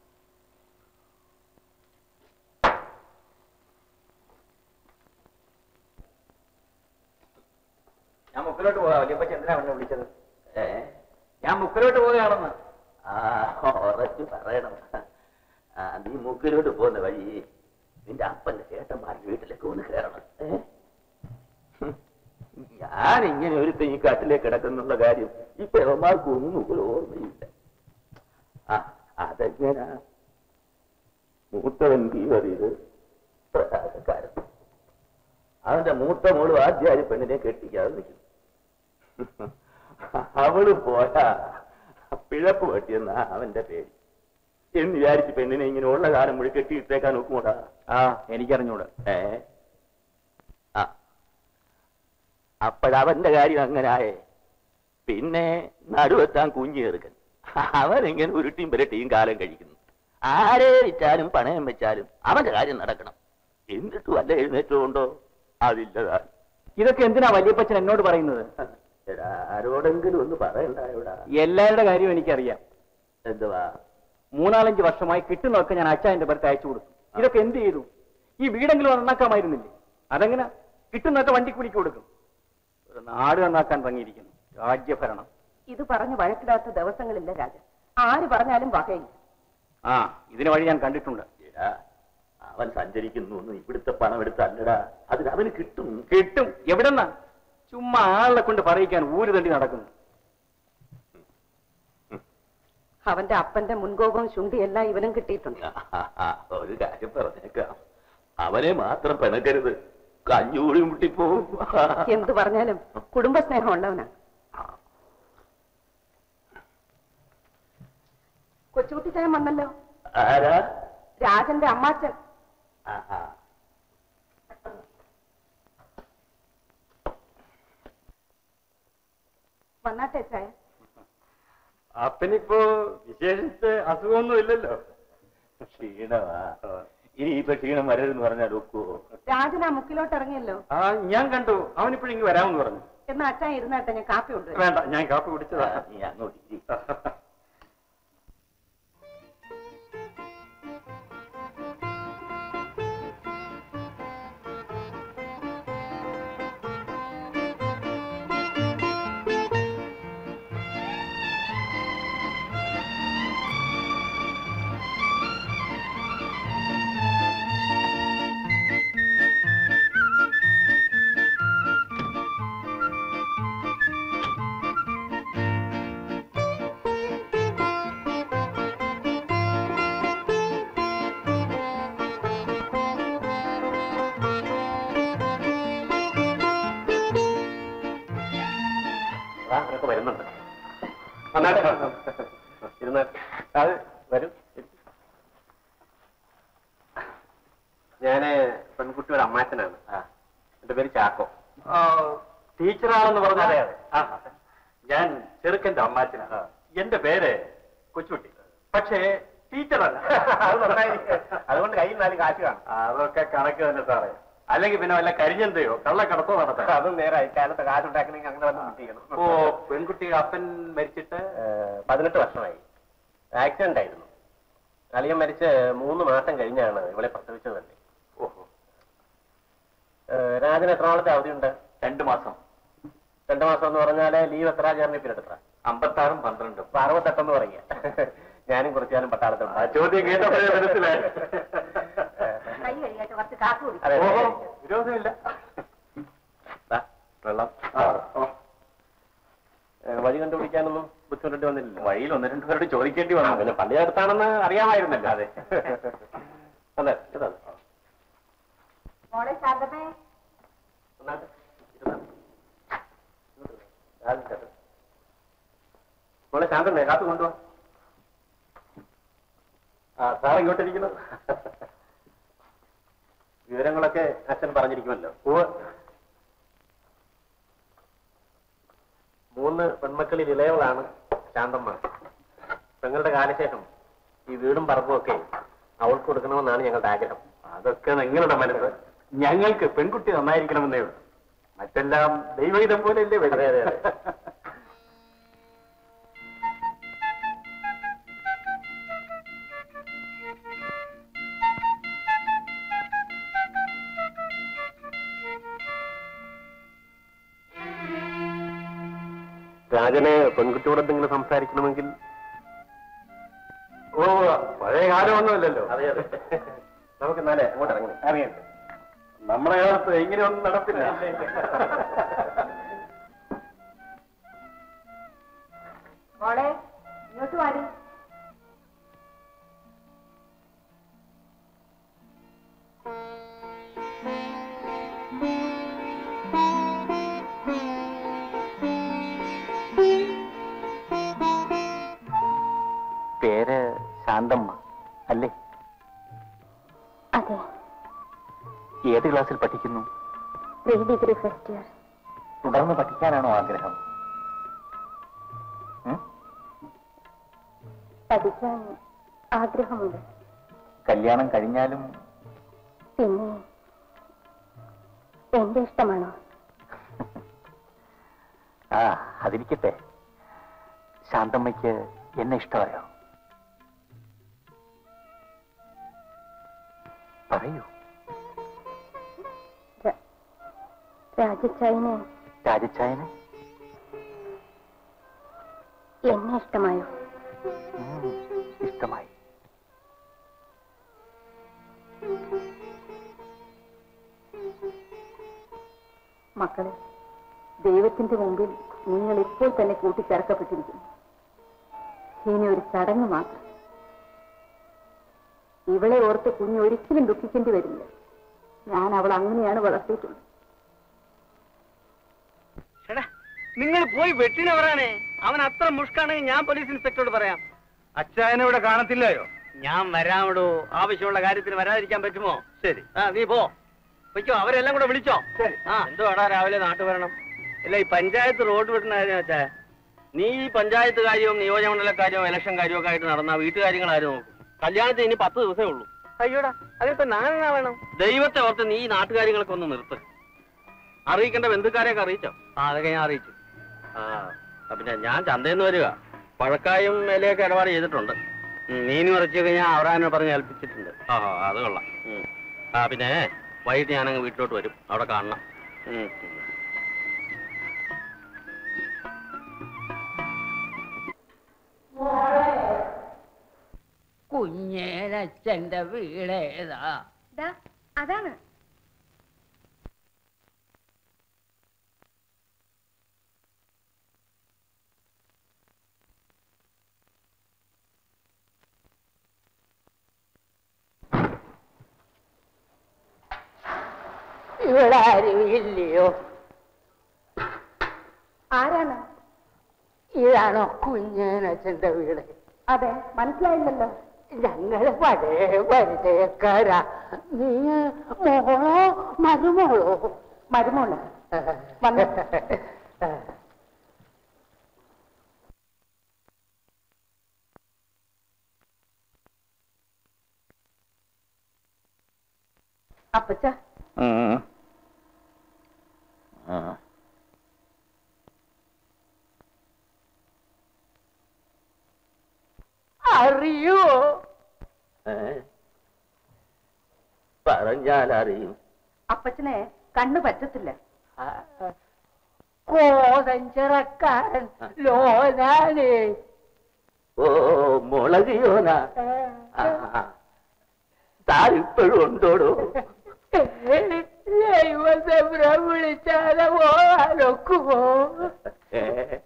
Speaker 1: ഞാൻ മുക്കിലോട്ട് പോകാം വലിയപ്പച്ച എന്തിനാ എന്നെ വിളിച്ചത് ഏ ഞാൻ മുക്കിലോട്ട് പോവുകയാണെന്ന് ആ ഉറച്ചു പറയണം ആ നീ മുക്കിലോട്ട് പോകുന്ന വഴി നിന്റെ അപ്പന്റെ ചേട്ടന്മാർ വീട്ടിലേക്ക് ഒന്ന് കയറണം ഏ? ഹും. ഞാൻ ഇങ്ങനെ ഒരു ഈ കാട്ടിലേക്ക് കിടക്കുന്നുള്ള കാര്യം ഈ പെവന്മാർക്ക് ഒന്നും ഒരു ഓർമ്മയില്ല ആ അതെങ്ങനാ മൂത്തവൻ തീവറിയത് പ്രകാശക്കാരൻ അവന്റെ മൂത്ത മോള് ആദ്യാരി പെണ്ണിനെ കെട്ടിക്കാതെ നിൽക്കുന്നു അവള് പോയാ പിഴപ്പ് പറ്റിയെന്ന അവന്റെ പേര് എന്ന് വിചാരിച്ച് പെണ്ണിനെ ഇങ്ങനെ ഉള്ള കാലം മുഴുവൻ കെട്ടിയിട്ടേക്കാൻ നോക്കുമോടാ
Speaker 5: ആ എനിക്കറിഞ്ഞൂടെ
Speaker 1: ഏ ആ അപ്പോഴവന്റെ കാര്യം അങ്ങനായേ പിന്നെ നടുവെത്താൻ കുഞ്ഞു ചേർക്കൻ അവനിങ്ങനെ ഉരുട്ടിയും പുരട്ടിയും കാലം കഴിക്കുന്നു ആരെ വിറ്റാലും പണയം വെച്ചാലും അവന്റെ കാര്യം നടക്കണം എന്നിട്ട് വല്ല എഴുന്നേറ്റുകൊണ്ടോ അതില്ലതാ
Speaker 5: ഇതൊക്കെ എന്തിനാ വലിയപ്പച്ചൻ എന്നോട് പറയുന്നത്
Speaker 1: എടാ ആരോടെങ്കിലും ഒന്ന് പറയണ്ടായോടാ
Speaker 5: എല്ലാവരുടെ കാര്യവും എനിക്കറിയാം
Speaker 1: എന്തുവാ
Speaker 5: മൂന്നാലഞ്ച് വർഷമായി കിട്ടുന്നതൊക്കെ ഞാൻ അച്ഛൻ്റെ പേർക്ക് അയച്ചു കൊടുത്തു ഇതൊക്കെ എന്ത് ചെയ്തു ഈ വീടെങ്കിലും നന്നാക്കാമായിരുന്നില്ലേ അതെങ്ങനെ കിട്ടുന്നതൊക്കെ വണ്ടിക്കൂലിക്ക് കൊടുക്കും ഒരു നാട് നന്നാക്കാൻ തുടങ്ങിയിരിക്കുന്നു രാജ്യഭരണം
Speaker 3: ഇത് പറഞ്ഞ് വഴക്കിടാത്ത ദിവസങ്ങളില്ല രാജ ആര് പറഞ്ഞാലും വകയില്ല
Speaker 5: ആ ഇതിന് വഴി ഞാൻ കണ്ടിട്ടുണ്ട്
Speaker 1: എടാ
Speaker 2: അവൻ സഞ്ചരിക്കുന്നു എന്ന് ഇവിടുത്തെ പണം എടുത്തല്ലടാ അതിന് അവന് കിട്ടും
Speaker 5: കിട്ടും എവിടെന്നാ ചുമ്മാ ആളെ കൊണ്ട് പറയിക്കാൻ ഊര് തണ്ടി നടക്കുന്നു
Speaker 3: അവന്റെ അപ്പന്റെ മുൻകോപവും ശുണ്ടിയെല്ലാം ഇവനും കിട്ടിയിട്ടുണ്ട്
Speaker 2: ഒരു കാര്യം പറഞ്ഞേക്കാം അവനെ മാത്രം പിണക്കരുത് കഞ്ഞൂടി മുട്ടിപ്പോവും
Speaker 3: എന്തു പറഞ്ഞാലും കുടുംബസ്നേഹം ഉള്ളവനാ കൊച്ചുകുട്ടിച്ചായം വന്നല്ലോ
Speaker 2: ആരാ
Speaker 3: രാജന്റെ അമ്മാച്ചൻ
Speaker 2: ആഹാ.
Speaker 3: വന്നാട്ടെ ചായ
Speaker 5: അപ്പനിപ്പോ വിശേഷിച്ച് അസുഖമൊന്നും ഇല്ലല്ലോ
Speaker 2: ക്ഷീണമാ ഇനി ഇപ്പൊ ക്ഷീണം വരരുതെന്ന് പറഞ്ഞാൽ ഒക്കുവോ
Speaker 3: രാജൻ ആ മുക്കിലോട്ട് ഇറങ്ങിയല്ലോ
Speaker 5: ആ ഞാൻ കണ്ടു അവനിപ്പോഴിങ്ങ് വരാമെന്ന് പറഞ്ഞു
Speaker 3: എന്നാ അച്ഛൻ ഇരുന്നാട്ടെ ഞാൻ കാപ്പി കൊണ്ടുവരാം
Speaker 5: വേണ്ട ഞാൻ കാപ്പി കുടിച്ചതാ
Speaker 2: നീ അങ്ങോട്ട് ഇരി.
Speaker 1: ആ, അവരൊക്കെ വരുന്നുണ്ട് വന്നാട്ടെ ഇരുന്നാൽ അത് വരും ഞാന് പെൺകുട്ടിയുടെ അമ്മാച്ചനാണ് എന്റെ പേര് ചാക്കോ
Speaker 5: ടീച്ചറാണെന്ന്
Speaker 1: അതെ,
Speaker 5: പറഞ്ഞാൽ
Speaker 1: അതെ.
Speaker 5: ഞാൻ ചെറുക്കന്റെ അമ്മാച്ചനാണ് എന്റെ പേര് കൊച്ചുകുട്ടി പക്ഷേ ടീച്ചറല്ല
Speaker 1: അത് നന്നായി അതുകൊണ്ട് കയ്യിൽ നാല് കാശ് കാണും
Speaker 5: അതൊക്കെ കണക്ക് തന്നെ സാറേ അല്ലെങ്കിൽ പിന്നെ വല്ല കരിഞ്ഞെന്തയോ കള്ളക്കടത്തോ നടത്താം
Speaker 1: അതും നേരെ കാലത്ത് കാശ് ഉണ്ടാക്കണമെങ്കിൽ അങ്ങനെ വന്ന് കിട്ടിക്കണം
Speaker 5: ഓ പെൺകുട്ടി അപ്പൻ മരിച്ചിട്ട്
Speaker 1: പതിനെട്ട് വർഷമായി ആക്സിഡന്റ് ആയിരുന്നു അളിയൻ മരിച്ച് മൂന്ന് മാസം കഴിഞ്ഞാണ് ഇവളെ പ്രസവിച്ചത് തന്നെ
Speaker 5: ഓഹോ
Speaker 1: ഏഹ്, രാജന് എത്ര നാളത്തെ അവധിയുണ്ട്
Speaker 5: രണ്ടു മാസം
Speaker 1: രണ്ടു മാസം എന്ന് പറഞ്ഞാല് ലീവ് എത്ര ചേർന്ന് പീരീഡ് എത്ര
Speaker 5: അമ്പത്താറും പന്ത്രണ്ടും
Speaker 1: അപ്പൊ അറുപത്തെട്ടെന്ന് പറയുക ഞാനും കുറച്ചു കാലം പട്ടാളത്തുണ്ട്
Speaker 5: ആ ചോദ്യം കേട്ടപ്പോഴേ മനസ്സിലായി
Speaker 3: കൈ കഴിയാട്ട് കുറച്ച് കാപ്പി കുടിക്കും
Speaker 1: അതെ,
Speaker 5: ഓഹോ
Speaker 1: അതെ.
Speaker 5: വിരോധമില്ല
Speaker 1: ദാ, വെള്ളം
Speaker 5: ആ, ഓ.
Speaker 1: ഏഹ്, വഴി കണ്ടുപിടിക്കാനൊന്നും ബുദ്ധിമുട്ടി വന്നില്ലല്ലോ
Speaker 5: വഴിയിൽ ഒന്ന് രണ്ടു പേരോട് ചോദിക്കേണ്ടി
Speaker 1: ആ,
Speaker 5: വന്നു
Speaker 1: പിന്നെ പള്ളി അടുത്താണെന്ന് അറിയാമായിരുന്നല്ലോ അതെ അതെ ഇതാണ്.
Speaker 3: മോളെ ശാന്തമേ
Speaker 1: ഒന്നാമത്തെ, ഇരുന്നാ. ആദ്യം ചേട്ടൻ. മോളെ ശാന്തന്നെ കാത്തു കൊണ്ടുപോ ആ സാർ ഇങ്ങോട്ടിരിക്കുന്നു വിവരങ്ങളൊക്കെ അച്ഛൻ പറഞ്ഞിരിക്കുമല്ലോ മൂന്ന് പെൺമക്കളിൽ ഇളയവളാണ് ശാന്തമ്മ പെങ്ങളുടെ കാലശേഷം ഈ വീടും പറമ്പും ഒക്കെ അവൾക്ക് കൊടുക്കണമെന്നാണ് ഞങ്ങളുടെ ആഗ്രഹം
Speaker 5: അതൊക്കെ നിങ്ങളുടെ മനസ്സ് ഞങ്ങൾക്ക് പെൺകുട്ടി നന്നായിരിക്കണമെന്നേ ഉള്ളൂ മറ്റെല്ലാം ദൈവഹിതം പോലെയല്ലേ
Speaker 1: അതെ അതെ അതെ രാജന് പെൺകുട്ടിയോട് എന്തെങ്കിലും സംസാരിക്കണമെങ്കിൽ
Speaker 5: ഓ പഴയ കാലമൊന്നുമല്ലല്ലോ
Speaker 1: അതെ അതെ നമുക്ക് എന്നാലേ അങ്ങോട്ട് ഇറങ്ങണം
Speaker 5: അറിയണ്ട നമ്മുടെ കാലത്ത് ഇങ്ങനെയൊന്നും നടപ്പില്ല
Speaker 3: മോളെ ഇങ്ങോട്ട് വാടി
Speaker 1: പേര് ശാന്തമ്മ അല്ലേ
Speaker 6: അതെ
Speaker 1: ഏത് ക്ലാസ്സിൽ പഠിക്കുന്നു
Speaker 6: പ്രീ ഡിഗ്രി ഫസ്റ്റ് ഇയർ
Speaker 1: തുടർന്ന് പഠിക്കാനാണോ ആഗ്രഹം ഉം?
Speaker 6: പഠിക്കാൻ ആഗ്രഹമുണ്ട്
Speaker 1: കല്യാണം കഴിഞ്ഞാലും
Speaker 6: പിന്നെ എന്റെ ഇഷ്ടമാണോ
Speaker 1: ആ അതിരിക്കട്ടെ ശാന്തമ്മയ്ക്ക് എന്നെ ഇഷ്ടമായോ പറയൂ
Speaker 6: ര- രാജച്ചായന്
Speaker 1: രാജച്ചായന്
Speaker 6: എന്നെ ഇഷ്ടമായോ
Speaker 1: ഉം, ഇഷ്ടമായി
Speaker 6: ആ
Speaker 3: ദൈവത്തിന്റെ മുമ്പിൽ നിങ്ങൾ ഇപ്പോൾ തന്നെ കൂട്ടിച്ചേർക്കപ്പെട്ടിരിക്കുന്നു ഇനി ഒരു ചടങ്ങ് മാത്രം ഇവളെ ഓർത്ത് കുഞ്ഞ് ഒരിക്കലും ദുഃഖിക്കേണ്ടി വരില്ല ഞാൻ അവൾ അങ്ങനെയാണ് വളർത്തിയിട്ടുള്ളത്
Speaker 7: നിങ്ങൾ പോയി വെട്ടിനെ പറയാനേ അവൻ അത്ര മുഷ്കാണെങ്കിൽ ഞാൻ പോലീസ് ഇൻസ്പെക്ടറോട് പറയാം
Speaker 5: അച്ചായനെ ഇവിടെ കാണത്തില്ലയോ
Speaker 7: ഞാൻ വരാമിടോ ആവശ്യമുള്ള കാര്യത്തിന് വരാതിരിക്കാൻ പറ്റുമോ
Speaker 5: ശരി
Speaker 7: ആ നീ പോ വെച്ചോ അവരെല്ലാം കൂടെ വിളിച്ചോ ആ എന്തുവാടാ രാവിലെ നാട്ടു വരണം ഇല്ല ഈ പഞ്ചായത്ത് റോഡ് വിടുന്ന കാര്യം വെച്ചാ നീ ഈ പഞ്ചായത്ത് കാര്യവും നിയോജകമണ്ഡല കാര്യവും ഇലക്ഷൻ കാര്യവും ഒക്കെ ആയിട്ട് നടന്ന വീട്ടുകാര്യങ്ങൾ ആരും നോക്കും കല്യാണത്തിന് ഇനി പത്ത് ദിവസമേ ഉള്ളൂ അയ്യോടാ അതിപ്പോ നാലെണ്ണ വേണം ദൈവത്തെ ഓർത്ത് നീ ഈ നാട്ടുകാര്യങ്ങളൊക്കെ ഒന്ന് നിർത്ത് അറിയിക്കേണ്ട ബന്ധുക്കാരെയൊക്കെ അറിയിച്ചോ ആ അതൊക്കെ ഞാൻ അറിയിച്ചു ആ ആ, പിന്നെ ഞാൻ ചന്തയിൽ നിന്ന് വരിക പഴക്കായും ഇലയൊക്കെ ഇടപാട് ചെയ്തിട്ടുണ്ട് ഉം, മീനും ഇറച്ചിയൊക്കെ ഞാൻ അവരാനെ പറഞ്ഞ് ഏൽപ്പിച്ചിട്ടുണ്ട് ആ ആ, അത് കൊള്ളാം ഉം. ആ പിന്നെ വൈകിട്ട് ഞാനങ്ങ് വീട്ടിലോട്ട് വരും അവിടെ കാണണം ഉം, ഉം.
Speaker 11: കുഞ്ഞേനച്ഛന്റെ വീടേതാ
Speaker 6: ദാ, അതാണ്
Speaker 11: ഇവിടെ ആരും ഇല്ലയോ
Speaker 3: ആരാണ്
Speaker 11: ഇതാണോ കുഞ്ഞേനച്ഛന്റെ വീട്
Speaker 3: അതെ മനസ്സിലായില്ലല്ലോ
Speaker 11: ഞങ്ങള് പഴയ പരിചയക്കാരാ നീ മോളോ മരുമോളോ
Speaker 3: മരുമോള് വന്ന്. അപ്പച്ച
Speaker 11: അറിയോ
Speaker 2: പറഞ്ഞാൽ അറിയും
Speaker 3: അപ്പച്ചനെ കണ്ണു പറ്റത്തില്ല
Speaker 11: കോതഞ്ചിറക്കാരൻ ലോനാനേ
Speaker 2: ഓ മുളകിയോന താരിപ്പോഴും ഉണ്ടോടോ
Speaker 11: ദൈവത്തെ വിളിച്ചാലോ പോകാനൊക്കുമോ
Speaker 2: ഏ,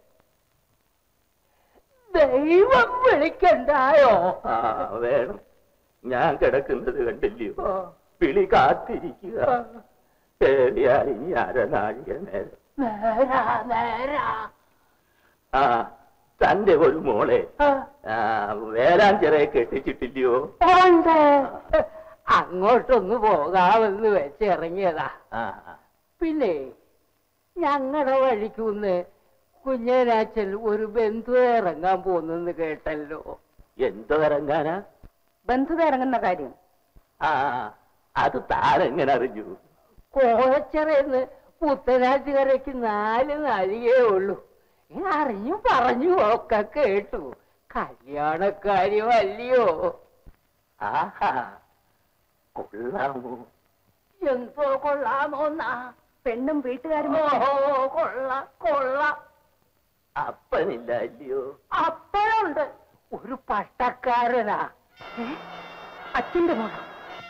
Speaker 11: ദൈവം വിളിക്കണ്ടായോ
Speaker 2: ആ വേണം ഞാൻ കിടക്കുന്നത് കണ്ടില്ലയോ വിളി കാത്തിരിക്കുക പേടിയായി അരനാഴിക നേരം
Speaker 11: നേരാ നേരാ
Speaker 2: ആ തന്റെ ഒരു മോളെ ആ, വേലാഞ്ചിറയെ കെട്ടിച്ചിട്ടില്ലയോ
Speaker 11: ഉണ്ട് അങ്ങോട്ടൊന്ന് പോകാമെന്ന് വെച്ചിറങ്ങിയതാ
Speaker 2: ആ
Speaker 11: പിന്നെ ഞങ്ങളുടെ വഴിക്കുന്ന് കുഞ്ഞനാച്ചൻ ഒരു ബന്ധു ഇറങ്ങാൻ പോകുന്നെന്ന് കേട്ടല്ലോ
Speaker 2: എന്തോ ഇറങ്ങാനാ
Speaker 3: ബന്ധുത ഇറങ്ങുന്ന കാര്യം
Speaker 2: ആ അത് താരെങ്ങനെ അറിഞ്ഞു
Speaker 11: കോഴച്ചിറന്ന് പുത്തനാറ്റുകരയ്ക്ക് നാല് നാഴികേ ഉള്ളൂ ഞാൻ അറിഞ്ഞു പറഞ്ഞു ഒക്കെ കേട്ടു കല്യാണക്കാര്യമല്ലയോ
Speaker 2: ആഹാ കൊള്ളാമോ
Speaker 11: എന്തോ കൊള്ളാമോന്നാ
Speaker 3: പെണ്ണും വീട്ടുകാരും
Speaker 11: ഓഹോ കൊള്ളാം കൊള്ളാം
Speaker 2: അപ്പനില്ല അല്ലയോ
Speaker 11: അപ്പോഴുണ്ട് ഒരു പട്ടക്കാരനാ
Speaker 3: അച്ഛന്റെ മോള്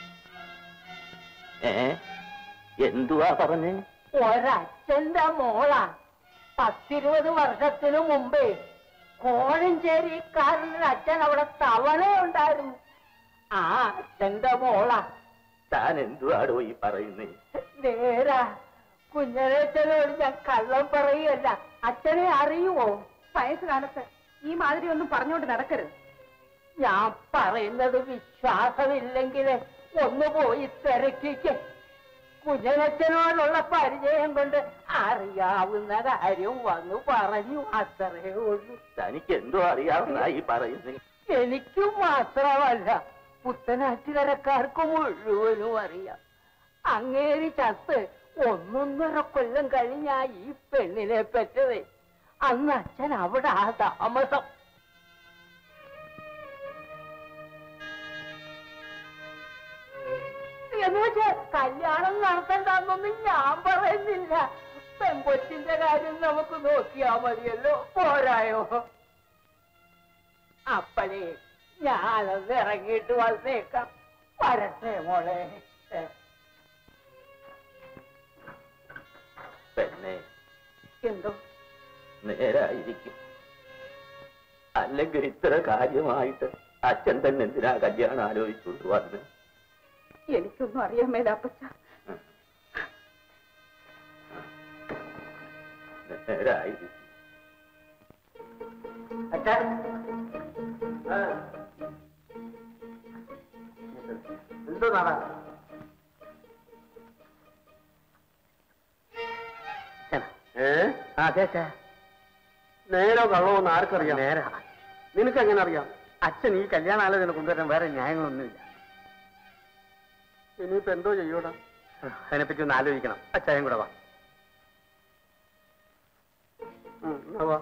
Speaker 2: ഏ എന്തുവാ പറഞ്ഞേ
Speaker 11: ഒരച്ഛന്റെ മോളാ പത്തിരുപത് വർഷത്തിനു മുമ്പേ കോഴഞ്ചേരിക്കാരൻ്റെ അച്ഛൻ അവിടെ തവണയുണ്ടായിരുന്നു ആ അച്ഛന്റെ മോളാ
Speaker 2: താൻ എന്തുവാടോ ഈ പറയുന്നേ
Speaker 11: നേരാ കുഞ്ഞനച്ഛനോട് ഞാൻ കള്ളം പറയുകയല്ല അച്ഛനെ അറിയുമോ
Speaker 3: വയസ്സുകാലത്ത് ഈ മാതിരി ഒന്നും പറഞ്ഞുകൊണ്ട് നടക്കരുത്
Speaker 11: ഞാൻ പറയുന്നത് വിശ്വാസമില്ലെങ്കിൽ ഒന്ന് പോയി തിരക്കിക്ക് കുഞ്ഞനച്ഛനോടുള്ള പരിചയം കൊണ്ട് അറിയാവുന്ന കാര്യം വന്നു പറഞ്ഞു അത്രേ ഉള്ളൂ
Speaker 2: തനിക്ക് എന്തോ അറിയാവുന്ന ഈ പറയുന്നേ
Speaker 11: എനിക്കും മാത്രമല്ല പുത്തനാറ്റുകരക്കാർക്ക് മുഴുവനും അറിയാം അങ്ങേരി ചത്ത് ഒന്നൊന്നര കൊല്ലം കഴിഞ്ഞാ ഈ പെണ്ണിനെ പറ്റത് അന്ന് അച്ഛൻ അവിടെ ആ താമസം എന്ന് വെച്ചാ കല്യാണം നടത്തണ്ടെന്നൊന്നും ഞാൻ പറയുന്നില്ല പെങ്കൊച്ചിന്റെ കാര്യം നമുക്ക് നോക്കിയാ മതിയല്ലോ പോരായോ അപ്പഴേ ഞാനൊന്ന് ഇറങ്ങിയിട്ട് വന്നേക്കാം വരട്ടെ മോളെ ഏ.
Speaker 2: പെണ്ണെ
Speaker 3: എന്തോ
Speaker 2: നേരായിരിക്കും അല്ലെങ്കിൽ ഇത്ര കാര്യമായിട്ട് അച്ഛൻ തന്നെ എന്തിനാ കല്യാണം ആലോചിച്ചുകൊണ്ട് വന്ന്
Speaker 3: എനിക്കൊന്നും അറിയാൻ മേല അപ്പച്ച
Speaker 2: നേരായിരിക്കും
Speaker 4: അച്ഛാ എന്തോ നാടാ ഏ
Speaker 1: ആ ചേച്ചാ
Speaker 4: നേരോ കള്ളോ എന്ന് ആർക്കറിയാം
Speaker 1: നേരാ
Speaker 4: നിനക്ക് എങ്ങനെ അറിയാം
Speaker 1: അച്ഛൻ ഈ കല്യാണാലോചന കൊണ്ടുവരാൻ വേറെ ന്യായങ്ങളൊന്നുമില്ല
Speaker 4: ഇനിയിപ്പോ എന്തോ ചെയ്യൂടാ
Speaker 1: അതിനെപ്പറ്റി ഒന്ന് ആലോചിക്കണം അച്ചായം കൂടെ വാ
Speaker 4: ഉം, എന്നാ വാ.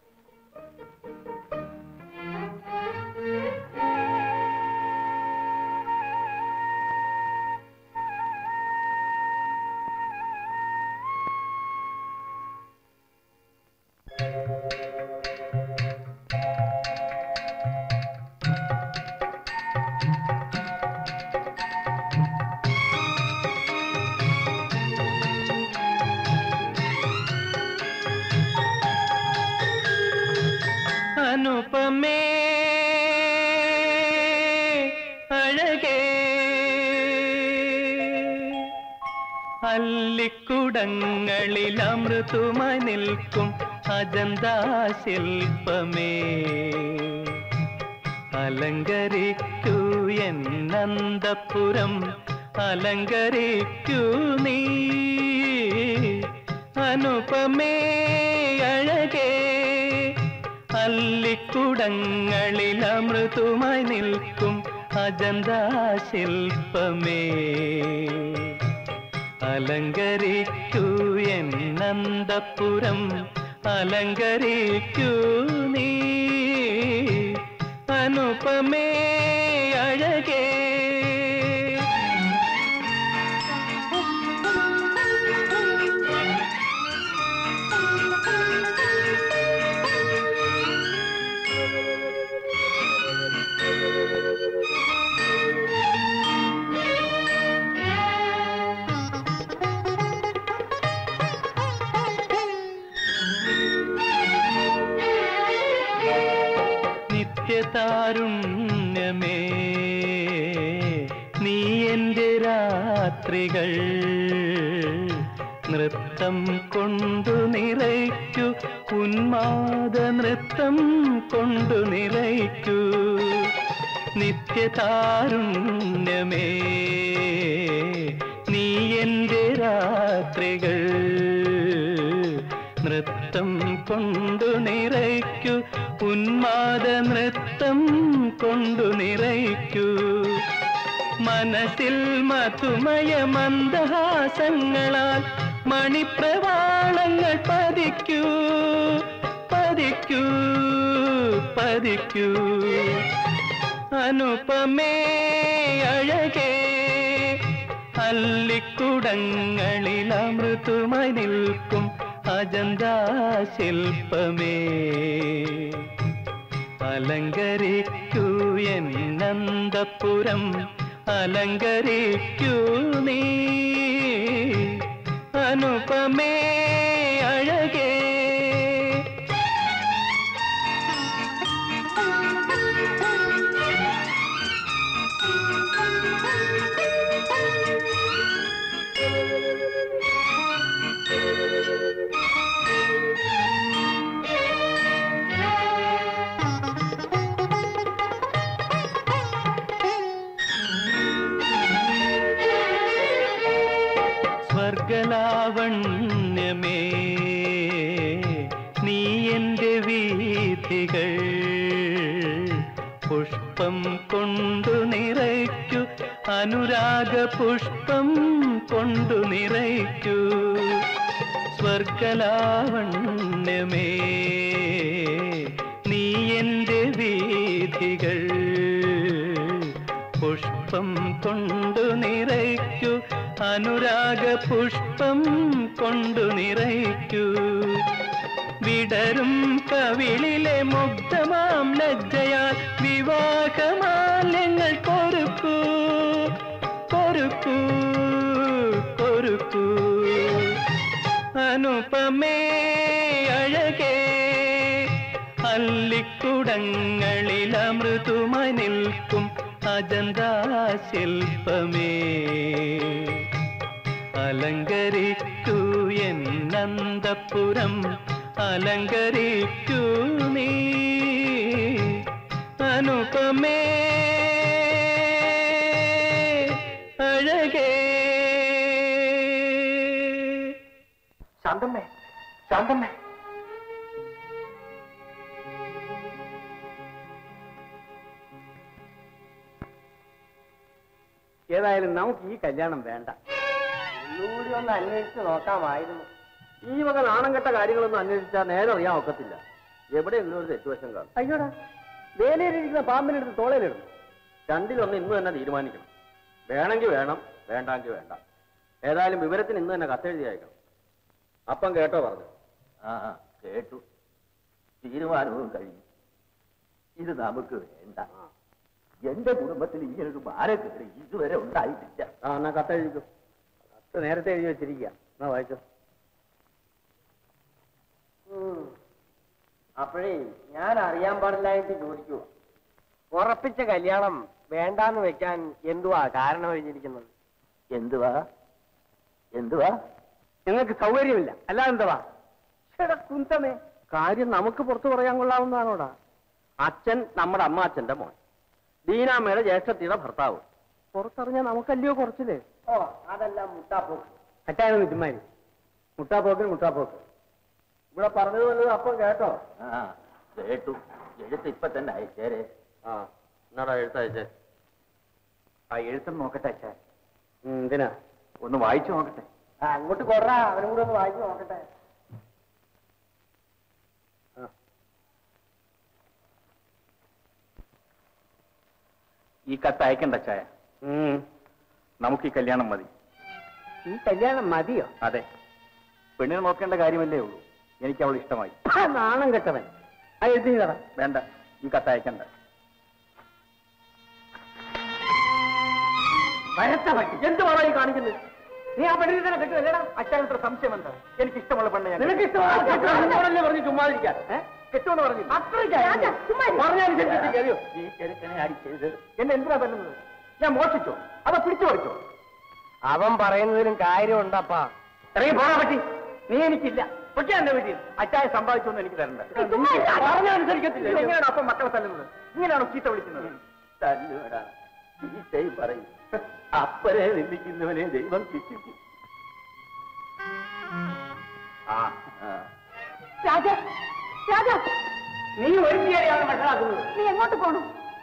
Speaker 8: അനുപമേ അഴകേ അല്ലിക്കുടങ്ങളിൽ അമൃതുമായി നിൽക്കും അജന്താ ശില്പമേ അലങ്കരിക്കൂ എന്നന്തപുരം അലങ്കരിക്കൂ നീ അനുപമേ അഴകേ അല്ലിക്കുടങ്ങളിൽ അമൃതുമായി നിൽക്കും അജന്താ ശില്പമേ അലങ്കരിക്കൂ എന്നന്തപുരം അലങ്കരിക്കൂ നീ അനുപമേ അഴകേ നിത്യതാരുണ്യമേ നീ എൻ്റെ രാത്രികൾ നൃത്തം കൊണ്ടു നിറയ്ക്കൂ ഉന്മാദ നൃത്തം കൊണ്ടു നിറയ്ക്കൂ നിത്യതാരുണ്യമേ നീ എൻ്റെ രാത്രികൾ നൃത്തം കൊണ്ടു നിറയ്ക്കൂ ഉന്മാദ നൃത്തം കൊണ്ടു നിറയ്ക്കൂ മനസ്സിൽ മധുമയ മന്ദഹാസങ്ങളാൽ മണിപ്രവാളങ്ങൾ പതിക്കൂ പതിക്കൂ പതിക്കൂ അനുപമേ അഴകേ അല്ലിക്കുടങ്ങളിൽ അമൃതുമായി നിൽക്കും അജന്താ ശില്പമേ അലങ്കരിക്കൂ എന്നന്തപുരം അലങ്കരിക്കൂ നീ അനുപമേ അഴകേ സ്വർഗലാവണ്യമേ നീ എൻ്റെ വീഥികൾ പുഷ്പം കൊണ്ടു നിറയ്ക്കൂ അനുരാഗ പുഷ്പം കൊണ്ടു നിറയ്ക്കൂ സ്വർഗലാവണ്യമേ നീ എൻ്റെ വീഥികൾ പുഷ്പം കൊണ്ടു നിറയ്ക്കൂ അനുരാഗ പുഷ്പം കൊണ്ടു നിറയ്ക്കൂ വിടരും കവിളിലെ മുഗ്ധമാം ലജ്ജയാൽ വിവാഹമാല്യങ്ങൾ കൊരുക്കൂ കൊരുക്കൂ കൊരുക്കൂ
Speaker 12: അനുപമേ അഴകേ അല്ലിക്കുടങ്ങളിൽ അമൃതുമായി നിൽക്കും അജന്താ ശില്പമേ അലങ്കരിക്കൂ എന്നന്തപുരം അലങ്കരിക്കൂ നീ അനുപമേ അഴകേ
Speaker 5: ശാന്തമ്മേ ശാന്തമ്മേ
Speaker 1: ഏതായാലും നമുക്ക് ഈ കല്യാണം വേണ്ട
Speaker 7: ഒന്നുകൂടി ഒന്ന് അന്വേഷിച്ച് നോക്കാമായിരുന്നു
Speaker 1: ഈ വക നാണം കെട്ട കാര്യങ്ങളൊന്നും അന്വേഷിച്ചാൽ നേരെ അറിയാൻ ഒക്കത്തില്ല എവിടെയെങ്കിലും ഒരു തെറ്റുവശം കാണും
Speaker 7: അയ്യോടാ വേലയിലിരിക്കുന്ന പാമ്പിനെടുത്ത് തോളയിലിടുന്നു
Speaker 1: രണ്ടിലൊന്ന് ഇന്ന് തന്നെ തീരുമാനിക്കണം വേണമെങ്കിൽ വേണം വേണ്ടാങ്കിൽ വേണ്ട ഏതായാലും വിവരത്തിന് ഇന്ന് തന്നെ കത്തെഴുതി അയക്കണം അപ്പം കേട്ടോ പറഞ്ഞു
Speaker 2: ആ കേട്ടു തീരുമാനവും കഴിഞ്ഞു ഇത് നമുക്ക് വേണ്ട എന്റെ കുടുംബത്തിൽ ഇങ്ങനൊരു ഭാരക്കേട് ഇതുവരെ ഉണ്ടായിട്ടില്ല
Speaker 1: ആ എന്നാ കത്തെഴുതിക്കും കത്ത് നേരത്തെ എഴുതി വെച്ചിരിക്കുക എന്നാ വായിച്ചോ
Speaker 7: അപ്പോഴേ ഞാൻ അറിയാൻ പാടില്ലായിട്ട് ചോദിക്കുക ഉറപ്പിച്ച കല്യാണം വേണ്ടാന്ന് വെക്കാൻ എന്തുവാ കാരണം കഴിഞ്ഞിരിക്കുന്നത്
Speaker 2: എന്തുവാ എന്തുവാ
Speaker 1: നിങ്ങൾക്ക് സൗകര്യമില്ല അല്ലാതെ എന്തുവാ ചേട്ടാ കുന്തമേ കാര്യം നമുക്ക് പുറത്തു പറയാൻ കൊള്ളാവുന്നതാണോടാ അച്ഛൻ നമ്മുടെ അമ്മാച്ചന്റെ മോൻ ദീനാമ്മയുടെ ജ്യേഷ്ഠത്തിയുടെ ഭർത്താവ് പുറത്തറിഞ്ഞാൽ നമുക്കല്ലയോ കുറച്ചില്ലേ
Speaker 7: ഓ അതെല്ലാം മുട്ടാപ്പോക്ക്
Speaker 1: അറ്റായിരുന്നു ചുമ്മാരി മുട്ടാപ്പോക്കിന് മുട്ടാപ്പോക്ക് ഇവിടെ പറഞ്ഞത് വല്ലതും അപ്പം കേട്ടോ
Speaker 2: ആ കേട്ടു എഴുത്ത് ഇപ്പൊ തന്നെ അയച്ചേരെ
Speaker 1: ആ എന്നാടാ എഴുത്തയച്ചേ
Speaker 5: ആ എഴുത്തൊന്ന് നോക്കട്ടെ അച്ഛാ
Speaker 1: എന്തിനാ
Speaker 5: ഒന്ന് വായിച്ചു നോക്കട്ടെ
Speaker 7: ആ അങ്ങോട്ട് കൊറ അവനും കൂടെ ഒന്ന് വായിച്ചു നോക്കട്ടെ
Speaker 5: ഈ കത്ത് അയക്കണ്ട അച്ചായ നമുക്ക് ഈ കല്യാണം മതി
Speaker 7: ഈ കല്യാണം മതിയോ
Speaker 5: അതെ പെണ്ണിനെ നോക്കേണ്ട കാര്യമല്ലേ ഉള്ളൂ എനിക്ക് അവൾ ഇഷ്ടമായി
Speaker 7: ആ, നാണം കെട്ടവൻ ആ എഴുതി തറ
Speaker 5: വേണ്ട ഈ കത്ത് അയക്കണ്ട
Speaker 7: വരത്ത പറ്റി എന്ത് ഈ കാണിക്കുന്നത് നീ ആ പെണ്ണിനെ തന്നെ കെട്ടുവല്ലേടാ
Speaker 5: അച്ഛനത്ര സംശയം എന്താ എനിക്ക് ഇഷ്ടമുള്ള പെണ്ണെ ഞാൻ
Speaker 7: നിനക്ക് ഇഷ്ടമാണല്ലേ പറഞ്ഞു ചുമ്മാതിരിക്കാൻ
Speaker 5: കെട്ടുമെന്ന് പറഞ്ഞു
Speaker 7: പറഞ്ഞനുസരിച്ചിട്ട് അറിയോ
Speaker 2: ഈ ചെറുക്കനെ അടിച്ചത്
Speaker 5: എന്നെ എന്തിനാ തല്ലുന്നത് ഞാൻ മോഷിച്ചോ അതോ പിടിച്ചു പറിച്ചോ
Speaker 7: അവൻ പറയുന്നതിലും കാര്യമുണ്ടപ്പാ
Speaker 5: ഇറങ്ങി പോകാൻ പറ്റി നീ എനിക്കില്ല പക്ഷേ എന്റെ വീട്ടിൽ അച്ചായ സമ്പാദിച്ചൊന്നും എനിക്ക് തരണ്ട
Speaker 7: പറഞ്ഞനുസരിക്കത്തില്ല
Speaker 5: എങ്ങനെയാണ് അപ്പം മക്കളെ തല്ലുന്നത് ഇങ്ങനെയാണോ ചീത്ത വിളിക്കുന്നത്
Speaker 2: തല്ലുവടാ ചീത്തയും പറയും അപ്പരെ നിന്ദിക്കുന്നവനെ ദൈവം ശിക്ഷിക്കും
Speaker 5: ആ
Speaker 2: ആ
Speaker 3: രാജ രാജ
Speaker 7: നീ ഒരുത്തിയാണ് മനസ്സിലാക്കുന്നത്
Speaker 3: നീ എങ്ങോട്ട് പോണു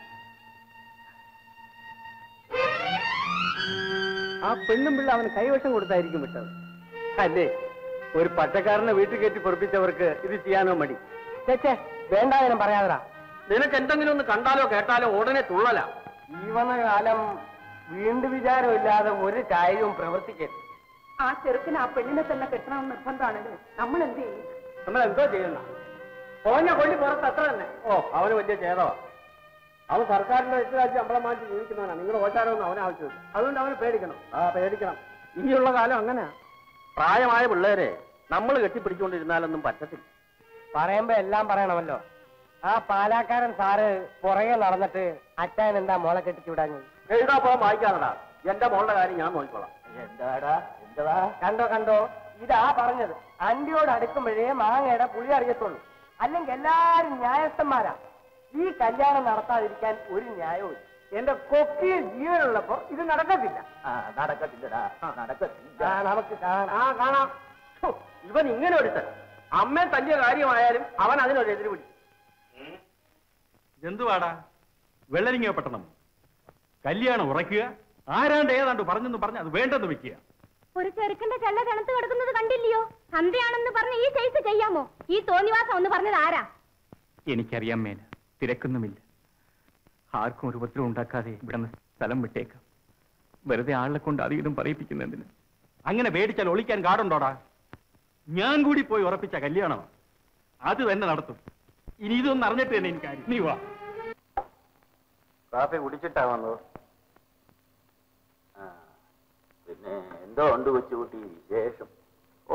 Speaker 1: ആ പെണ്ണും പിള്ള അവന് കൈവശം കൊടുത്തായിരിക്കും വിട്ടത് അല്ലേ ഒരു പച്ചക്കാരനെ വീട്ടിൽ കയറ്റി പൊറപ്പിച്ചവർക്ക് ഇത് ചെയ്യാനോ മടി
Speaker 7: ചേച്ചേ വേണ്ടാതിനും പറയാതടാ
Speaker 1: നിനക്ക് എന്തെങ്കിലും ഒന്ന് കണ്ടാലോ കേട്ടാലോ ഉടനെ തുള്ളല
Speaker 7: ജീവനകാലം വീണ്ടും വിചാരമില്ലാതെ ഒരു കാര്യവും പ്രവർത്തിക്കരുത്
Speaker 3: ആ ചെറുക്കിന് ആ പെണ്ണിനെ തന്നെ കെട്ടണമെന്ന് നിർബന്ധമാണെങ്കിൽ നമ്മൾ എന്ത് ചെയ്യും
Speaker 1: നമ്മൾ എന്തോ ചെയ്യുന്ന പോഞ്ഞ കൊള്ളി പുറത്ത് അത്ര തന്നെ ഓ അവന് വലിയ ഛേദമാ അവൻ സർക്കാരിന്റെ വെച്ചാൽ ശമ്പളം മാറ്റി ജീവിക്കുന്നവനാണ് നിങ്ങളുടെ ഓച്ചാരമൊന്നും അവന് ആവശ്യമില്ല അതുകൊണ്ട് അവന് പേടിക്കണം ആ പേടിക്കണം ഇനിയുള്ള കാലം അങ്ങനെയാ പ്രായമായ പിള്ളേരെ നമ്മൾ കെട്ടിപ്പിടിച്ചുകൊണ്ടിരുന്നാലൊന്നും പറ്റത്തില്ല
Speaker 7: പറയുമ്പോ എല്ലാം പറയണമല്ലോ ആ പാലാക്കാരൻ സാറ് പുറകെ നടന്നിട്ട് അച്ചായൻ എന്താ മോളെ കെട്ടിച്ചു വിടാഞ്ഞത്
Speaker 1: എഴുതാ പോകാൻ വായിക്കാനടാ എന്റെ മോളുടെ കാര്യം ഞാൻ നോക്കിക്കോളാം
Speaker 2: എന്താടാ എന്താ
Speaker 7: കണ്ടോ കണ്ടോ ഇതാ പറഞ്ഞത് അണ്ടിയോട് അടുക്കുമ്പോഴേ മാങ്ങയുടെ പുളി അറിയത്തുള്ളൂ അല്ലെങ്കിൽ എല്ലാരും ന്യായസ്ഥന്മാരാ ഈ കല്യാണം നടത്താതിരിക്കാൻ ഒരു ന്യായവും ഇല്ല. എന്റെ കൊക്കിയിൽ ജീവനുള്ളപ്പോ ഇത് നടക്കത്തില്ല
Speaker 2: ആ നടക്കത്തില്ലടാ നടക്കത്തില്ല
Speaker 7: ആ, നമുക്ക് കാണാം
Speaker 1: ആ കാണാം ഹോ, ഇവൻ ഇങ്ങനെ ഒരുത്തൻ അമ്മയെ തല്ലിയ കാര്യമായാലും അവൻ അതിനൊരു എതിര് പിടിക്കും
Speaker 13: എന്തുവാടാ വെള്ളരിങ്ങ പട്ടണം കല്യാണം ഉറയ്ക്കുക ആരാണ്ട് ഏതാണ്ട് പറഞ്ഞെന്ന് പറഞ്ഞ് അത് വേണ്ടെന്ന് വെക്കുക
Speaker 9: ഒരു ചെറുക്കന്റെ ചെല്ല തണുത്ത് കിടക്കുന്നത് കണ്ടില്ലയോ സന്ധ്യയാണെന്ന് പറഞ്ഞ് ഈ സൈസ് ചെയ്യാമോ ഈ തോന്നിവാസം ഒന്ന് പറഞ്ഞത് ആരാ
Speaker 5: എനിക്കറിയാൻ മേല തിരക്കൊന്നുമില്ല ആർക്കും ഒരു ഉപദ്രവം ഉണ്ടാക്കാതെ ഇവിടെ നിന്ന് സ്ഥലം വിട്ടേക്കാം വെറുതെ ആളെ കൊണ്ട് അത് ഇതും പറയിപ്പിക്കുന്നതിന്
Speaker 13: അങ്ങനെ പേടിച്ചാൽ ഒളിക്കാൻ കാടുണ്ടോടാ ഞാൻ കൂടി പോയി ഉറപ്പിച്ച കല്യാണമാണ് അത് തന്നെ നടത്തും ഇനി ഇതൊന്നും അറിഞ്ഞിട്ട് തന്നെ എനിക്ക് കാര്യം നീ വാ
Speaker 1: കാപ്പി കുടിച്ചിട്ടാ വന്നത്
Speaker 2: ആ, പിന്നെ എന്തോ ഉണ്ട് കൊച്ചുകുട്ടി വിശേഷം ഓ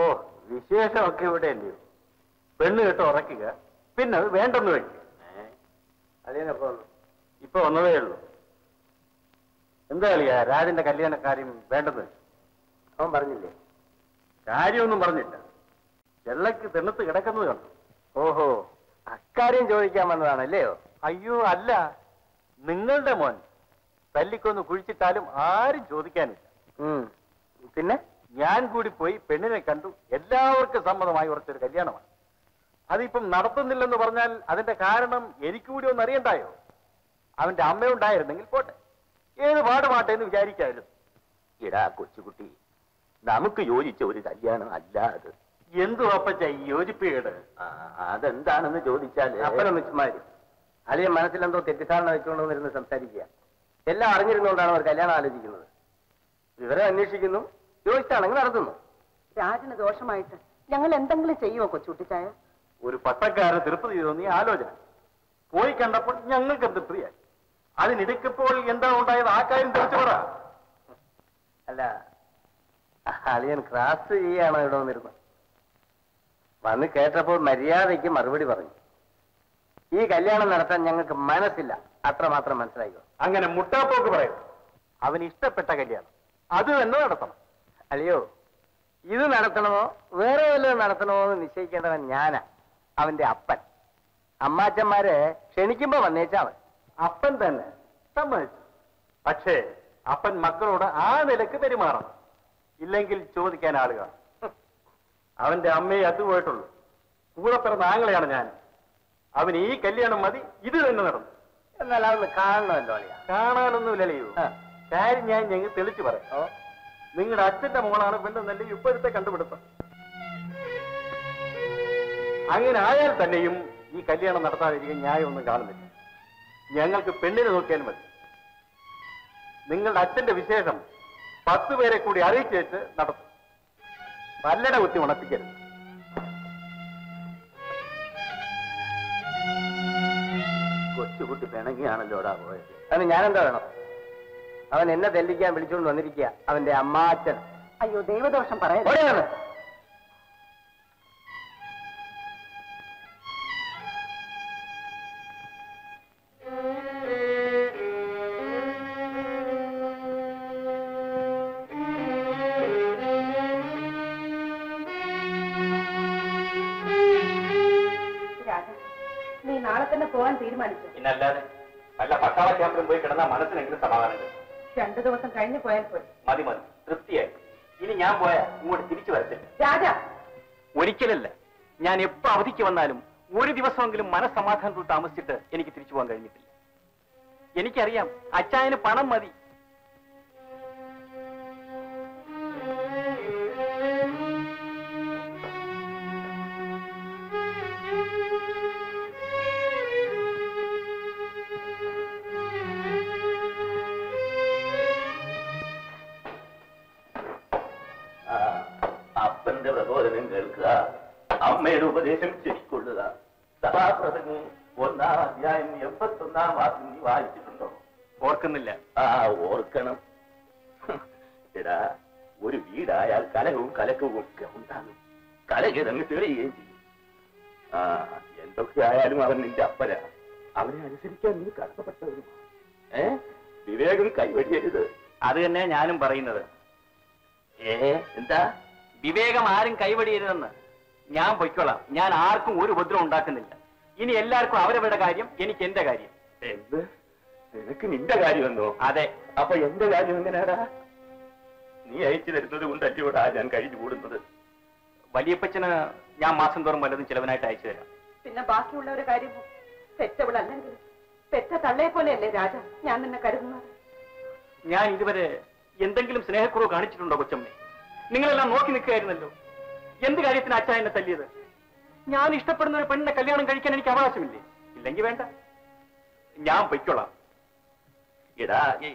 Speaker 5: വിശേഷമൊക്കെ ഇവിടെ അല്ലയോ പെണ്ണ് കെട്ട് ഉറക്കുക പിന്നെ അത് വേണ്ടെന്ന് വെക്കുക
Speaker 1: അളിയനപ്പോ
Speaker 5: ഇപ്പൊ വന്നതേ ഉള്ളൂ എന്താ കളിയാ രാജന്റെ കല്യാണ കാര്യം വേണ്ടെന്ന് വെച്ചു
Speaker 1: അവൻ പറഞ്ഞില്ലേ
Speaker 5: കാര്യമൊന്നും പറഞ്ഞില്ല ചെള്ളക്ക് തെണ്ണത്ത് കിടക്കുന്നത് കണ്ടു
Speaker 1: ഓഹോ അക്കാര്യം ചോദിക്കാൻ വന്നതാണല്ലയോ
Speaker 5: അയ്യോ അല്ല നിങ്ങളുടെ മോൻ തല്ലിക്കൊന്ന് കുഴിച്ചിട്ടാലും ആരും ചോദിക്കാനില്ല
Speaker 1: ഉം. പിന്നെ
Speaker 5: ഞാൻ കൂടി പോയി പെണ്ണിനെ കണ്ടു എല്ലാവർക്കും സമ്മതമായി ഉറച്ചൊരു കല്യാണമാണ് അതിപ്പം നടത്തുന്നില്ലെന്ന് പറഞ്ഞാൽ അതിന്റെ കാരണം എനിക്ക് കൂടി ഒന്ന് അറിയണ്ടായോ അവന്റെ അമ്മയുണ്ടായിരുന്നെങ്കിൽ പോട്ടെ ഏത് പാടുമാട്ടെ എന്ന് വിചാരിക്കായിരുന്നു
Speaker 2: എടാ കൊച്ചുകുട്ടി നമുക്ക് യോജിച്ച ഒരു കല്യാണം അല്ല അത്
Speaker 5: എന്തു അപ്പച്ച ഈ യോജിപ്പേട്
Speaker 2: ആ, അതെന്താണെന്ന് ചോദിച്ചാല്
Speaker 1: അപ്പനൊന്ന് ചുമ്മാരി അളിയൻ മനസ്സിലെന്തോ തെറ്റിദ്ധാരണ വെച്ചുകൊണ്ട് വന്നിരുന്ന് സംസാരിക്കുക എല്ലാം അറിഞ്ഞിരുന്നുകൊണ്ടാണ് അവർ കല്യാണം ആലോചിക്കുന്നത് വിവരം അന്വേഷിക്കുന്നു യോജിച്ചാണെങ്കിൽ നടത്തുന്നു
Speaker 3: രാജന് ദോഷമായിട്ട് ഞങ്ങൾ എന്തെങ്കിലും ചെയ്യുമോ കൊച്ചുകുട്ടിച്ചായ
Speaker 5: ഒരു പട്ടക്കാരൻ തിരുപ്പതി തോന്നി ആലോചന പോയി കണ്ടപ്പോൾ ഞങ്ങൾക്ക് എന്ത് പ്രിയ അതിനിടയ്ക്കപ്പോൾ എന്താ ഉണ്ടായത് ആ കാര്യം തിരിച്ചു പറ
Speaker 1: അല്ല അളിയൻ ക്രാസ് ചെയ്യാണോ ഇവിടെ വന്നിരുന്നത് വന്ന് കേട്ടപ്പോൾ മര്യാദയ്ക്ക് മറുപടി പറഞ്ഞു ഈ കല്യാണം നടത്താൻ ഞങ്ങൾക്ക് മനസ്സില്ല അത്രമാത്രം മനസ്സിലായിക്കോ
Speaker 5: അങ്ങനെ മുട്ടാപ്പോക്ക് പറയുന്നു അവന് ഇഷ്ടപ്പെട്ട കല്യാണം അത് തന്നെ നടത്തണം
Speaker 1: അല്ലയോ ഇത് നടത്തണമോ വേറെ വല്ലതും നടത്തണമോ എന്ന് നിശ്ചയിക്കേണ്ടവൻ ഞാനാ അവന്റെ അപ്പൻ അമ്മാച്ചന്മാരെ ക്ഷണിക്കുമ്പോ വന്നേച്ചാ മതി
Speaker 5: അപ്പൻ തന്നെ സമ്മതിച്ചു പക്ഷേ അപ്പൻ മക്കളോട് ആ നിലക്ക് പെരുമാറണം ഇല്ലെങ്കിൽ ചോദിക്കാൻ ആളുകൾ അവന്റെ അമ്മയെ അത് പോയിട്ടുള്ളൂ കൂടെ പിറന്ന ആങ്ങളെയാണ് ഞാൻ അവൻ ഈ കല്യാണം മതി ഇത് തന്നെ നടന്നു
Speaker 1: എന്നാൽ അതൊന്ന് കാണണമല്ലോ അളിയാ
Speaker 5: കാണാനൊന്നുമില്ലല്ലോ
Speaker 1: ആ.
Speaker 5: കാര്യം ഞാൻ ഞങ്ങൾ തെളിച്ചു പറയാം നിങ്ങളുടെ അച്ഛന്റെ മോളാണ് പെണ്ണെന്നല്ലേ ഇപ്പോഴത്തെ കണ്ടുപിടുത്തം അങ്ങനെ ആയാൽ തന്നെയും ഈ കല്യാണം നടത്താതിരിക്കാൻ ന്യായമൊന്നും കാണുന്നില്ല ഞങ്ങൾക്ക് പെണ്ണിനെ നോക്കിയാൽ മതി നിങ്ങളുടെ അച്ഛന്റെ വിശേഷം പത്ത് പേരെ കൂടി അറിയിച്ചേച്ച് നടത്തും പല്ലട കുത്തി ഉണപ്പിക്കരുത്
Speaker 2: കൊച്ചുകുട്ടി പിണങ്ങിയാണല്ലോടാ പോയത്
Speaker 1: അതിന് ഞാനെന്താ വേണം അവൻ എന്നെ തെല്ലിക്കാൻ വിളിച്ചുകൊണ്ട് വന്നിരിക്കുക അവന്റെ അമ്മാച്ചൻ
Speaker 3: അയ്യോ ദൈവദോഷം പറയരുത്
Speaker 1: ഓടിയാണ്
Speaker 3: രാജ നീ നാളെ തന്നെ പോകാൻ തീരുമാനിച്ചു
Speaker 5: പിന്നല്ലാതെ വല്ല പട്ടാള ക്യാമ്പിലും പോയി കിടന്നാൽ മനസ്സിനെങ്കിലും സമാധാനം കിട്ടും
Speaker 3: രണ്ടു ദിവസം കഴിഞ്ഞു പോയാൽ പോയി
Speaker 5: മതി മതി തൃപ്തിയായി ഇനി ഞാൻ പോയാ ഇങ്ങോട്ട് തിരിച്ചു വരത്തില്ല
Speaker 3: രാജ
Speaker 5: ഒരിക്കലല്ല ഞാൻ എപ്പോ അവധിക്ക് വന്നാലും ഒരു ദിവസമെങ്കിലും മനസ്സമാധാനത്തിൽ താമസിച്ചിട്ട് എനിക്ക് തിരിച്ചു പോകാൻ കഴിഞ്ഞിട്ടില്ല എനിക്കറിയാം അച്ചായന് പണം മതി
Speaker 2: ആ, അപ്പന്റെ പ്രബോധനം കേൾക്കുക അമ്മയുടെ ഉപദേശം ശരിക്കൊള്ളുക സഭാപ്രസംഗം ഒന്നാം അധ്യായം എൺപത്തൊന്നാം വാക്യം നീ വായിച്ചിട്ടുണ്ടോ
Speaker 5: ഓർക്കുന്നില്ല
Speaker 2: ആ ഓർക്കണം എടാ ഒരു വീടായാൽ കലകവും കലക്കവും ഒക്കെ ഉണ്ടാകും കലകിടങ്ങ് തെളിയുകയും ചെയ്യും ആ എന്തൊക്കെ ആയാലും അവൻ നിന്റെ അപ്പനാ അവനെ അനുസരിക്കാൻ നീ കടത്തപ്പെട്ടവരും ഏ വിവേകം കൈവടിയരുത്
Speaker 5: അത് തന്നെ ഞാനും പറയുന്നത്
Speaker 2: ഏ എന്താ
Speaker 5: വിവേകം ആരും കൈവടിയരുതെന്ന് ഞാൻ പൊയ്ക്കൊള്ളാം ഞാൻ ആർക്കും ഒരു ഉപദ്രവം ഉണ്ടാക്കുന്നില്ല ഇനി എല്ലാവർക്കും അവരവരുടെ കാര്യം എനിക്ക് എന്റെ കാര്യം
Speaker 2: എന്ത് നിനക്ക് നിന്റെ കാര്യമെന്നോ
Speaker 5: അതെ
Speaker 2: അപ്പൊ എന്റെ കാര്യം എങ്ങനെയാടാ നീ അയച്ചു തരുന്നത് കൊണ്ടല്ലോടാ ഞാൻ കഴിഞ്ഞു കൂടുന്നത്
Speaker 5: വലിയപ്പച്ചന് ഞാൻ മാസം തോറും വല്ലതും ചിലവനായിട്ട് അയച്ചു തരാം
Speaker 3: പിന്നെ ബാക്കിയുള്ളവരുടെ കാര്യമോ പെറ്റവളല്ലെങ്കിൽ പെറ്റ തള്ളയെ പോലെയല്ലേ രാജ ഞാൻ നിന്നെ കരുതുന്നത്
Speaker 5: ഞാൻ ഇതുവരെ എന്തെങ്കിലും സ്നേഹക്കുറവ് കാണിച്ചിട്ടുണ്ടോ കൊച്ചമ്മേ നിങ്ങളെല്ലാം നോക്കി നിൽക്കുകയായിരുന്നല്ലോ എന്ത് കാര്യത്തിന് അച്ഛ എന്നെ തല്ലിയത് ഞാൻ ഇഷ്ടപ്പെടുന്ന ഒരു പെണ്ണിനെ കല്യാണം കഴിക്കാൻ എനിക്ക് അവകാശമില്ലേ ഇല്ലെങ്കിൽ വേണ്ട ഞാൻ പൊയ്ക്കൊള്ളാം
Speaker 2: എടാ ഈ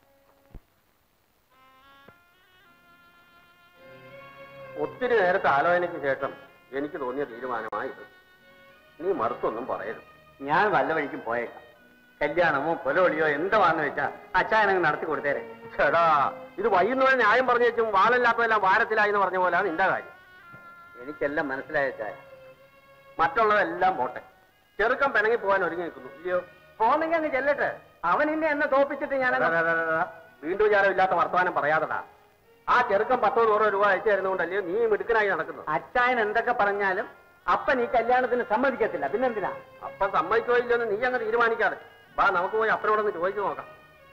Speaker 1: ഒത്തിരി നേരത്തെ ആലോചനയ്ക്ക് ശേഷം എനിക്ക് തോന്നിയ തീരുമാനമായത് നീ മറുത്തൊന്നും പറയരുത് ഞാൻ വല്ല വഴിക്കും പോയേക്കാം കല്യാണമോ പൊലോളിയോ എന്താന്ന് വെച്ചാ അച്ചായനങ്ങ് നടത്തി കൊടുത്തേരെ ചേടാ ഇത് വൈകുന്നേരം ന്യായം പറഞ്ഞു വെച്ചും വാളല്ലാത്തതെല്ലാം വാരത്തിലായി എന്ന് പറഞ്ഞ പോലെ നിന്റെ കാര്യം എനിക്കെല്ലാം മനസ്സിലായ ചായ മറ്റുള്ളതെല്ലാം പോട്ടെ ചെറുക്കം പിണങ്ങി പോകാൻ ഒരുങ്ങി നിൽക്കുന്നു ഇല്ലയോ
Speaker 7: പോന്നെങ്കിൽ അങ്ങ് ചെല്ലട്ടെ അവൻ ഇന്നെ എന്നെ തോപ്പിച്ചിട്ട് ഞാൻ
Speaker 1: അതാ, അതാ, അതാ, അതാ. വീണ്ടും വിചാരമില്ലാത്ത വർത്തമാനം പറയാതടാ ആ ചെറുക്കം പത്തോ നൂറോ രൂപ അയച്ചു തരുന്നതുകൊണ്ടല്ലയോ നീ മിടുക്കനായി നടക്കുന്നത്
Speaker 7: അച്ചായൻ എന്തൊക്കെ പറഞ്ഞാലും അപ്പൻ ഈ കല്യാണത്തിന് സമ്മതിക്കത്തില്ല പിന്നെന്തിനാ
Speaker 1: അപ്പം സമ്മതിക്കോ ഇല്ലെന്ന് നീ അങ്ങ് തീരുമാനിക്കാതെ വാ നമുക്ക് പോയി അപ്പനോടൊന്ന് ചോദിച്ചു നോക്കാം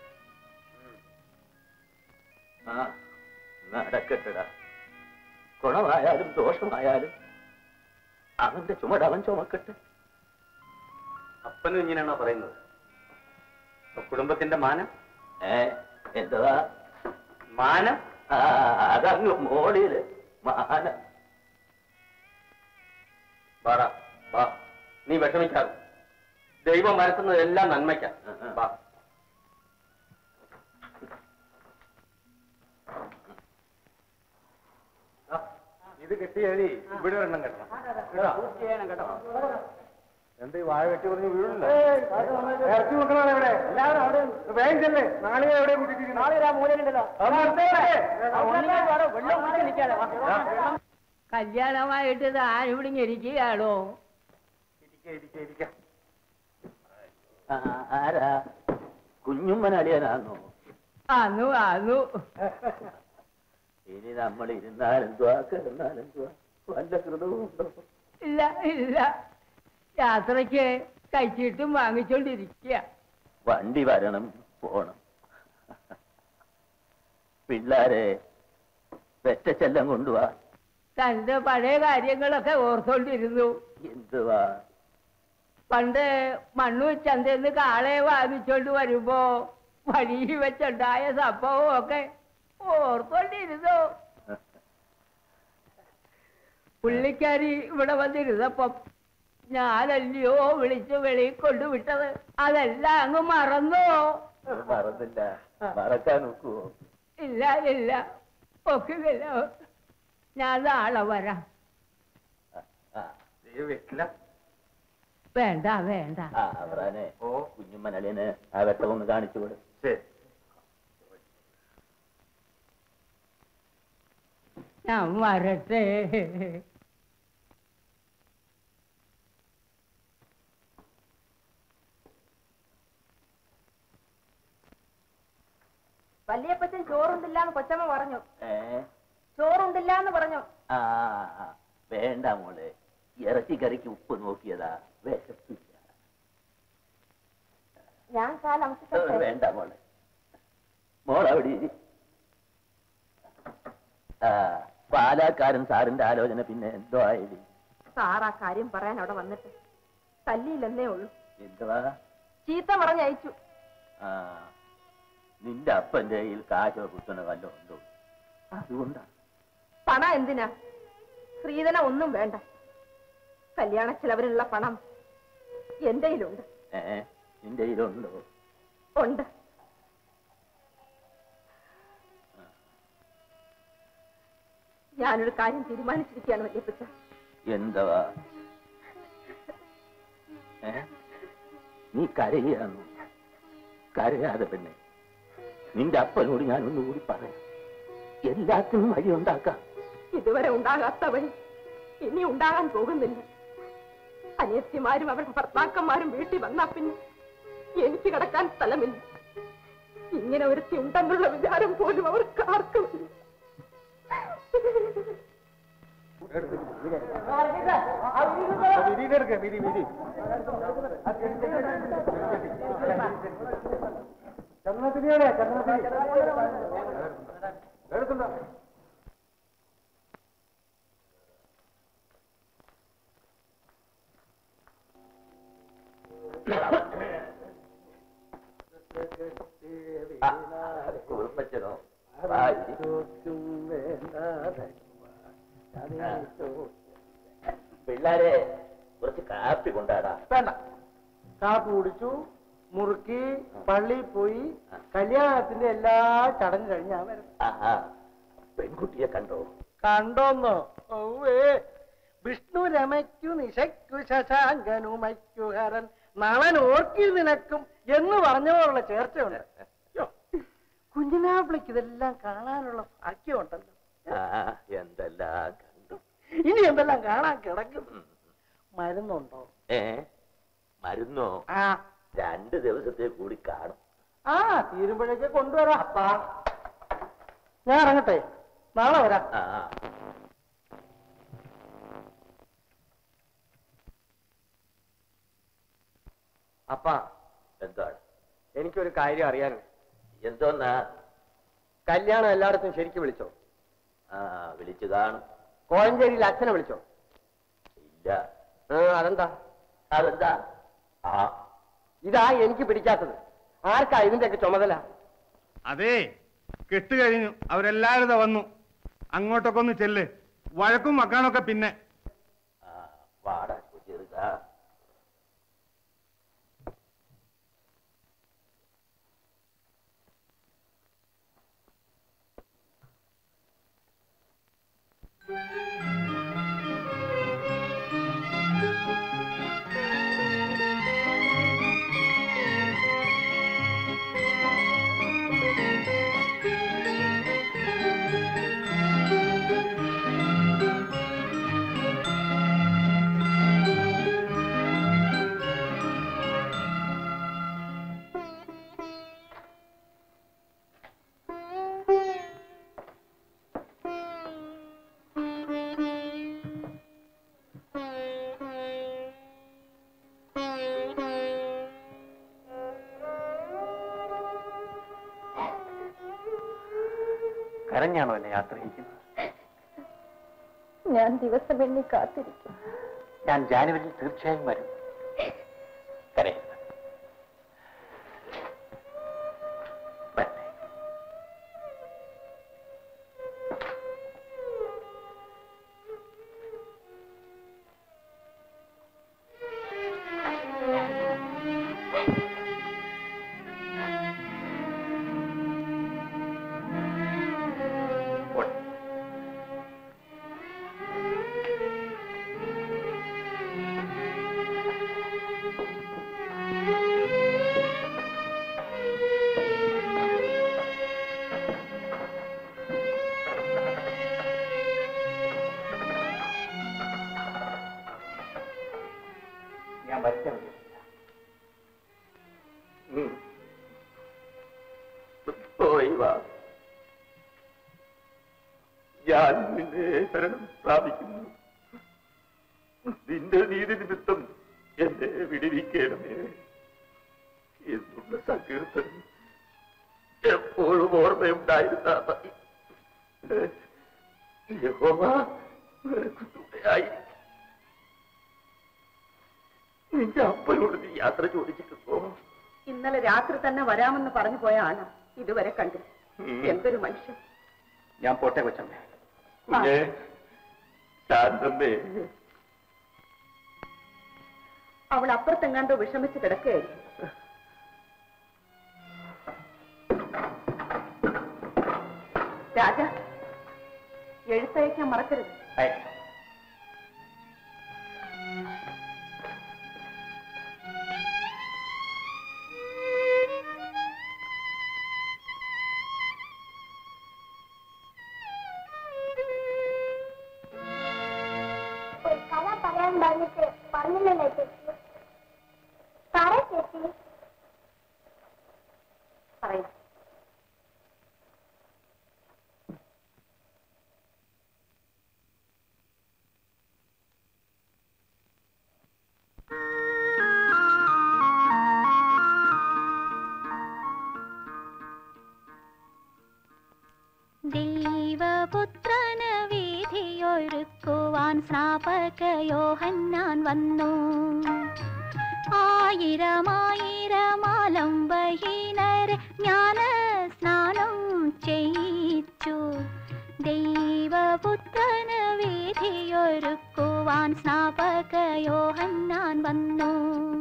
Speaker 2: ആ നടക്കട്ടടാ ഗുണമായാലും ദോഷമായാലും അവന്റെ ചുമട് അവൻ ചുമക്കട്ടെ
Speaker 1: അപ്പനും ഇങ്ങനെയാണോ പറയുന്നത് അപ്പൊ കുടുംബത്തിന്റെ മാനം
Speaker 2: ഏ എന്തുവാ
Speaker 1: മാനം
Speaker 2: ആ അതങ്ങ് മോളില് മാന
Speaker 1: വാടാ വാ നീ വിഷമിക്കാതെ ദൈവം വരുത്തുന്നതെല്ലാം നന്മയ്ക്കാ വാ
Speaker 14: ഇത് കെട്ടി എഴുതി ഇവിടെ ഒരെണ്ണം കെട്ടണം എന്ത് ഈ വാഴ വെട്ടി പറഞ്ഞ് വീഴില്ല ഇറച്ചി വെക്കണോ ഇവിടെ എല്ലാവരും അവിടെ വേഗം ചെല്ലേ നാളെ എവിടെ കൂട്ടിട്ട് നാളെ ആ മൂലണ്ടല്ലോ
Speaker 11: കല്യാണമായിട്ട് ഇത് ആരും ഇരിക്കുകയാണോ
Speaker 2: ആ, ആരാ കുഞ്ഞുമ്മൻ അളിയനാന്നോ
Speaker 11: അന്നു അന്നു
Speaker 2: ഇനി നമ്മൾ ഇരുന്നാലെന്തുവാ കിടന്നാലെന്തുവാ വല്ല കൃതവും ഉണ്ടോ
Speaker 11: ഇല്ല ഇല്ല യാത്രയ്ക്ക് കഴിച്ചിട്ടും വാങ്ങിച്ചോണ്ടിരിക്കുക
Speaker 2: വണ്ടി വരണം പോണം പിള്ളാരെ വെറ്റച്ചെല്ലം കൊണ്ടുവാ
Speaker 11: തന്റെ പഴയ കാര്യങ്ങളൊക്കെ ഓർത്തോണ്ടിരുന്നു
Speaker 2: എന്തുവാ
Speaker 11: പണ്ട് മണ്ണു ചന്തന്ന് കാളയെ വാങ്ങിച്ചോണ്ട് വരുമ്പോ വഴിയിൽ വെച്ചുണ്ടായ സംഭവം ഒക്കെ ഓർത്തോണ്ടിരുന്നു പുള്ളിക്കാരി ഇവിടെ വന്നിരുന്നപ്പം ഞാനല്ലയോ വിളിച്ചു വെളിയിൽ കൊണ്ടുവിട്ടത് അതെല്ലാം അങ്ങ് മറന്നോ
Speaker 2: മറന്നില്ല മറക്കാൻ നോക്കുവോ
Speaker 11: ഇല്ല ഇല്ല ഒക്കില്ല ഞാൻ നാളെ വരാം
Speaker 1: വെക്കില്ല
Speaker 11: വേണ്ട വേണ്ട
Speaker 2: ആ അവറാനെ ഓ കുഞ്ഞുമ്മൻ അളിയന് ആ വെട്ടം ഒന്ന് കാണിച്ചു വിട്
Speaker 1: ശരി
Speaker 11: ഞാൻ വരട്ടെ
Speaker 3: വല്യപ്പച്ചൻ ചോറുണ്ടില്ല എന്ന് കൊച്ചമ്മ പറഞ്ഞു
Speaker 2: ഏ
Speaker 3: ചോറുണ്ടില്ല എന്ന് പറഞ്ഞു
Speaker 2: ആ ആ, വേണ്ട മോളെ ഇറച്ചിക്കറിക്ക് ഉപ്പ് നോക്കിയതാ വിശപ്പില്ല
Speaker 3: ഞാൻ കാലം
Speaker 2: വേണ്ട മോളെ മോളവിടെ ഇരി. ആ പാലാക്കാരൻ സാറിന്റെ ആലോചന പിന്നെ എന്തോ ആയി
Speaker 3: സാർ ആ കാര്യം പറയാൻ അവിടെ വന്നിട്ട് തല്ലിയില്ലെന്നേ ഉള്ളൂ
Speaker 2: എന്തുവാ
Speaker 3: ചീത്ത പറഞ്ഞയച്ചു
Speaker 2: ആ നിന്റെ അപ്പന്റെ കയ്യിൽ കാശോ കുത്തണ വല്ലോ ഉണ്ടോ അതുകൊണ്ടാ
Speaker 3: പണം എന്തിനാ ശ്രീധന ഒന്നും വേണ്ട കല്യാണ ചെലവിനുള്ള പണം എന്റെ കയ്യിലുണ്ട്
Speaker 2: ഏ നിന്റെ കയ്യിലുണ്ടോ
Speaker 3: ഉണ്ട് ഞാനൊരു കാര്യം തീരുമാനിച്ചിരിക്കുകയാണ് വല്യപ്പച്ച
Speaker 2: എന്തുവാ ഏ നീ കരയാന്നു കരയാതെ പെണ്ണെ നിന്റെ അപ്പനോട് ഞാൻ ഒന്നുകൂടി പറയാം എല്ലാത്തിനും വഴി ഉണ്ടാക്കാം
Speaker 3: ഇതുവരെ ഉണ്ടാകാത്ത വഴി ഇനി ഉണ്ടാകാൻ പോകുന്നില്ല അനിയത്തിമാരും അവരുടെ ഭർത്താക്കന്മാരും വീട്ടിൽ വന്നാ പിന്നെ എനിക്ക് കിടക്കാൻ സ്ഥലമില്ല ഇങ്ങനെ ഒരുത്തി ഉണ്ടെന്നുള്ള വിചാരം പോലും അവർക്ക് ആർക്കുമില്ല
Speaker 14: വിരിയിലെടുക്ക വിരി വിരി ചന്ദ്രത്തിരിയോടെ ചന്ദ്രത്തിരി എടുത്തുണ്ടോ
Speaker 2: കുറുപ്പച്ചനോ പിള്ളാരെ കുറച്ച് കാപ്പി കൊണ്ടാടാ
Speaker 7: വേണ്ട കാപ്പി കുടിച്ചു മുറുക്കി പള്ളിയിൽ പോയി കല്യാണത്തിന്റെ എല്ലാ ചടങ്ങ് കഴിഞ്ഞാ വരും
Speaker 2: ആഹാ പെൺകുട്ടിയെ കണ്ടോ
Speaker 7: കണ്ടോന്നോ ഔവേ വിഷ്ണു രമയ്ക്കു നിശയ്ക്കു ശശാങ്കനുമയ്ക്കു ഹരൻ നളൻ ഓർക്കി നിനക്കും എന്ന് പറഞ്ഞപോലുള്ള ചേർച്ചയുണ്ട് യ്യോ, കുഞ്ഞിനാപ്പിളിക്ക് ഇതെല്ലാം കാണാനുള്ള ഭാഗ്യമുണ്ടല്ലോ
Speaker 2: ആ എന്തെല്ലാം കണ്ടു
Speaker 7: ഇനി എന്തെല്ലാം കാണാൻ കിടക്കുന്നു മരുന്നുണ്ടോ
Speaker 2: ഏ മരുന്നോ
Speaker 7: ആ
Speaker 2: രണ്ട് ദിവസത്തെ കൂടി കാണും
Speaker 7: ആ തീരുമ്പോഴേക്ക് കൊണ്ടുവരാം അപ്പാ ഞാൻ ഇറങ്ങട്ടെ നാളെ വരാം
Speaker 2: ആ
Speaker 1: അപ്പാ
Speaker 2: എന്താണ്
Speaker 1: എനിക്കൊരു കാര്യം അറിയാനുണ്ട്
Speaker 2: എന്തോന്നാ
Speaker 1: കല്യാണം എല്ലായിടത്തും ശരിക്കും വിളിച്ചോ
Speaker 2: ആ വിളിച്ചു കാണും
Speaker 1: കോഴഞ്ചേരിയിൽ അച്ഛനെ വിളിച്ചോ
Speaker 2: ഇല്ല
Speaker 1: ആ, അതെന്താ
Speaker 2: അതെന്താ ആ
Speaker 1: ഇതാ എനിക്ക് പിടിക്കാത്തത് ആർക്കാ ഇതിന്റെയൊക്കെ ചുമതല
Speaker 14: അതെ കെട്ട് കഴിഞ്ഞു അവരെല്ലാരും ദാ വന്നു അങ്ങോട്ടൊക്കെ ഒന്ന് ചെല്ല് വഴക്കും മക്കാണൊക്കെ പിന്നെ
Speaker 2: ആ വാടാ ചെറുതാ
Speaker 5: കരഞ്ഞാണോ എന്നെ യാത്ര ചെയ്യിക്കുന്നത്
Speaker 3: ഞാൻ ദിവസം എണ്ണി കാത്തിരിക്കും
Speaker 5: ഞാൻ ജാനുവരിയിൽ തീർച്ചയായും വരും കരയരുത് വരണേ. പോട്ടെ. ഞാൻ വരട്ടെ മതി.
Speaker 2: ഉം. പോയി വാ ഞാൻ നിന്നെ ശരണം പ്രാപിക്കുന്നു നിന്റെ നീതി നിമിത്തം എന്നെ വിടിവിക്കണമേ എന്നുള്ള സങ്കീർത്തനം എപ്പോഴും ഓർമ്മയുണ്ടായിരുന്ന മതി യഹോവ നിനക്ക് തുണയായിരിക്കും നിന്റെ അപ്പനോട് നീ യാത്ര ചോദിച്ചിട്ടുണ്ടോ
Speaker 3: ഇന്നലെ രാത്രി തന്നെ വരാമെന്ന് പറഞ്ഞു പോയ ആണ് ഇതുവരെ കണ്ടു എന്തൊരു മനുഷ്യൻ
Speaker 5: ഞാൻ പോട്ടെ കൊച്ചമ്മേ
Speaker 2: കുഞ്ഞേ ശാന്തമ്മേ
Speaker 3: അവൾ അപ്പുറത്തെങ്ങാണ്ടോ വിഷമിച്ച് കിടക്കുകയായിരുന്നു രാജ എഴുത്തയക്കാൻ മറക്കരുത്
Speaker 5: അയക്കാം
Speaker 6: ഒരു കഥ പറയാൻ പറഞ്ഞിട്ട് പറഞ്ഞില്ലല്ലേ ചേച്ചി പറ ചേച്ചി
Speaker 3: പറയും
Speaker 9: ദൈവപുത്രന് വീതിയൊരുക്കുവാൻ സ്നാപകയോഹന്നാൻ വന്നു ആയിരമായിരമാലം ബഹീനരെ ജ്ഞാന സ്നാനം ചെയ്യിച്ചു ദൈവപുത്രന് വീതിയൊരുക്കുവാൻ സ്നാപകയോഹന്നാൻ വന്നു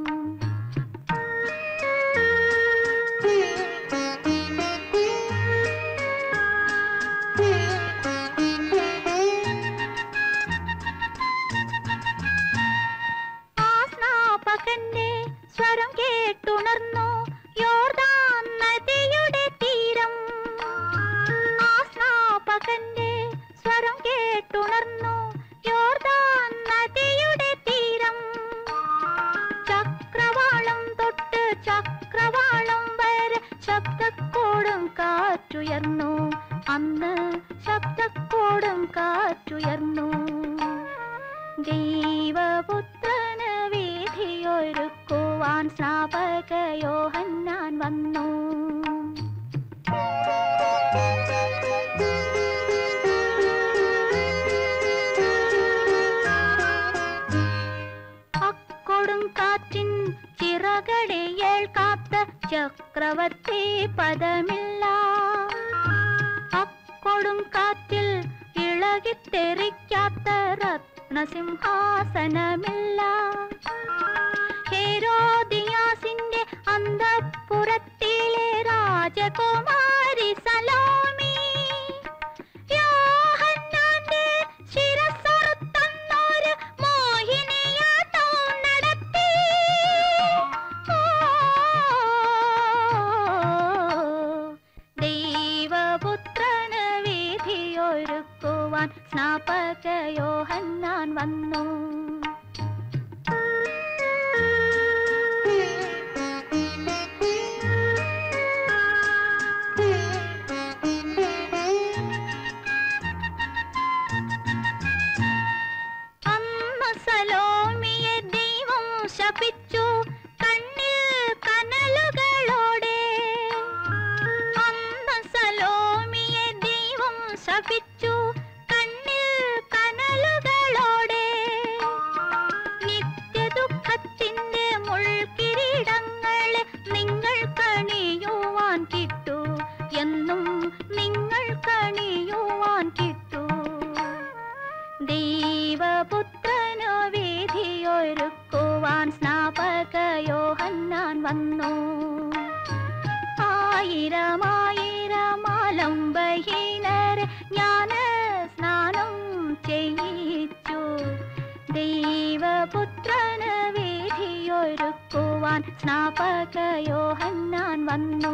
Speaker 9: ആ സ്നാപകന്റെ സ്വരം കേട്ടുണർന്നു യോർദാൻ നദിയുടെ തീരം ആ സ്നാപകന്റെ സ്വരം കേട്ടുണർന്നു യോ
Speaker 15: ഒരുക്കുവാൻ സ്നാപക യോഹന്നാൻ വന്നു അക്കൊടും കാറ്റിൻ ചിറകടിയേൾ കാത്ത ചക്രവർത്തി പദമില്ല അക്കൊടും കാറ്റിൽ ഇളകിത്തെറിക്കാത്ത രത്നസിംഹാസനമില്ല ഹേരോദിയാസിന്റെ അന്തപ്പുറത്തിലെ രാജകുമാരി സലോമി യോഹന്നാന്റെ ശിരസ്സറുത്തന്നൊരു മോഹിനിയാട്ടം നടത്തി ദൈവപുത്രന് വീതിയൊരുക്കുവാൻ സ്നാപക യോഹന്നാൻ വന്നു അമ്മ സലോമിയെ ദൈവം ശപിച്ചു കണ്ണിൽ കനലുകളോടെ അമ്മ സലോമിയെ ദൈവം ശപിച്ചു കണ്ണിൽ കനലുകളോടെ നിത്യദുഃഖത്തിന്റെ മുൾക്കിരീടങ്ങളെ നിങ്ങൾ കണിയുവാൻ കിട്ടു എന്നും നിങ്ങൾ കണിയുവാൻ കിട്ടു ദൈവപുത്രനു വീതിയൊരുക്കുവാൻ സ്നാപക യോഹന്നാൻ വന്നു ആയിരമായിരമാലംബഹീനരെ ഞാൻ സ്നാനം ചെയ്യിച്ചു ദൈവപുത്രന് വീതിയൊരുക്കുവാൻ സ്നാപക യോഹന്നാൻ വന്നു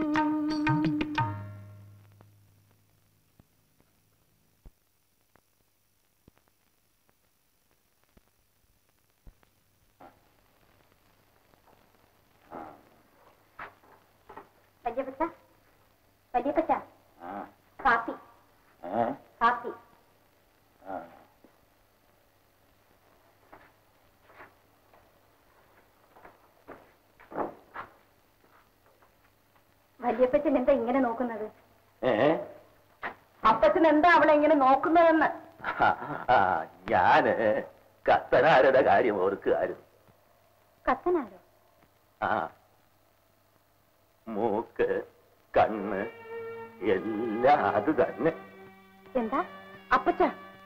Speaker 9: വല്യപ്പച്ച വല്യപ്പച്ച കാപ്പി കാപ്പി വല്യപ്പച്ചൻ എന്താ ഇങ്ങനെ നോക്കുന്നത്
Speaker 3: അപ്പച്ചൻ എന്താ അവളെ ഇങ്ങനെ നോക്കുന്നതെന്ന്
Speaker 2: ഞാന് കത്തനാരുടെ കാര്യം ഓർക്കുകയായിരുന്നു
Speaker 9: കത്തനാരോ
Speaker 2: ആ മൂക്ക് കണ്ണ് എല്ലാം അത് തന്നെ
Speaker 9: എന്താ
Speaker 3: അപ്പച്ച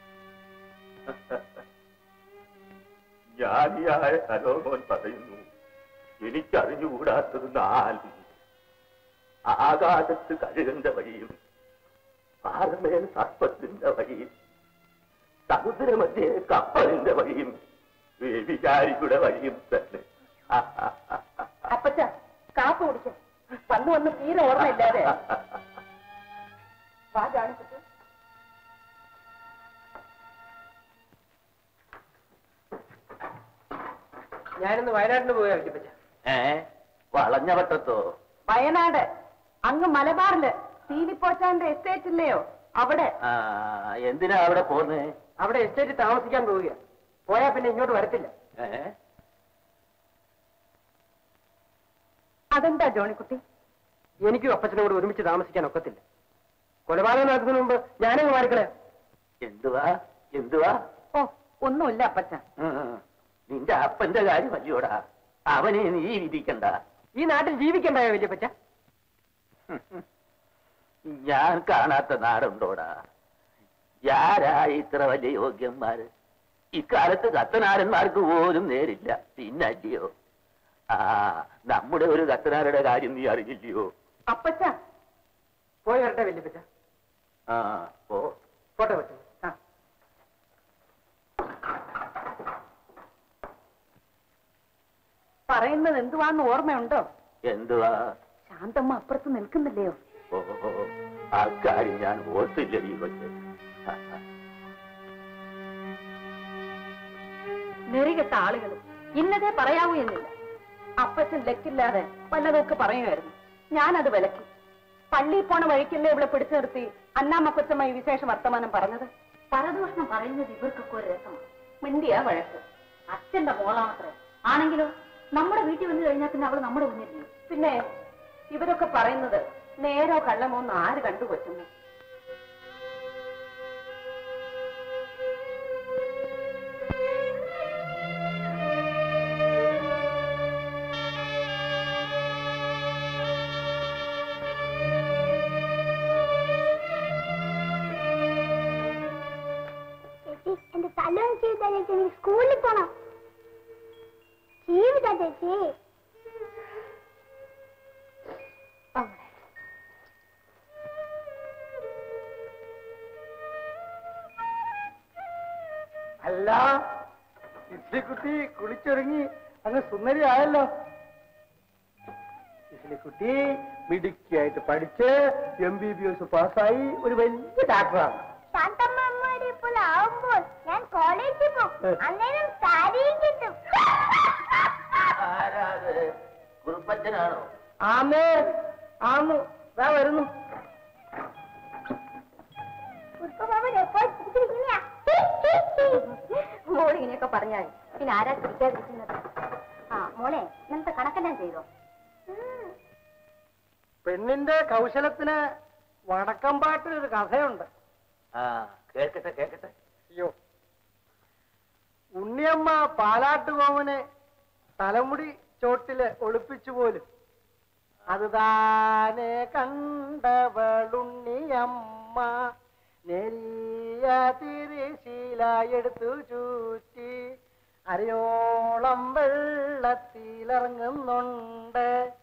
Speaker 2: ജ്ഞാനിയായ സലോമോൻ പറയുന്നു എനിക്കറിഞ്ഞുകൂടാത്തത് നാല് ആകാശത്ത് കഴുകന്റെ വഴിയും പാറമേൽ സർപ്പത്തിന്റെ വഴിയും സമുദ്രമധ്യേ കപ്പലിന്റെ വഴിയും വിചാരിയുടെ വഴിയും തന്നെ
Speaker 3: അപ്പച്ച കാപ്പ് കുടിക്കും വന്ന് വന്ന് തീരെ ഓർമ്മയില്ലാതെ വാ ജാണിപ്പച്ച
Speaker 7: ഞാനിന്ന് വയനാട്ടിന് പോയാ വല്യപ്പച്ച
Speaker 2: ഏ വളഞ്ഞ വട്ടത്തോ
Speaker 3: വയനാട് അങ്ങ് മലബാറില് സീലിപ്പോച്ചാന്റെ എസ്റ്റേറ്റ് ഇല്ലയോ അവിടെ
Speaker 2: ആ എന്തിനാ അവിടെ പോന്നേ
Speaker 7: അവിടെ എസ്റ്റേറ്റ് താമസിക്കാൻ പോവുക പോയാ പിന്നെ ഇങ്ങോട്ട് വരത്തില്ല
Speaker 2: ഏ
Speaker 3: അതെന്താ ജോണിക്കുട്ടി
Speaker 7: എനിക്കും അപ്പച്ചനോട് ഒരുമിച്ച് താമസിക്കാൻ ഒക്കത്തില്ല കൊലപാതകം നടത്തുന്നതിന് മുമ്പ് ഞാനങ്ങ് മാറിക്കളെ
Speaker 2: എന്തുവാ എന്തുവാ
Speaker 3: ഓ ഒന്നുമില്ല അപ്പച്ച
Speaker 2: ഉം. നിന്റെ അപ്പന്റെ കാര്യം അല്ലയോടാ അവനെ നീ വിധിക്കണ്ട
Speaker 7: ഈ നാട്ടിൽ ജീവിക്കണ്ടായോ വല്യപ്പച്ച
Speaker 2: ഞാൻ കാണാത്ത നാടുണ്ടോടാ ആരാ ഇത്ര വലിയ യോഗ്യന്മാര് ഇക്കാലത്ത് കത്തനാരന്മാർക്ക് പോലും നേരില്ല പിന്നല്ലയോ ആ നമ്മുടെ ഒരു കത്തനാരുടെ കാര്യം നീ അറിഞ്ഞില്ലയോ
Speaker 3: അപ്പച്ച
Speaker 7: പോയി വരട്ടെ വല്യപ്പച്ച
Speaker 2: ആ ഓ
Speaker 7: പോട്ടെ പറ്റും ആ
Speaker 3: പറയുന്നത് എന്തുവാന്ന് ഓർമ്മയുണ്ടോ
Speaker 2: എന്തുവാ
Speaker 3: ശാന്തമ്മ അപ്പുറത്ത് നിൽക്കുന്നില്ലയോ
Speaker 2: ഓ ആ കാര്യം ഞാൻ ഓർത്തില്ല ഈ കൊച്ചെ
Speaker 3: നെറികെട്ട ആളുകൾ ഇന്നതേ പറയാവൂ എന്നില്ല അപ്പച്ചൻ ലക്കില്ലാതെ വല്ലതൊക്കെ പറയുമായിരുന്നു ഞാനത് വിലക്കി പള്ളിയിൽ പോണ വഴിക്കല്ലേ ഇവിടെ പിടിച്ചു നിർത്തി അന്നാമ്മക്കൊച്ചമ്മ ഈ വിശേഷ വർത്തമാനം പറഞ്ഞത് പരദൂഷണം പറയുന്നത് ഇവർക്കൊക്കെ ഒരു രസമാണ് മിണ്ടിയ വഴക്ക് അച്ഛന്റെ മോളാണത്രേ ആണെങ്കിലോ നമ്മുടെ വീട്ടിൽ വന്നു കഴിഞ്ഞാൽ പിന്നെ അവള് നമ്മുടെ മുന്നിൽ പിന്നെ ഇവരൊക്കെ പറയുന്നത് നേരോ കള്ളമോ എന്ന് ആര് കണ്ടു കൊച്ചുന്നു
Speaker 6: ചേച്ചി എന്റെ തലവും ചെയ്ത ചേച്ചി എനിക്ക് സ്കൂളിൽ പോണം ജീവിത ചേച്ചി
Speaker 14: അല്ല ഇസ്ലിക്കുട്ടി കുളിച്ചൊരുങ്ങി അങ്ങ് സുന്ദരി ആയല്ലോ ഇസ്ലിക്കുട്ടി മിടുക്കിയായിട്ട് പഠിച്ച് എം ബി ബി എസ് പാസ്സായി ഒരു വലിയ ഡാക്ടറാണ്
Speaker 6: ശാന്തമ്മയുടെ പോലെ ആവുമ്പോൾ ഞാൻ കോളേജിൽ പോകും അന്നേരം സാരിയും കിട്ടും
Speaker 2: ആരാത് കുറുപ്പച്ചനാണോ
Speaker 7: ആമേ ആന്നു ദാ വരുന്നു
Speaker 6: ഉപ്പുമാവൻ എപ്പോൾ ചിരിച്ചിരിക്കുന്നയാ?
Speaker 3: മോൾ ഇങ്ങനെയൊക്കെ പറഞ്ഞാൽ പിന്നെ ആരാ ചിരിക്കാതിരിക്കുന്നത് ആ മോളെ ഇന്നത്തെ കണക്കെല്ലാം ചെയ്തോ
Speaker 7: പെണ്ണിന്റെ കൗശലത്തിന് വടക്കമ്പാട്ടിൽ ഒരു കഥയുണ്ട്
Speaker 2: ആ കേൾക്കട്ടെ കേൾക്കട്ടെ
Speaker 7: അയ്യോ ഉണ്ണിയമ്മ പാലാട്ടുകോമനെ തലമുടി ചോട്ടില് ഒളിപ്പിച്ചു പോലും അത് താനെ കണ്ടവളുണ്ണിയമ്മ നെല്ലിയ തിരിശീല എടുത്തു ചൂറ്റി അരയോളം വെള്ളത്തിലിറങ്ങുന്നുണ്ട്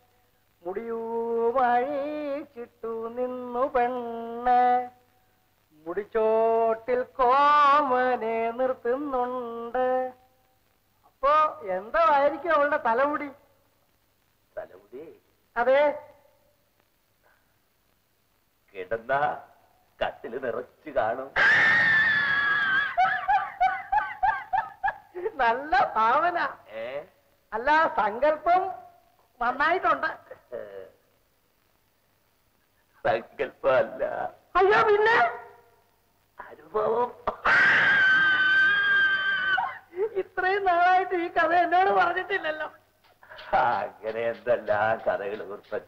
Speaker 7: മുടിയുമഴിച്ചിട്ടു നിന്നു പെണ്ണ് മുടിച്ചോട്ടിൽ കോമനെ നിർത്തുന്നുണ്ട് അപ്പോ എന്തായിരിക്കും അവളുടെ തലമുടി
Speaker 2: തലമുടി
Speaker 7: അതെ
Speaker 2: കിടന്ന കട്ടില് നിറച്ച് കാണും
Speaker 7: നല്ല ഭാവന
Speaker 2: ഏ
Speaker 7: അല്ല സങ്കല്പം നന്നായിട്ടുണ്ട്
Speaker 2: സങ്കല്പമല്ല
Speaker 7: അയ്യോ പിന്നെ
Speaker 2: അനുഭവം
Speaker 7: ഇത്രയും നാളായിട്ട് ഈ കഥ എന്നോട് പറഞ്ഞിട്ടില്ലല്ലോ
Speaker 2: അങ്ങനെ എന്തെല്ലാം കഥകൾ കുറിപ്പച്ച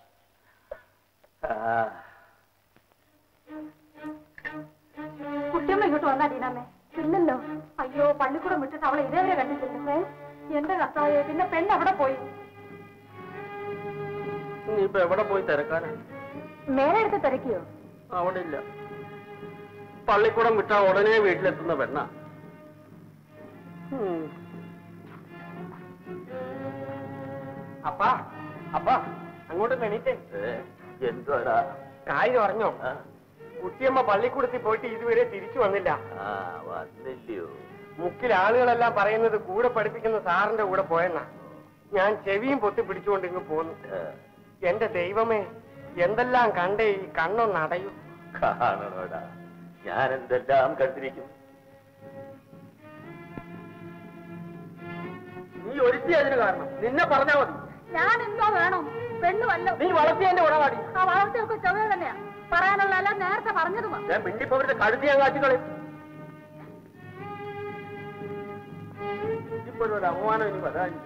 Speaker 3: കുട്ടിയമ്മ ഇങ്ങോട്ട് വന്നാ ടീനാമേ ഇല്ലല്ലോ അയ്യോ പള്ളിക്കൂടം വിട്ടിട്ട് അവളെ ഇതേവരെ കണ്ടിട്ടില്ലേ എന്റെ കർത്താവേ പിന്നെ പെണ്ണ് എവിടെ പോയി
Speaker 4: ഇനിയിപ്പോ എവിടെ പോയി തിരക്കാനാ
Speaker 3: മേലെ എടുത്ത് തിരക്കിയോ
Speaker 4: അവിടെ ഇല്ല പള്ളിക്കൂടം വിട്ടാ ഉടനെ വീട്ടിലെത്തുന്ന പെണ്ണ അപ്പാ അപ്പാ അങ്ങോട്ട് എണീറ്റേ
Speaker 2: എന്തുവാടാ
Speaker 4: കാര്യം അറിഞ്ഞോ കുട്ടിയമ്മ പള്ളിക്കൂടത്തിൽ പോയിട്ട് ഇതുവരെ തിരിച്ചു വന്നില്ല
Speaker 2: ആ വന്നില്ലയോ
Speaker 4: മുക്കിൽ ആളുകളെല്ലാം പറയുന്നത് കൂടെ പഠിപ്പിക്കുന്ന സാറിന്റെ കൂടെ പോയെന്നാ ഞാൻ ചെവിയും പൊത്തി പിടിച്ചുകൊണ്ട് ഇങ്ങ് പോന്നു എന്റെ ദൈവമേ എന്തെല്ലാം കണ്ടേ ഈ കണ്ണൊന്നടയൂ
Speaker 2: കാണണോടാ ഞാൻ എന്തെല്ലാം കണ്ടിരിക്കും
Speaker 4: നീ ഒരുത്തി അതിന് കാരണം നിന്നെ പറഞ്ഞാ മതി
Speaker 3: ഞാൻ എന്തോ വേണം പെണ്ണുമല്ലോ
Speaker 4: നീ വളർത്തിയതിന്റെ ഉടവാടി
Speaker 3: ആ വളർത്തിയൊക്കെ ചൊവ്വ തന്നെയാ പറയാനുള്ള എല്ലാം നേരത്തെ പറഞ്ഞതുമാ
Speaker 4: ഞാൻ മിണ്ടിപ്പോവരുടെ കഴുത്തി ഞാൻ കാച്ചിക്കളി ഇപ്പൊ ഒരു അവമാനം ഇനി വരാനില്ല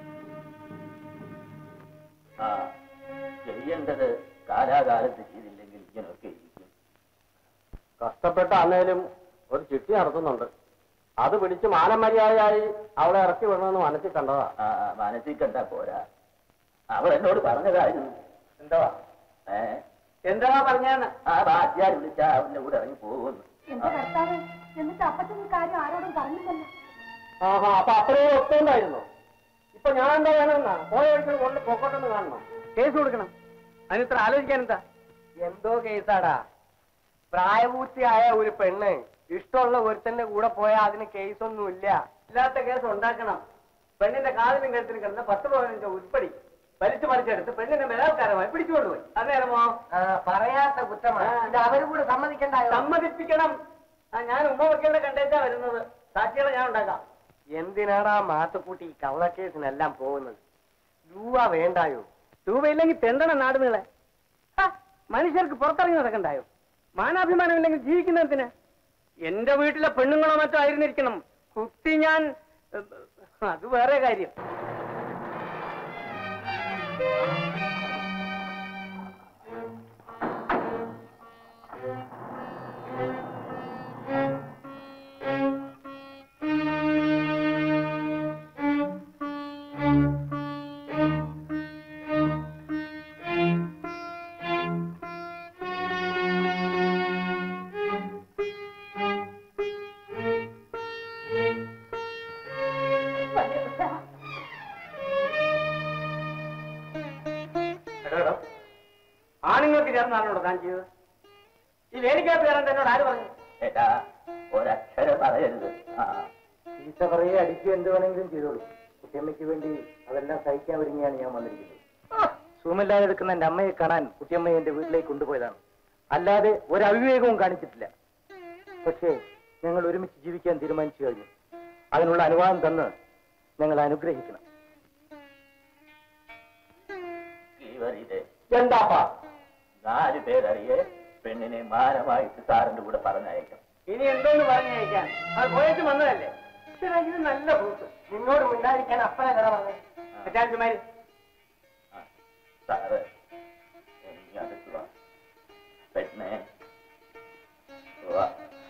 Speaker 2: ആ ചെയ്യേണ്ടത് കാലാകാലത്ത് ചെയ്തില്ലെങ്കിൽ ഇങ്ങനെയൊക്കെ ഇരിക്കും
Speaker 4: കഷ്ടപ്പെട്ട അന്നേലും ഒരു ചിട്ടി നടത്തുന്നുണ്ട് അത് പിടിച്ച് മാനമര്യാദയായി അവളെ ഇറക്കി വിടണമെന്ന് മനസ്സിൽ കണ്ടതാ
Speaker 2: ആ മനസ്സിൽ കണ്ടാ പോരാ അവൾ എന്നോട് പറഞ്ഞതായിരുന്നു
Speaker 4: എന്താ
Speaker 2: ഏ
Speaker 4: എന്താ പറഞ്ഞാന്ന്
Speaker 2: ആ ബാധ്യാർ വിളിച്ചാ അവന്റെ കൂടെ ഇറങ്ങി പോകുന്നു
Speaker 3: എന്റെ കർത്താവ് എന്നിട്ട് അപ്പച്ചൻ ഈ കാര്യം ആരോടും പറഞ്ഞില്ലല്ലോ
Speaker 4: ആഹാ അപ്പൊ അത്രയും ഒത്തുണ്ടായിരുന്നു ഇപ്പൊ ഞാൻ എന്താ വേണമെന്നാ പോയ വഴിക്ക് കൊണ്ട് പൊക്കോട്ടെന്ന് കാണണം കേസ് കൊടുക്കണം അതിനിത്ര ആലോചിക്കാൻ എന്താ
Speaker 7: എന്തോ കേസാടാ പ്രായപൂർത്തിയായ ഒരു പെണ്ണ് ഇഷ്ടമുള്ള ഒരുത്തന്റെ കൂടെ പോയാൽ അതിന് കേസൊന്നുമില്ല
Speaker 4: ഇല്ലാത്ത കേസ് ഉണ്ടാക്കണം പെണ്ണിന്റെ കാലിനും കഴുത്തിനും കിടന്ന പത്ത് പതിനഞ്ച് ഉൾപ്പടി വലിച്ചു മറിച്ചെടുത്ത് പെണ്ണിന്റെ ബലാത്കാരമായി പിടിച്ചുകൊണ്ടുപോയി അതേരമോ
Speaker 7: ആ, പറയാത്ത കുറ്റമാണ് ഇത് അവര് കൂടെ സമ്മതിക്കണ്ടായോ
Speaker 4: സമ്മതിപ്പിക്കണം ആ, ഞാൻ ഉമ്മ വെക്കേണ്ട കണ്ടേച്ചാ വരുന്നത് സാക്ഷികളെ ഞാൻ ഉണ്ടാക്കാം
Speaker 7: എന്തിനാടാ മാത്തുക്കൂട്ടി ഈ കള്ളക്കേസിനെല്ലാം പോകുന്നത് രൂപ വേണ്ടായോ
Speaker 4: രൂപയില്ലെങ്കിൽ തെണ്ടണ നാടുകളെ മനുഷ്യർക്ക് പുറത്തിറങ്ങി നടക്കണ്ടായോ മാനാഭിമാനം ഇല്ലെങ്കിൽ ജീവിക്കുന്നതിന് എന്റെ വീട്ടിലെ പെണ്ണുങ്ങളോ മറ്റോ ആയിരുന്നിരിക്കണം കുത്തി ഞാൻ ഏ, അത് വേറെ കാര്യം എടോ ആണുങ്ങൾക്ക് ചേർന്നാണോ താൻ ചെയ്തത് ഈ വേലിക്കകത്ത് കയറാൻ തന്നോട് ആര് പറഞ്ഞു
Speaker 2: ഏട്ടാ ഒരക്ഷരം പറയരുത് ആ
Speaker 8: ചീത്ത പറയുക അടിക്കുക എന്ത് വേണമെങ്കിലും ചെയ്തോളൂ കുട്ടിയമ്മയ്ക്ക് വേണ്ടി അതെല്ലാം സഹിക്കാൻ ഒരുങ്ങിയാണ് ഞാൻ വന്നിരിക്കുന്നത് സുഖമില്ലാതെ എടുക്കുന്ന എന്റെ അമ്മയെ കാണാൻ കുട്ടിയമ്മയെ എന്റെ വീട്ടിലേക്ക് കൊണ്ടുപോയതാണ് അല്ലാതെ ഒരു അവിവേകവും കാണിച്ചിട്ടില്ല പക്ഷേ ഞങ്ങൾ ഒരുമിച്ച് ജീവിക്കാൻ തീരുമാനിച്ചു കഴിഞ്ഞു അതിനുള്ള അനുവാദം തന്ന് ഞങ്ങൾ അനുഗ്രഹിക്കണം
Speaker 2: ഇവരിത്
Speaker 4: എന്താപ്പാ
Speaker 2: നാല് പേരറിയെ പെണ്ണിനെ മാനമായിട്ട് സാറിന്റെ കൂടെ പറഞ്ഞയക്കാം
Speaker 4: ഇനി എന്തോന്ന് പറഞ്ഞയക്കാൻ അത് പോയിട്ട് വന്നതല്ലേ ചേട്ടാ ഇത് നല്ല ഫ്രൂട്ട് നിന്നോട് മിണ്ടാതിരിക്കാൻ അപ്പനെ കട വന്നേ തെറ്റാഞ്ചുമാര്
Speaker 2: സാറ് എനിക്ക് അടുത്ത് വാ പെണ്ണെ വാ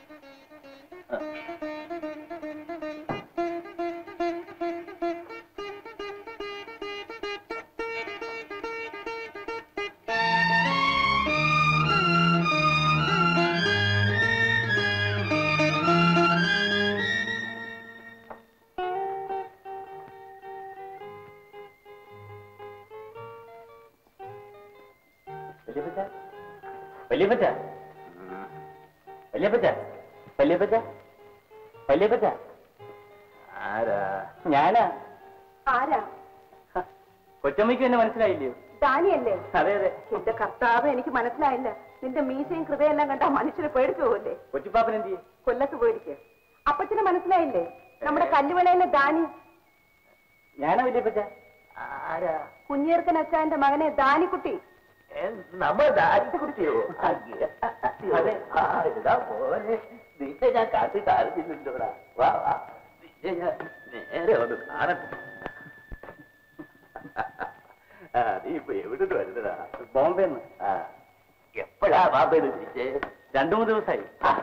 Speaker 5: വല്യപ്പച്ച വല്യപ്പച്ച വല്യപ്പച്ച വല്യപ്പച്ച വല്യപ്പച്ച
Speaker 2: ആരാ
Speaker 5: ഞാനാ
Speaker 3: ആരാ
Speaker 5: കൊച്ചമ്മയ്ക്ക് എന്നെ മനസ്സിലായില്ലയോ
Speaker 3: ദാനിയല്ലേ
Speaker 5: അതെ അതെ
Speaker 3: എന്റെ കർത്താവ് എനിക്ക് മനസ്സിലായില്ല നിന്റെ മീശയും ഹൃദയെല്ലാം കണ്ടാ മനുഷ്യരെ പേടിച്ചു പോകല്ലേ
Speaker 5: കൊച്ചിപ്പാപ്പൻ എന്ത് ചെയ്യും
Speaker 3: കൊല്ലത്ത് പോയിരിക്കുക അപ്പച്ചന് മനസ്സിലായില്ലേ നമ്മുടെ കല്ലുവളയിലെ ദാനി
Speaker 5: ഞാനാ വല്യപ്പച്ച
Speaker 2: ആരാ
Speaker 3: കുഞ്ഞീർക്കൻ അച്ചാന്റെ മകനെ ദാനിക്കുട്ടി
Speaker 2: നമ്മ ദാരിദ്ര്യോ അതെ ആ ഇതാ പോലെ നിന്നെ ഞാൻ കാട്ടി കാണിച്ചിട്ടുണ്ടോടാ വാ വാ നിന്നെ ഞാൻ നേരെ ഒന്ന് കാണട്ടെ ആ നീ ഇപ്പൊ എവിടെ വരുന്നതാ
Speaker 5: ബോംബെ
Speaker 2: ആ എപ്പോഴാ ബാബേ തിരിച്ചേ
Speaker 5: രണ്ടു മൂന്ന് ദിവസമായി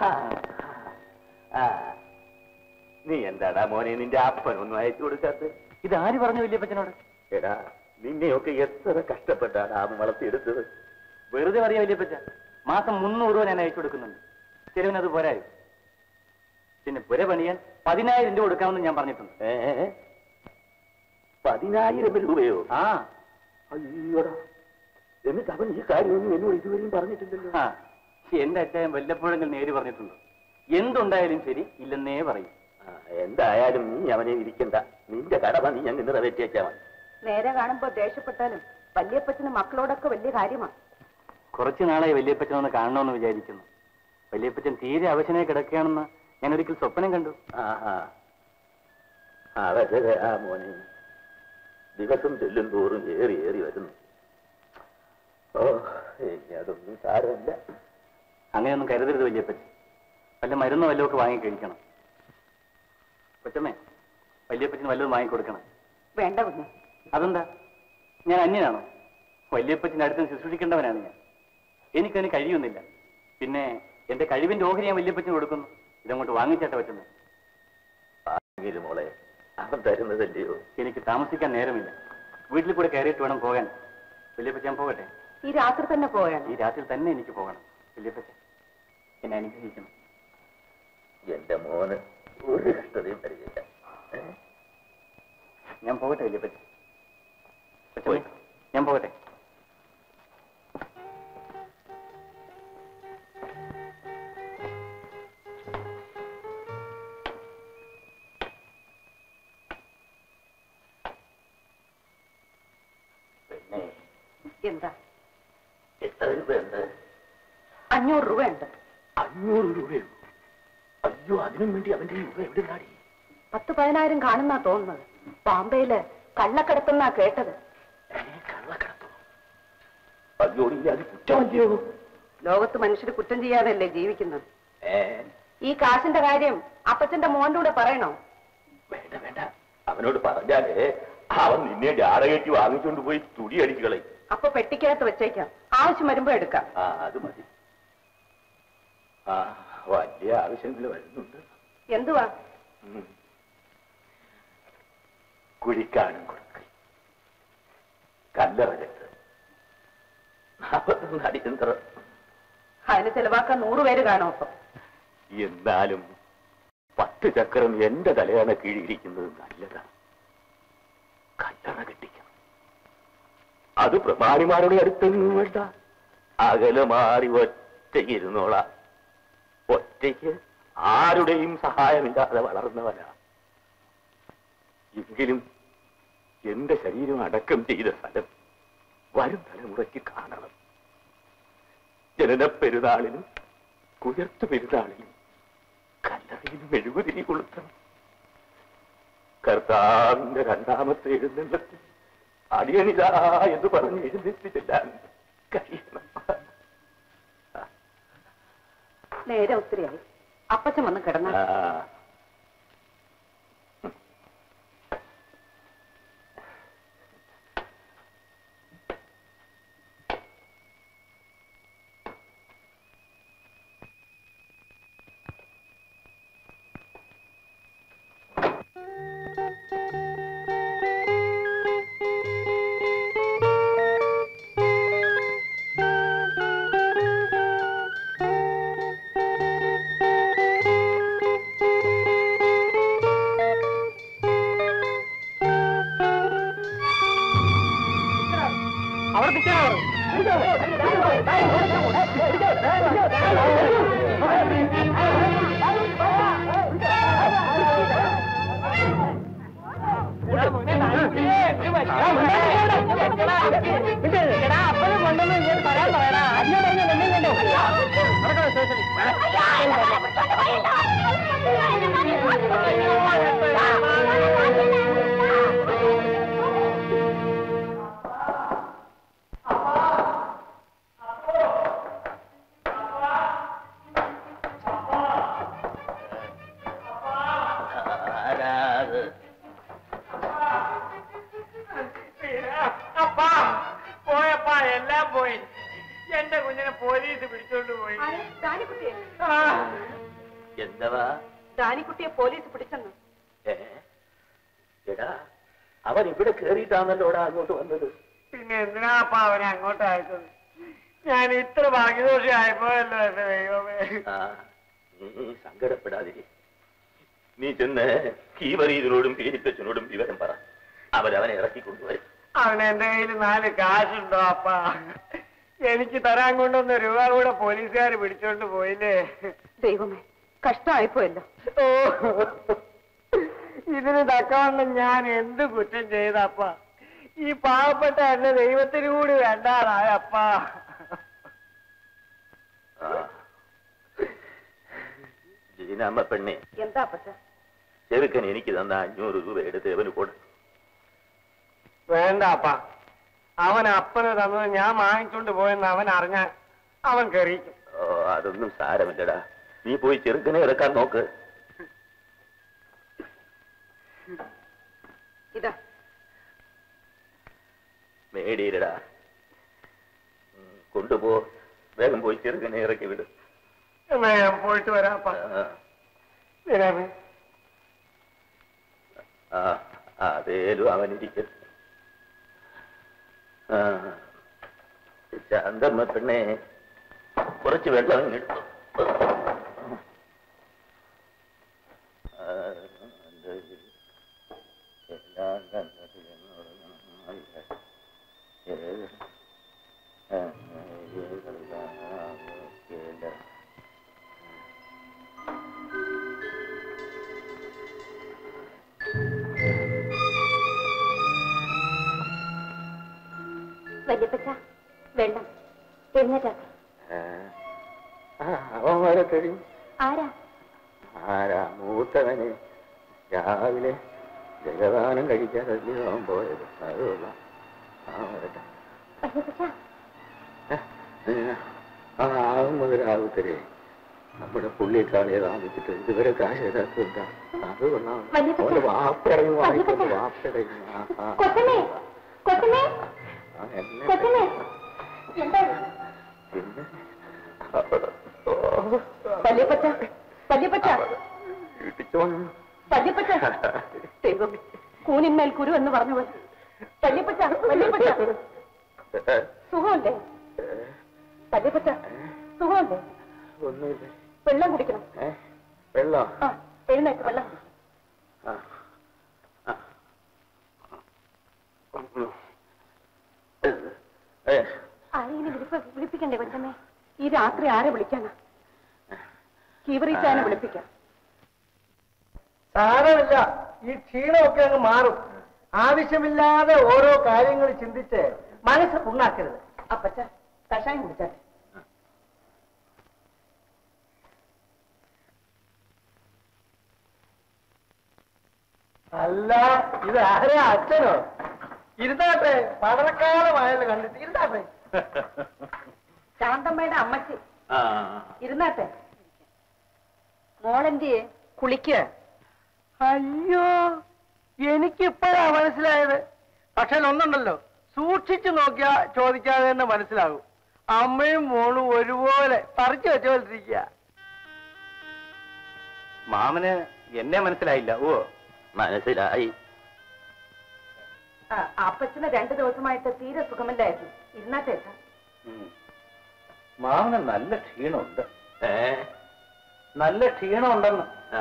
Speaker 2: ആ നീ എന്താടാ മോനെ നിന്റെ അപ്പനൊന്നും അയച്ചു കൊടുക്കാത്ത
Speaker 5: ഇത് ആര് പറഞ്ഞു വല്യപ്പച്ചനോട്
Speaker 2: എടാ നിന്നെയൊക്കെ എത്ര കഷ്ടപ്പെട്ടാണ് ആ വളർത്തിയെടുത്തത്
Speaker 5: വെറുതെ പറയാ വല്യപ്പച്ച മാസം മുന്നൂറ് രൂപ ഞാൻ അയച്ചു കൊടുക്കുന്നുണ്ട് ചെലവിനത് പോരായോ പിന്നെ പുര പണിയാൻ പതിനായിരം രൂപ കൊടുക്കാമെന്ന് ഞാൻ പറഞ്ഞിട്ടുണ്ട്
Speaker 2: ഏ പതിനായിരം രൂപയോ
Speaker 5: ആ
Speaker 2: അയ്യോടാ എന്നിട്ട് അവൻ ഈ കാര്യമൊന്നും എന്നോട് ഇതുവരെയും പറഞ്ഞിട്ടില്ലല്ലോ
Speaker 5: ആ എന്റെ അച്ചായൻ വല്ലപ്പോഴെങ്കിലും നേര് പറഞ്ഞിട്ടുണ്ട് എന്തുണ്ടായാലും ശരി ഇല്ലെന്നേ പറയും
Speaker 2: ആ, എന്തായാലും നീ അവനെ ഇരിക്കണ്ട നിന്റെ കടമ നീ അങ്ങ് നിറവേറ്റിയേച്ചാ മതി
Speaker 3: നേരെ കാണുമ്പോ ദേഷ്യപ്പെട്ടാലും വല്യപ്പച്ചന് മക്കളോടൊക്കെ വലിയ കാര്യമാണ്
Speaker 5: കുറച്ചു നാളായി വല്യപ്പച്ചൻ ഒന്ന് കാണണമെന്ന് വിചാരിക്കുന്നു വല്യപ്പച്ചൻ തീരെ അവശനായി കിടക്കുകയാണെന്ന് ഞാൻ ഒരിക്കൽ സ്വപ്നം കണ്ടു
Speaker 2: ആഹാ അവരെ ആ മോനെ ദിവസം ചെല്ലും തോറും ഏറി ഏറി വരുന്നു ഓ ഇനി അതൊന്നും സാരമില്ല
Speaker 5: അങ്ങനെയൊന്നും കരുതരുത് വല്യപ്പച്ചൻ വല്ല മരുന്നോ വല്ലതും ഒക്കെ വാങ്ങി കഴിക്കണം കൊച്ചമ്മേ വല്യപ്പച്ചന് വല്ലതും വാങ്ങിക്കൊടുക്കണം
Speaker 3: വേണ്ട കുഞ്ഞ്
Speaker 5: അതെന്താ ഞാൻ അന്യനാണോ വല്യപ്പച്ചൻ്റെ അടുത്ത് ശുശ്രൂഷിക്കേണ്ടവനാണ് ഞാൻ എനിക്കതിന് കഴിയുന്നില്ല പിന്നെ എന്റെ കഴിവിന്റെ ഓഹരി ഞാൻ വല്യപ്പച്ചന് കൊടുക്കുന്നു ഇതങ്ങോട്ട് വാങ്ങിച്ചേട്ട പറ്റുന്നു
Speaker 2: എങ്കിലും മോളെ അവൻ തരുന്നതല്ലയോ
Speaker 5: എനിക്ക് താമസിക്കാൻ നേരമില്ല വീട്ടിൽ കൂടെ കയറിയിട്ട് വേണം പോകാൻ വല്യപ്പച്ച ഞാൻ പോകട്ടെ
Speaker 3: ഈ രാത്രി തന്നെ പോയാണ്
Speaker 5: ഈ രാത്രി തന്നെ എനിക്ക് പോകണം വല്യപ്പച്ച എന്നെ അനുഗ്രഹിക്കണം
Speaker 2: എന്റെ മോന് ഒരു കഷ്ടതയും വരികയില്ല ഏ?
Speaker 5: ഞാൻ പോകട്ടെ വല്യപ്പച്ച കൊച്ചമ്മേ, ഞാൻ പോകട്ടെ
Speaker 2: പിന്നെ
Speaker 3: എന്താ
Speaker 2: എത്ര രൂപയുണ്ട്
Speaker 3: അഞ്ഞൂറ് രൂപ ഉണ്ട്
Speaker 2: അഞ്ഞൂറ് രൂപയോ അയ്യോ അതിനും വേണ്ടി അവന്റെ രൂപ എവിടെ നാടി
Speaker 3: പത്ത് പതിനായിരം കാണുന്നാ തോന്നുന്നത് ബോംബെയില് കള്ളക്കടത്തുന്നാ കേട്ടത്
Speaker 2: അയ്യോ ഇനി അത് കുറ്റമല്ലയോ
Speaker 3: ലോകത്ത് മനുഷ്യർ കുറ്റം ചെയ്യാതല്ലേ ജീവിക്കുന്നത്
Speaker 2: ഏ
Speaker 3: ഈ കാശിന്റെ കാര്യം അപ്പച്ചന്റെ മോന്റെ കൂടെ പറയണോ
Speaker 2: വേണ്ട വേണ്ട അവനോട് പറഞ്ഞാലേ അവൻ നിന്നെ പിന്നെ ജാടകേറ്റി വാങ്ങിച്ചുകൊണ്ട് പോയി തുടി അടിച്ചു കളയും
Speaker 3: അപ്പൊ പെട്ടിക്കകത്ത് വെച്ചേക്കാം ആവശ്യം വരുമ്പോ എടുക്കാം
Speaker 2: ആ അത് മതി ആ വലിയ ആവശ്യങ്ങൾ വരുന്നുണ്ട്
Speaker 3: എന്തുവാ
Speaker 2: ഉം. കുഴിക്കാനും കൊടുക്കൽ കല്ലറകത്ത് നാൽപ്പത്തൊന്ന് അടിയന്തരം
Speaker 3: അതിന് ചെലവാക്കാൻ നൂറുപേര് കാണും അപ്പൊ
Speaker 2: എന്നാലും പത്ത് ചക്രം എന്റെ തലയാണ് കീഴിയിരിക്കുന്നത് നല്ലതാണ് കല്ലറ കെട്ടിക്കണം അത് പ്രമാണിമാരുടെ അടുത്തൊന്നും വേണ്ട അകലെ മാറി ഒറ്റയ്ക്കിരുന്നോളാം ഒറ്റയ്ക്ക് ആരുടെയും സഹായമില്ലാതെ വളർന്നവനാ എങ്കിലും എന്റെ ശരീരം അടക്കം ചെയ്ത സ്ഥലം വരും തലമുറയ്ക്ക് കാണണം ജനന പെരുന്നാളിനും കുയർത്തു പെരുന്നാളിനും കല്ലറയിൽ മെഴുകുതിരി കൊളുത്തണം കർത്താവിന്റെ രണ്ടാമത്തെ എഴുന്നള്ളത്തിൽ അടിയണിതാ എന്ന് പറഞ്ഞ് എഴുന്നേറ്റ് ചെല്ലാൻ കഴിയണം
Speaker 3: നേരെ ഒത്തിരിയായി അപ്പച്ചൻ വന്ന് കിടന്ന
Speaker 2: ആ,
Speaker 7: അവിടെ നിൽക്കണം അപ്പനും കൊണ്ടൊന്നും ഇങ്ങനെ പറയാൻ പറയണ അന്നെ
Speaker 2: ആരാത്?
Speaker 7: അപ്പാ പോയപ്പാ എല്ലാം പോയി എന്റെ കുഞ്ഞിനെ പോലീസ് പിടിച്ചോണ്ട് പോയി
Speaker 3: ദാനിക്കുട്ടിയെ
Speaker 7: ആ,
Speaker 2: എന്തവാ
Speaker 3: ദാനിക്കുട്ടിയെ പോലീസ് പിടിച്ചെന്ന്
Speaker 2: ഏ? എടാ അവൻ ഇവിടെ കേറിയിട്ടാണല്ലോടാ അങ്ങോട്ട് വന്നത്
Speaker 7: പിന്നെ എന്തിനാ അപ്പാ അവനെ അങ്ങോട്ട് അയച്ചത് ഞാൻ ഇത്ര ഭാഗ്യദോഷിയായപ്പോയല്ലോ എന്റെ ദൈവമേ
Speaker 2: ആ, നീ സങ്കടപ്പെടാതിരി നീ ചെന്ന് കീവറീതിനോടും പീരിപ്പച്ചനോടും വിവരം പറ അവരവനെ ഇറക്കിക്കൊണ്ടുവരും
Speaker 7: അവന് എന്റെ കയ്യിൽ നാല് കാശുണ്ടോ അപ്പാ എനിക്ക് തരാൻ കൊണ്ടുവന്ന രൂപ കൂടെ പോലീസുകാർ പിടിച്ചോണ്ട് പോയില്ലേ
Speaker 3: ദൈവമേ കഷ്ടമായിപ്പോയല്ലോ
Speaker 7: ഓ ഇതിന് തക്കവണ്ണം ഞാൻ എന്ത് കുറ്റം ചെയ്തപ്പ ഈ പാവപ്പെട്ട എന്റെ ദൈവത്തിന് കൂടി വേണ്ടാതായപ്പ
Speaker 2: ആ. ജീനാമ്മ പെണ്ണെ
Speaker 3: എന്താ അപ്പച്ച
Speaker 2: ചെറുക്കൻ എനിക്ക് തന്ന അഞ്ഞൂറ് രൂപ എടുത്ത് അവന് കൊടു
Speaker 7: വേണ്ട അപ്പ അവൻ അപ്പന് തന്നത് ഞാൻ വാങ്ങിച്ചോണ്ട് പോയെന്ന് അവൻ അറിഞ്ഞ അവൻ കയറിക്കും
Speaker 2: ഓ അതൊന്നും സാരമില്ലടാ നീ പോയി ചെറുക്കനെ ഇറക്കാൻ നോക്ക്
Speaker 3: ഇതാ
Speaker 2: മേടിയിലടാ ഉം, കൊണ്ടുപോ വേഗം പോയി ചെറുക്കനെ ഇറക്കി വിടും
Speaker 7: എന്നാ ഞാൻ പോയിട്ട് വരാം അപ്പ വരാമേ
Speaker 2: ആ അതേലും അവനിരിക്കും ആ ശാന്തമ്മ പെണ്ണെ കുറച്ച് വെള്ളം ഇങ്ങെടുത്തു ആ, എല്ലാം കണ്ടത് എന്നോട് നന്നായില്ല. ഏത് ആ, ഏതെല്ലാം
Speaker 9: വല്യപ്പച്ച വെള്ളം എഴുന്നേറ്റാട്ടെ
Speaker 2: ആ, അവൻ വരെ കഴിഞ്ഞു
Speaker 9: ആരാ
Speaker 2: ആരാ മൂത്തവന് രാവിലെ ജലദാനം കഴിക്കാതല്ലേ അവൻ പോയത് അത് കൊള്ളാം ആ വരട്ടെ
Speaker 9: വല്യപ്പച്ച
Speaker 2: ഏ, ആ ആകുന്നവരാകുത്തരേ നമ്മുടെ പുള്ളിക്കാളിയെ താമസിച്ചിട്ട് ഇതുവരെ കാശ് തരാത്തത് എന്താ അത് കൊള്ളാം
Speaker 9: വല്യപ്പച്ച.
Speaker 2: ഓന്റെ വാപ്പടയും വാങ്ങിക്കൊണ്ട് വാപ്പടയും ആ, ആ.
Speaker 9: കൊച്ചമ്മേ
Speaker 3: കൊച്ചനെ എന്താ വല്യപ്പച്ച വല്യപ്പച്ച വല്യപ്പച്ച ദൈവം കൂനിന്മേൽ കുരു എന്ന് പറഞ്ഞു പോലെ വല്യപ്പച്ച വല്യപ്പച്ച സുഖമല്ലേ വല്യപ്പച്ച സുഖമല്ലേ
Speaker 2: ഒന്നുമില്ല
Speaker 3: വെള്ളം കുടിക്കണം
Speaker 2: ഏ വെള്ളം
Speaker 3: ആ എഴുന്നേറ്റ് വെള്ളം കുടി.
Speaker 2: ഏ
Speaker 3: ആരെയും വിളിപ്പ വിളിപ്പിക്കണ്ടേ കൊച്ചമ്മേ ഈ രാത്രി ആരെ വിളിക്കാനാ കീവറിച്ചാനെ വിളിപ്പിക്കാം
Speaker 7: സാരമില്ല ഈ ക്ഷീണമൊക്കെ അങ്ങ് മാറും ആവശ്യമില്ലാതെ ഓരോ കാര്യങ്ങൾ ചിന്തിച്ച് മനസ്സ് പുണ്ണാക്കരുത്
Speaker 3: അപ്പച്ച കഷായം കുടിച്ചാട്ടെ
Speaker 7: അല്ല ഇത് ആരാ അച്ഛനോ ഇരുന്നാട്ടെ പടക്കാലമായാലും കണ്ടിട്ട് ഇരുന്നാട്ടെ
Speaker 3: ശാന്തമ്മയുടെ അമ്മച്ചി
Speaker 2: ആ
Speaker 3: ഇരുന്നാട്ടെ മോളെന്തിയെ കുളിക്ക
Speaker 7: അയ്യോ എനിക്കിപ്പോഴാ മനസ്സിലായത് പക്ഷെ ഒന്നുണ്ടല്ലോ സൂക്ഷിച്ചു നോക്കിയാ ചോദിക്കാതെ തന്നെ മനസ്സിലാകും അമ്മയും മോളും ഒരുപോലെ പറിച്ചു വെച്ചോണ്ടിരിക്കുക
Speaker 5: മാമന് എന്നെ മനസ്സിലായില്ല ഓ
Speaker 2: മനസ്സിലായി
Speaker 3: ആ, അപ്പച്ചന് രണ്ടു ദിവസമായിട്ട് തീരെ സുഖമില്ലായിരുന്നു ഇരുന്നാട്ടെ അച്ഛാ.
Speaker 5: മാമന് നല്ല ക്ഷീണമുണ്ട്
Speaker 2: ഏ
Speaker 5: നല്ല ക്ഷീണമുണ്ടെന്ന്
Speaker 2: ആ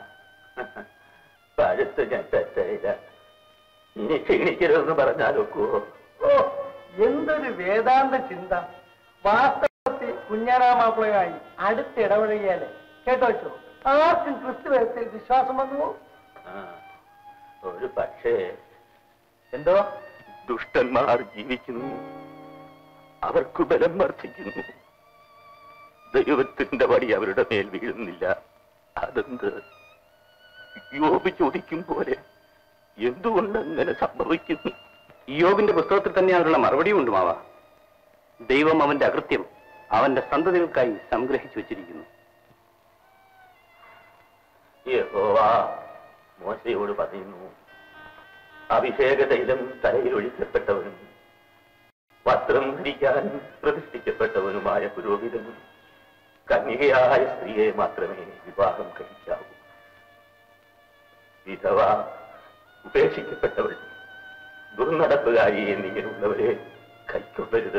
Speaker 2: പഴുത്ത് ഞാൻ തെറ്റയില്ല ഇനി ക്ഷീണിക്കരുതെന്ന് പറഞ്ഞാലൊക്കുവോ
Speaker 7: ഓ എന്തൊരു വേദാന്ത ചിന്ത വാസ്തവത്തിൽ കുഞ്ഞാറാമാപ്പിളയായി അടുത്ത് ഇടപഴകിയാല് കേട്ടോ വെച്ചോ ആർക്കും ക്രിസ്തുവത്തിൽ വിശ്വാസം വന്നു
Speaker 2: ആ, ഒരു പക്ഷേ
Speaker 5: എന്തോ
Speaker 2: ദുഷ്ടന്മാർ ജീവിക്കുന്നു അവർക്ക് ബലം വർദ്ധിക്കുന്നു ദൈവത്തിന്റെ വടി അവരുടെ മേൽ വീഴുന്നില്ല അതെന്ത് യോബ് ചോദിക്കും പോലെ എന്തുകൊണ്ട് അങ്ങനെ സംഭവിക്കുന്നു
Speaker 5: യോബിന്റെ പുസ്തകത്തിൽ തന്നെ അതിനുള്ള മറുപടിയും ഉണ്ട് മാവ ദൈവം അവന്റെ അകൃത്യം അവന്റെ സന്തതികൾക്കായി സംഗ്രഹിച്ചു വച്ചിരിക്കുന്നു
Speaker 2: യഹോവ മോശയോട് പറയുന്നു അഭിഷേക തൈലം തലയിൽ ഒഴിക്കപ്പെട്ടവനും വസ്ത്രം ധരിക്കാൻ പ്രതിഷ്ഠിക്കപ്പെട്ടവനുമായ പുരോഹിതനും കന്യകയായ സ്ത്രീയെ മാത്രമേ വിവാഹം കഴിക്കാവൂ വിധവ ഉപേക്ഷിക്കപ്പെട്ടവൾ ദുർനടപ്പുകാരി എന്നിങ്ങനെയുള്ളവരെ കൈക്കൊള്ളരുത്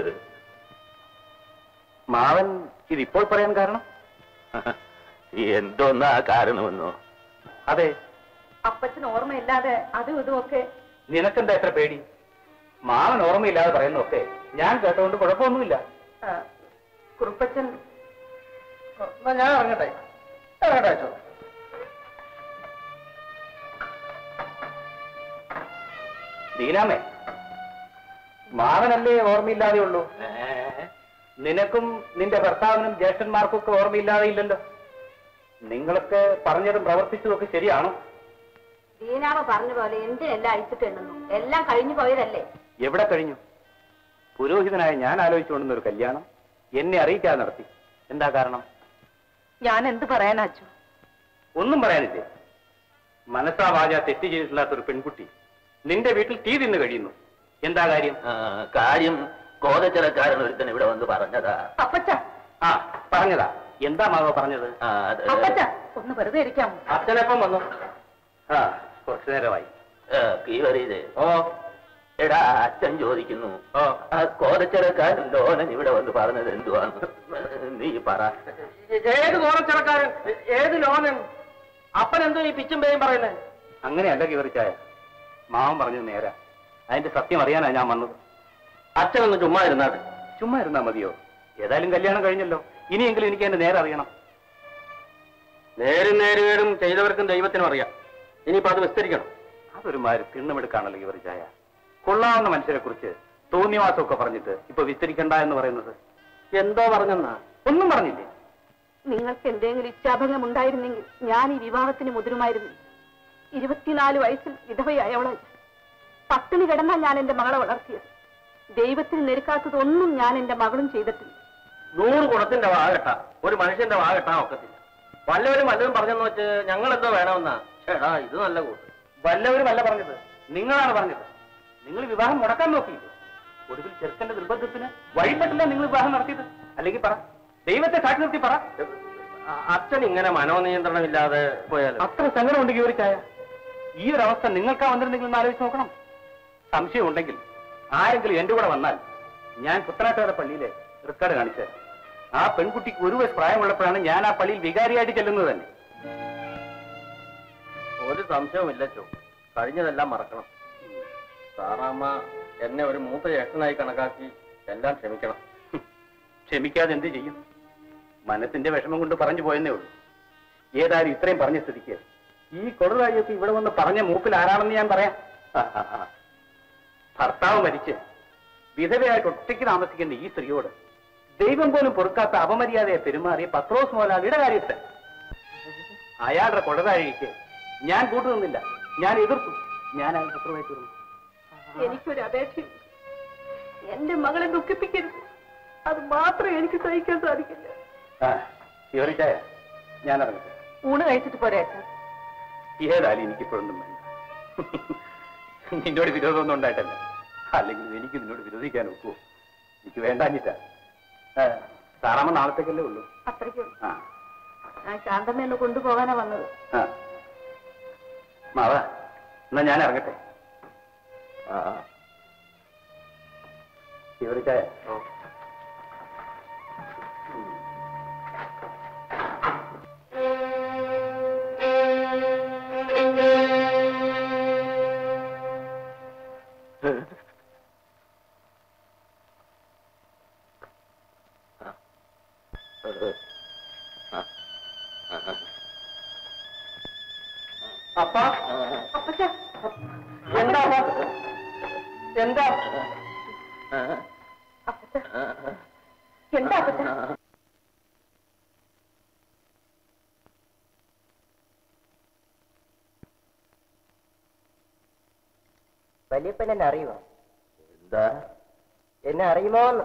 Speaker 5: മാവൻ ഇതിപ്പോൾ പറയാൻ കാരണം
Speaker 2: എന്തോന്നാ കാരണമെന്നോ
Speaker 5: അതെ
Speaker 3: അപ്പച്ചന് ഓർമ്മയില്ലാതെ അതും ഇതും ഒക്കെ
Speaker 5: നിനക്കെന്താ എത്ര പേടി മാമൻ ഓർമ്മയില്ലാതെ പറയുന്നൊക്കെ ഞാൻ കേട്ടതുകൊണ്ട് കുഴപ്പമൊന്നുമില്ല
Speaker 3: ആ, കുറുപ്പച്ചൻ
Speaker 7: എന്നാ ഞാൻ ഇറങ്ങട്ടെ ഇറങ്ങട്ടെ അച്ഛോ
Speaker 5: ദീനാമേ മാവനല്ലേ ഓർമ്മയില്ലാതെ ഉള്ളൂ നിനക്കും നിന്റെ ഭർത്താവിനും ജ്യേഷ്ഠന്മാർക്കും ഒക്കെ ഓർമ്മയില്ലാതെ ഇല്ലല്ലോ നിങ്ങളൊക്കെ പറഞ്ഞതും പ്രവർത്തിച്ചതും ഒക്കെ ശരിയാണോ
Speaker 3: ദീനാമ പറഞ്ഞ പോലെ എന്തിനെല്ലാം അഴിച്ചിട്ടുണ്ടെന്നു എല്ലാം കഴിഞ്ഞു പോയതല്ലേ
Speaker 5: എവിടെ കഴിഞ്ഞു പുരോഹിതനായ ഞാൻ ആലോചിച്ചുകൊണ്ടുന്ന ഒരു കല്യാണം എന്നെ അറിയിക്കാതെ നടത്തി എന്താ കാരണം
Speaker 3: ഞാൻ എന്ത് പറയാനാച്ചു
Speaker 5: ഒന്നും പറയാനില്ലേ മനസ്സാ വാച തെറ്റ് ചെയ്തിട്ടില്ലാത്ത ഒരു പെൺകുട്ടി നിന്റെ വീട്ടിൽ തീ തിന്ന് കഴിയുന്നു എന്താ കാര്യം
Speaker 2: ആ, കാര്യം കോതച്ചിറക്കാരൻ ഒരുത്തൻ ഇവിടെ വന്ന് പറഞ്ഞതാ
Speaker 3: അപ്പച്ച
Speaker 5: ആ പറഞ്ഞതാ എന്താ മാവ പറഞ്ഞത്
Speaker 2: ആ, അത്
Speaker 3: അപ്പച്ച ഒന്ന് വെറുതെ ഇരിക്കാമോ
Speaker 5: അച്ഛനപ്പം വന്നു ആ കുറച്ചു നേരമായി
Speaker 2: ഏ, കീവറിയത്
Speaker 5: ഓ
Speaker 2: എടാ അച്ഛൻ ചോദിക്കുന്നു
Speaker 5: ഓ
Speaker 2: ആ കോതച്ചിറക്കാരൻ ലോനൻ ഇവിടെ വന്ന് പറഞ്ഞത് എന്തുവാന്ന് നീ പറ
Speaker 7: ഏത് കോറച്ചിറക്കാരൻ ഏത് ലോനൻ അപ്പൻ എന്തോ ഈ പിച്ചും പേയും പറയുന്നത്
Speaker 5: അങ്ങനെയല്ല കിവറിച്ചായ മാവൻ പറഞ്ഞത് നേരാ അതിന്റെ സത്യം അറിയാനാ ഞാൻ വന്നത്
Speaker 2: അച്ഛനൊന്ന് ചുമ്മാ ഇരുന്നാട്ടെ
Speaker 5: ചുമ്മാ ഇരുന്നാ മതിയോ ഏതായാലും കല്യാണം കഴിഞ്ഞല്ലോ ഇനിയെങ്കിലും എനിക്ക് എന്റെ നേരെ അറിയണം
Speaker 2: നേരും നേരുകേടും ചെയ്തവർക്കും ദൈവത്തിനും അറിയാം ഇനിയിപ്പോ അത് വിസ്തരിക്കണം
Speaker 5: അതൊരു മാതിരി തിണ്ണമെടുക്കാണല്ലോ കിവറിച്ചായ കൊള്ളാവുന്ന മനുഷ്യരെ കുറിച്ച് തോന്നിവാസമൊക്കെ പറഞ്ഞിട്ട് ഇപ്പൊ വിസ്തരിക്കണ്ട എന്ന് പറയുന്നത്
Speaker 2: എന്തോ പറഞ്ഞെന്നാ
Speaker 5: ഒന്നും പറഞ്ഞില്ലേ
Speaker 3: നിങ്ങൾക്ക് എന്തെങ്കിലും ഇച്ഛാഭംഗം ഉണ്ടായിരുന്നെങ്കിൽ ഞാൻ ഈ വിവാഹത്തിന് മുതിരുമായിരുന്നു ഇരുപത്തിനാല് വയസ്സിൽ വിധവയായവളെ പട്ടിണി കിടന്നാൽ ഞാൻ എന്റെ മകളെ വളർത്തിയത് ദൈവത്തിന് നിരക്കാത്തതൊന്നും ഞാൻ എന്റെ മകളും ചെയ്തിട്ടില്ല
Speaker 2: നൂറ് കുണത്തിന്റെ വാകട്ട ഒരു മനുഷ്യന്റെ വാകട്ടാ ഒക്കത്തില്ല വല്ലവരും വല്ലതും പറഞ്ഞെന്ന് വെച്ച് ഞങ്ങൾ എന്തോ വേണമെന്നാ ചേടാ ഇത് നല്ല കൂട്ട്
Speaker 5: വല്ലവരും അല്ല പറഞ്ഞത് നിങ്ങളാണ് പറഞ്ഞത് നിങ്ങൾ വിവാഹം മുടക്കാൻ നോക്കിയില്ലേ ഒടുവിൽ ചെറുക്കന്റെ നിർബന്ധത്തിന് വഴിപ്പെട്ടില്ല നിങ്ങൾ വിവാഹം നടത്തിയത് അല്ലെങ്കിൽ പറ ദൈവത്തെ സാക്ഷി നിർത്തി പറ
Speaker 1: അച്ഛൻ ഇങ്ങനെ മനോനിയന്ത്രണമില്ലാതെ പോയാൽ
Speaker 5: അത്ര സങ്കടമുണ്ട് ഗൗരിക്കായ ഈ ഒരു അവസ്ഥ നിങ്ങൾക്കാ വന്നിരുന്നെങ്കിൽ ഒന്ന് ആലോചിച്ച് നോക്കണം സംശയമുണ്ടെങ്കിൽ ആരെങ്കിലും എന്റെ കൂടെ വന്നാൽ ഞാൻ പുത്തനാട്ടുകാര പള്ളിയിലെ റെക്കോർഡ് കാണിച്ചു തരാം. ആ പെൺകുട്ടിക്ക് ഒരു വയസ്സ് പ്രായമുള്ളപ്പോഴാണ് ഞാൻ ആ പള്ളിയിൽ വികാരിയായിട്ട് ചെല്ലുന്നത് തന്നെ
Speaker 1: ഒരു സംശയവുമില്ല ചോ കഴിഞ്ഞതെല്ലാം മറക്കണം സാറാമ്മ എന്നെ ഒരു മൂത്ത ജ്യേഷ്ഠനായി കണക്കാക്കി എല്ലാം ക്ഷമിക്കണം
Speaker 5: ക്ഷമിക്കാതെ എന്ത് ചെയ്യും മനസ്സിന്റെ വിഷമം കൊണ്ട് പറഞ്ഞു പോയെന്നേ ഉള്ളൂ ഏതായാലും ഇത്രയും പറഞ്ഞ സ്ഥിതിക്ക് ഈ കൊടുതാഴിയൊക്കെ ഇവിടെ വന്ന് പറഞ്ഞ മൂപ്പിൽ ആരാണെന്ന് ഞാൻ പറയാം ആ, ആ, ആ. ഭർത്താവ് മരിച്ച് വിധവയായിട്ട് ഒറ്റയ്ക്ക് താമസിക്കുന്ന ഈ സ്ത്രീയോട് ദൈവം പോലും പൊറുക്കാത്ത അപമര്യാദയെ പെരുമാറിയ പത്രോസ് മോലാളിയുടെ കാര്യത്തിൽ അയാളുടെ കൊടതാഴിക്ക് ഞാൻ കൂട്ടുനിന്നില്ല ഞാൻ എതിർത്തു ഞാൻ അയാൾ ശത്രുവായി തീർന്നു
Speaker 3: എനിക്കൊരു അപേക്ഷയുണ്ട് എന്റെ മകളെ ദുഃഖിപ്പിക്കരുത് അത് മാത്രമേ എനിക്ക് സഹിക്കാൻ സാധിക്കില്ല
Speaker 5: ആ ഇവരിച്ചായ ഞാൻ ഇറങ്ങട്ടെ
Speaker 3: ഊണ് കഴിച്ചിട്ട് പോരെ അച്ഛൻ
Speaker 5: ഏതായാലും എനിക്കിപ്പോഴൊന്നും വേണ്ട നിന്നോട് വിരോധമൊന്നും ഉണ്ടായിട്ടല്ല അല്ലെങ്കിൽ എനിക്ക് നിന്നോട് വിരോധിക്കാൻ ഒക്കുവോ എനിക്ക് വേണ്ടാഞ്ഞിട്ടാ ആ, സാറാമ്മ നാളത്തേക്കല്ലേ ഉള്ളൂ
Speaker 3: അത്രയ്ക്കും
Speaker 5: ആ
Speaker 3: ഞാൻ ശാന്തമ്മ ഒന്ന് കൊണ്ടുപോകാനാ വന്നത്
Speaker 5: ആ മാവ എന്നാ ഞാൻ ഇറങ്ങട്ടെ ആ ഇവർക്ക്
Speaker 7: അപ്പ
Speaker 3: അപ്പച്ച
Speaker 7: എന്താ അപ്പ? എന്താ
Speaker 3: അപ്പച്ച എന്താ അപ്പച്ച
Speaker 7: വലിയപ്പൻ എന്നെ അറിയുമോ
Speaker 2: എന്താ
Speaker 7: എന്നെ അറിയുമോന്ന്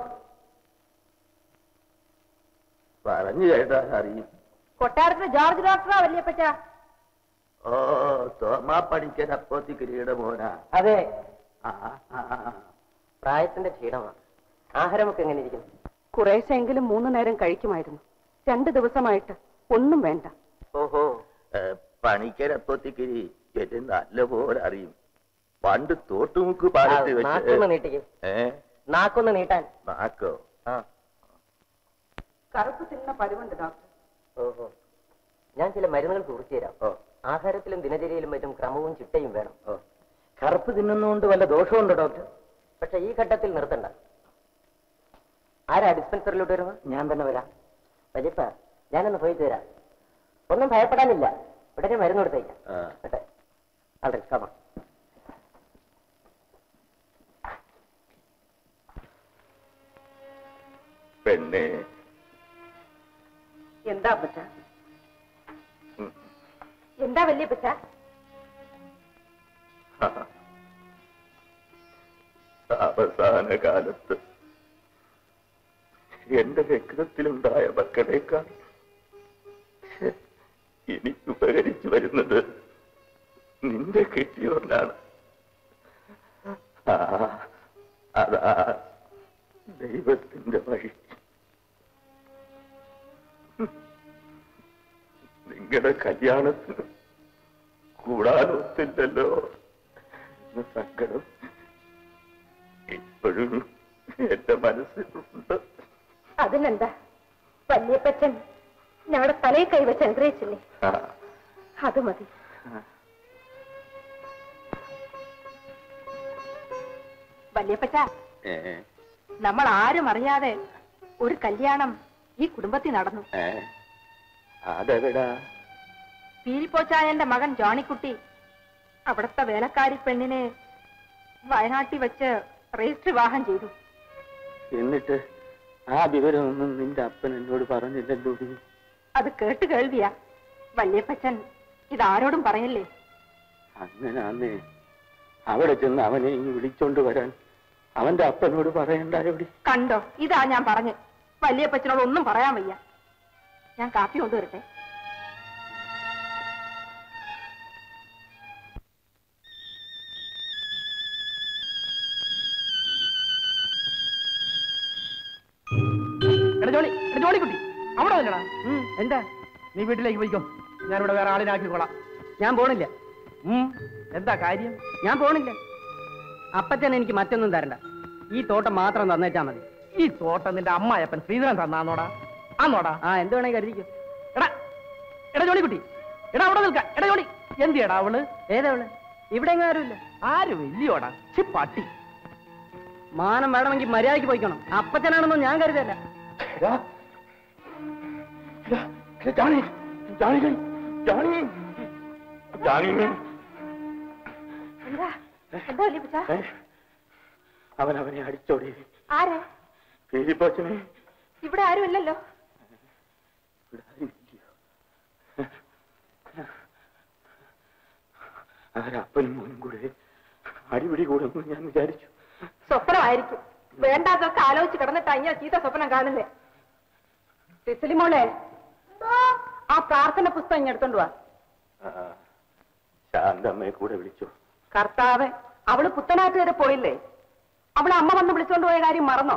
Speaker 2: പറഞ്ഞു കേട്ടാ അറിയും
Speaker 3: കൊട്ടാരത്തിലെ ജോർജ് ഡോക്ടറാ വല്യപ്പച്ച
Speaker 2: ഓ തോമാ പഠിക്കാൻ അപ്പോത്തി കിരീട മോനാ
Speaker 7: അതെ
Speaker 2: ആ, ആ, ആ.
Speaker 7: പ്രായത്തിന്റെ ക്ഷീണമാണ് ആഹാരമൊക്കെ എങ്ങനെ ഇരിക്കുന്നു
Speaker 3: കുറേശ്ശെങ്കിലും മൂന്ന് നേരം കഴിക്കുമായിരുന്നു രണ്ടു ദിവസമായിട്ട് ഒന്നും വേണ്ട
Speaker 7: ഓഹോ
Speaker 2: ഏ, പണിക്കൻ അപ്പോത്തിക്കിരി എന്നെ നല്ലപോലെ അറിയും പണ്ട് തോട്ടുമുക്ക് പാലത്ത്
Speaker 7: നാക്കൊന്ന്
Speaker 2: വെച്ച്
Speaker 7: നീട്ടിക്ക്
Speaker 2: ഏ
Speaker 7: നാക്കൊന്ന് നീട്ടാൻ
Speaker 2: നാക്കോ
Speaker 7: ആ
Speaker 3: കറുപ്പ് തിന്ന പതിവുണ്ട് ഡോക്ടർ
Speaker 7: ഓഹോ ഞാൻ ചില മരുന്നുകൾ കുറിച്ചു തരാം
Speaker 2: ഓ
Speaker 7: ആഹാരത്തിലും ദിനചര്യയിലും മറ്റും ക്രമവും ചിട്ടയും വേണം
Speaker 2: ഓ
Speaker 7: കറുപ്പ് തിന്നുന്നതുകൊണ്ട് വല്ല ദോഷമുണ്ടോ ഡോക്ടർ പക്ഷെ ഈ ഘട്ടത്തിൽ നിർത്തണ്ട ആരാ ഡിസ്പെൻസറിലോട്ട് വരുന്നത് ഞാൻ തന്നെ വരാം വലിയപ്പ ഞാനൊന്ന് പോയി തരാം ഒന്നും ഭയപ്പെടാനില്ല ഉടനെ മരുന്ന് കൊടുത്തേക്കാം
Speaker 2: ആ.
Speaker 7: കേട്ടെ അതെ കമാ
Speaker 2: പെണ്ണേ
Speaker 3: എന്താ അപ്പച്ച
Speaker 2: ഉം.
Speaker 3: എന്താ വല്യപ്പച്ച
Speaker 2: അവസാന കാലത്ത് എന്റെ രക്തത്തിലുണ്ടായ മക്കളേക്കാൾ എനിക്ക് ഉപകരിച്ചു വരുന്നത് നിന്റെ കെട്ടിയോനാണ് ആ, അതാ ദൈവത്തിന്റെ വഴി നിങ്ങളുടെ കല്യാണത്തിന് കൂടാനൊത്തില്ലല്ലോ എന്ന സങ്കടം ഇപ്പോഴും എന്റെ മനസ്സിലുണ്ട്
Speaker 3: അതിനെന്താ വല്യപ്പച്ചൻ ഞങ്ങളുടെ തലയിൽ കൈവച്ച് അനുഗ്രഹിച്ചില്ലേ
Speaker 2: ആ,
Speaker 3: അത് മതി വല്യപ്പച്ച
Speaker 2: ഏ,
Speaker 3: നമ്മൾ ആരും അറിയാതെ ഒരു കല്യാണം ഈ കുടുംബത്തിൽ നടന്നു
Speaker 2: ഏ, അതെവിടാ
Speaker 3: പീരിപ്പോച്ചായന്റെ മകൻ ജോണിക്കുട്ടി അവിടുത്തെ വേലക്കാരി പെണ്ണിനെ വയനാട്ടിൽ വെച്ച് രജിസ്റ്റർ വിവാഹം ചെയ്തു
Speaker 2: എന്നിട്ട് ആ വിവരമൊന്നും നിന്റെ അപ്പൻ എന്നോട് പറഞ്ഞില്ലല്ലോ
Speaker 3: അത് കേട്ട് കേൾവിയാ വല്യപ്പച്ചൻ ഇതാരോടും പറയല്ലേ
Speaker 2: അങ്ങനാന്നേ അവിടെ ചെന്ന് അവനെ ഇങ്ങ് വിളിച്ചോണ്ട് വരാൻ അവന്റെ അപ്പനോട് പറയണ്ടായോടി
Speaker 3: കണ്ടോ ഇതാ ഞാൻ പറഞ്ഞു വല്യപ്പച്ചനോട് ഒന്നും പറയാൻ വയ്യ ഞാൻ കാപ്പി കൊണ്ടുവരട്ടെ
Speaker 7: എടാ ജോളി എടാ ജോളിക്കുട്ടി അവിടെ വല്ലടാ എന്താ നീ വീട്ടിലേക്ക് പോയിക്കോ ഞാനിവിടെ വേറെ ആളിനാക്കിക്കോളാം
Speaker 16: ഞാൻ പോണില്ല
Speaker 7: ഉം. എന്താ കാര്യം
Speaker 16: ഞാൻ പോണില്ല അപ്പച്ചൻ എനിക്ക് മറ്റൊന്നും തരണ്ട ഈ തോട്ടം മാത്രം തന്നേച്ചാ മതി
Speaker 7: ഈ തോട്ടം നിന്റെ അമ്മായപ്പൻ ശ്രീധരൻ തന്നാന്നോടാ ആന്നോടാ
Speaker 16: ആ എന്ത് വേണേ കരുതിക്കോ
Speaker 7: എടാ എടാ ജോളിക്കുട്ടി എടാ അവിടെ നിൽക്ക എടാ ജോളി എന്തിയടാ അവള്
Speaker 16: ഏതവള് ഇവിടെ എങ്ങും ആരുമില്ല
Speaker 7: ആരും ഇല്ലയോടാ ചി പട്ടി
Speaker 16: മാനം വേണമെങ്കിൽ മര്യാദയ്ക്ക് പോയിക്കണം അപ്പച്ചനാണെന്നോ ഞാൻ കരുതല്ല
Speaker 2: ജാണി ജാണി ജാണി ജാണി
Speaker 3: എന്താ എന്താ വലിയപ്പച്ച
Speaker 2: ഏ? അവൻ അവനെ അടിച്ചോടി
Speaker 3: ആരെ
Speaker 2: ഫിലിപ്പോച്ചനെ
Speaker 3: ഇവിടെ ആരും ഇല്ലല്ലോ
Speaker 2: അവരപ്പനും മോനും കൂടെ അടിപിടി കൂടുമെന്ന് ഞാൻ വിചാരിച്ചു
Speaker 3: സ്വപ്നമായിരിക്കും വേണ്ടാതൊക്കെ ആലോചിച്ച് കിടന്നിട്ട് അയ്യ ചീത്ത സ്വപ്നം കാണുന്നേ സിസിലി മോളെ ആ പ്രാർത്ഥന പുസ്തകം ഇങ്ങ് എടുത്തോണ്ട് വാ
Speaker 2: ആ, ശാന്തമ്മയെ കൂടെ വിളിച്ചു
Speaker 3: കർത്താവ് അവള് പുത്തനാട്ട് വരെ പോയില്ലേ അവളെ അമ്മ വന്ന് വിളിച്ചോണ്ട് പോയ കാര്യം മറന്നോ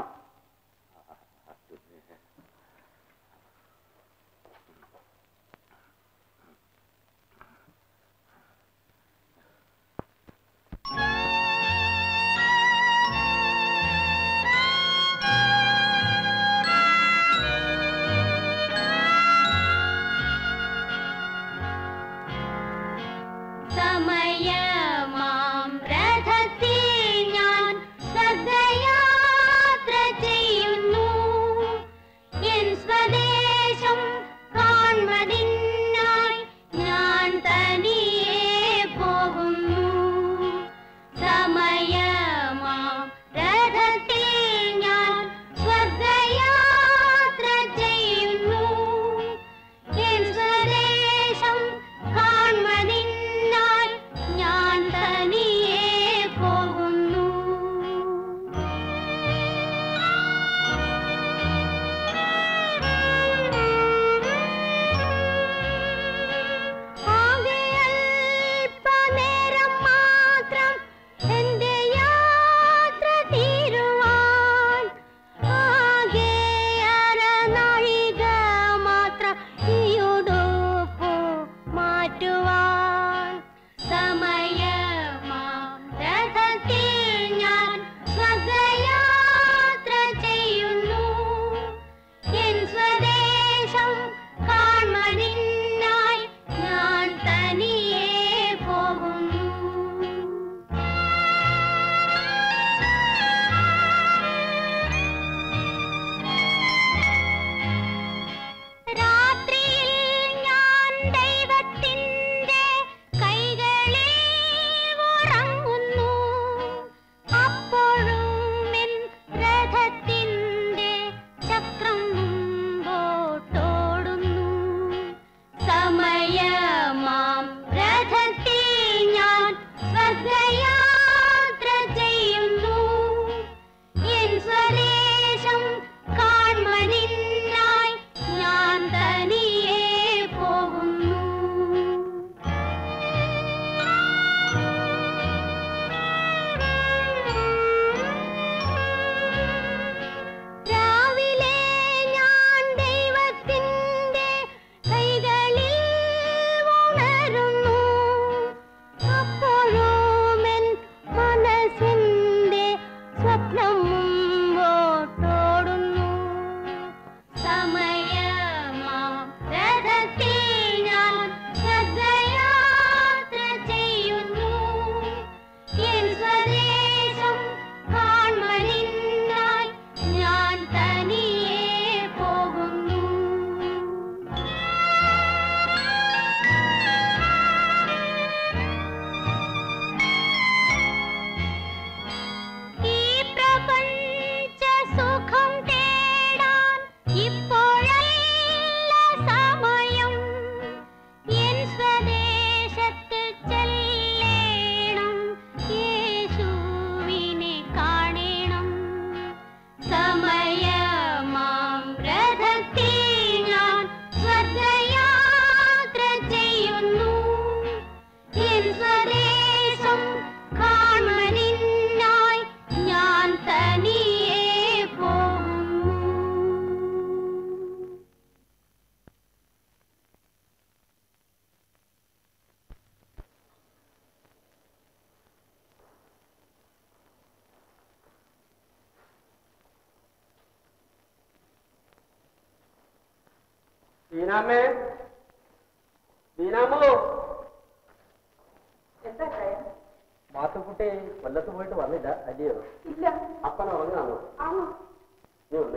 Speaker 15: സമയമാം രഥത്തിൽ ഞാൻ ശ്രദ്ധയാത്ര
Speaker 4: ദീനാമേ ദീനാമോ
Speaker 3: എന്താ
Speaker 4: മാത്തുക്കുട്ടി കൊല്ലത്ത് പോയിട്ട് വന്നില്ല അല്ലയോ
Speaker 3: ഇല്ല
Speaker 4: അപ്പൻ ഉറങ്ങാണോ
Speaker 3: ആണോ
Speaker 4: നീ വന്നേ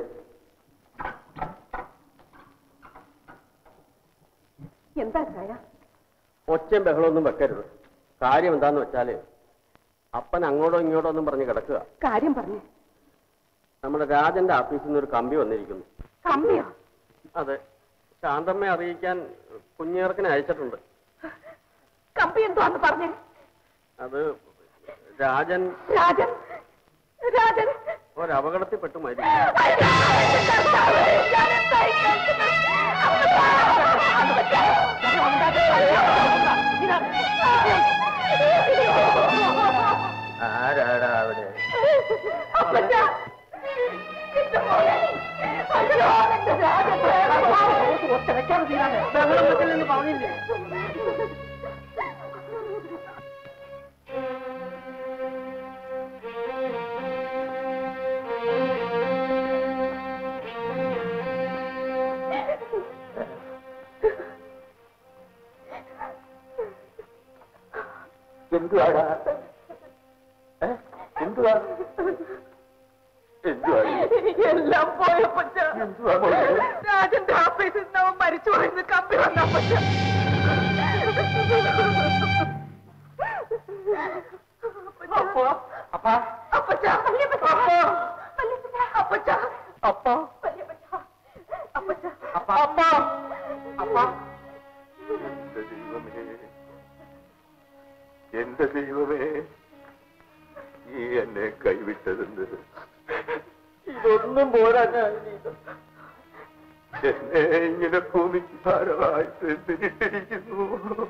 Speaker 3: എന്താ ചായ
Speaker 4: ഒച്ചയും ബഹളമൊന്നും വെക്കരുത് കാര്യം എന്താന്ന് വെച്ചാല് അപ്പൻ അങ്ങോട്ടോ ഇങ്ങോട്ടോ ഒന്നും പറഞ്ഞ് കിടക്കുക
Speaker 3: കാര്യം പറഞ്ഞു
Speaker 4: നമ്മുടെ രാജന്റെ ഓഫീസിൽ നിന്ന് ഒരു കമ്പി വന്നിരിക്കുന്നു
Speaker 3: കമ്മിയോ
Speaker 4: അതെ ശാന്തമ്മയെ അറിയിക്കാൻ കുഞ്ഞേർക്കിനെ അയച്ചിട്ടുണ്ട്
Speaker 3: കമ്പി എന്തുവാന്ന് പറഞ്ഞു
Speaker 4: അത് രാജൻ
Speaker 3: രാജൻ രാജൻ
Speaker 4: ഒരപകടത്തിൽപ്പെട്ടു മരിച്ചു
Speaker 1: ആരാടാ അവിടെ
Speaker 4: പറഞ്ഞില്ലേ
Speaker 1: എന്തുവാടാ ഏ? എന്തുവാ എന്തുവാ
Speaker 3: എല്ലാം പോയപ്പച്ച
Speaker 1: എന്തുവാ പോയത്?
Speaker 3: രാജന്റെ ഓഫീസിൽ നിന്ന് അവൻ മരിച്ചു പോയെന്ന് കമ്പി വന്നപ്പച്ച
Speaker 4: അപ്പോ അപ്പാ
Speaker 3: അപ്പച്ച വല്യപ്പച്ച അപ്പച്ച
Speaker 4: അപ്പാ
Speaker 3: വല്യപ്പച്ച അപ്പച്ച
Speaker 4: അപ്പാ അപ്പാ അപ്പാ
Speaker 1: എന്റെ ദൈവമേ എന്റെ ദൈവമേ നീ എന്നെ കൈവിട്ടതെന്ന്
Speaker 4: ഇതൊന്നും പോരാ ഞാൻ ഇത്
Speaker 1: എന്നെ ഇങ്ങനെ ഭൂമിക്ക് ഭാരമായിട്ട് എന്തിനിട്ടിരിക്കുന്നു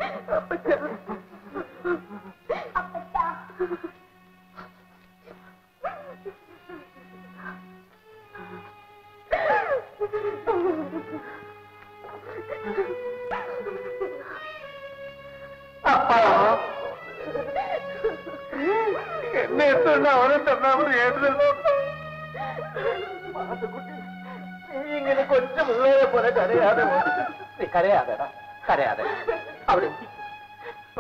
Speaker 4: അപ്പാ എന്നെ എത്തുന്ന അവനെ തന്നാ മതിയായിരുന്നല്ലോ മാത്തുക്കുട്ടി നീ ഇങ്ങനെ കൊച്ചു പിള്ളേരെ പോലെ കരയാതെ പോ. നീ കരയാതെടാ കരയാതെ അവിടെ ഇരിക്ക്. ഓ.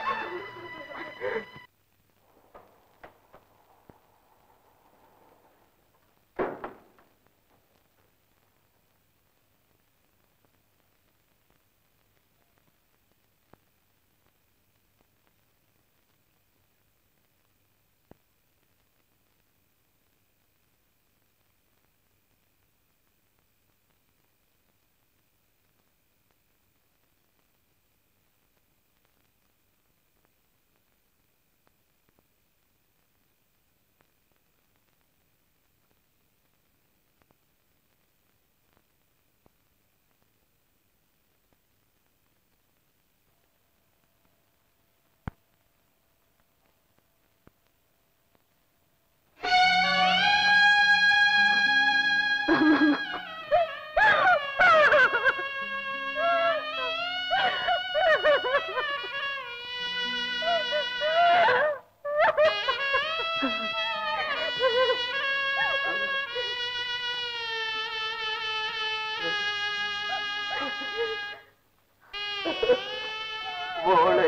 Speaker 1: മോളെ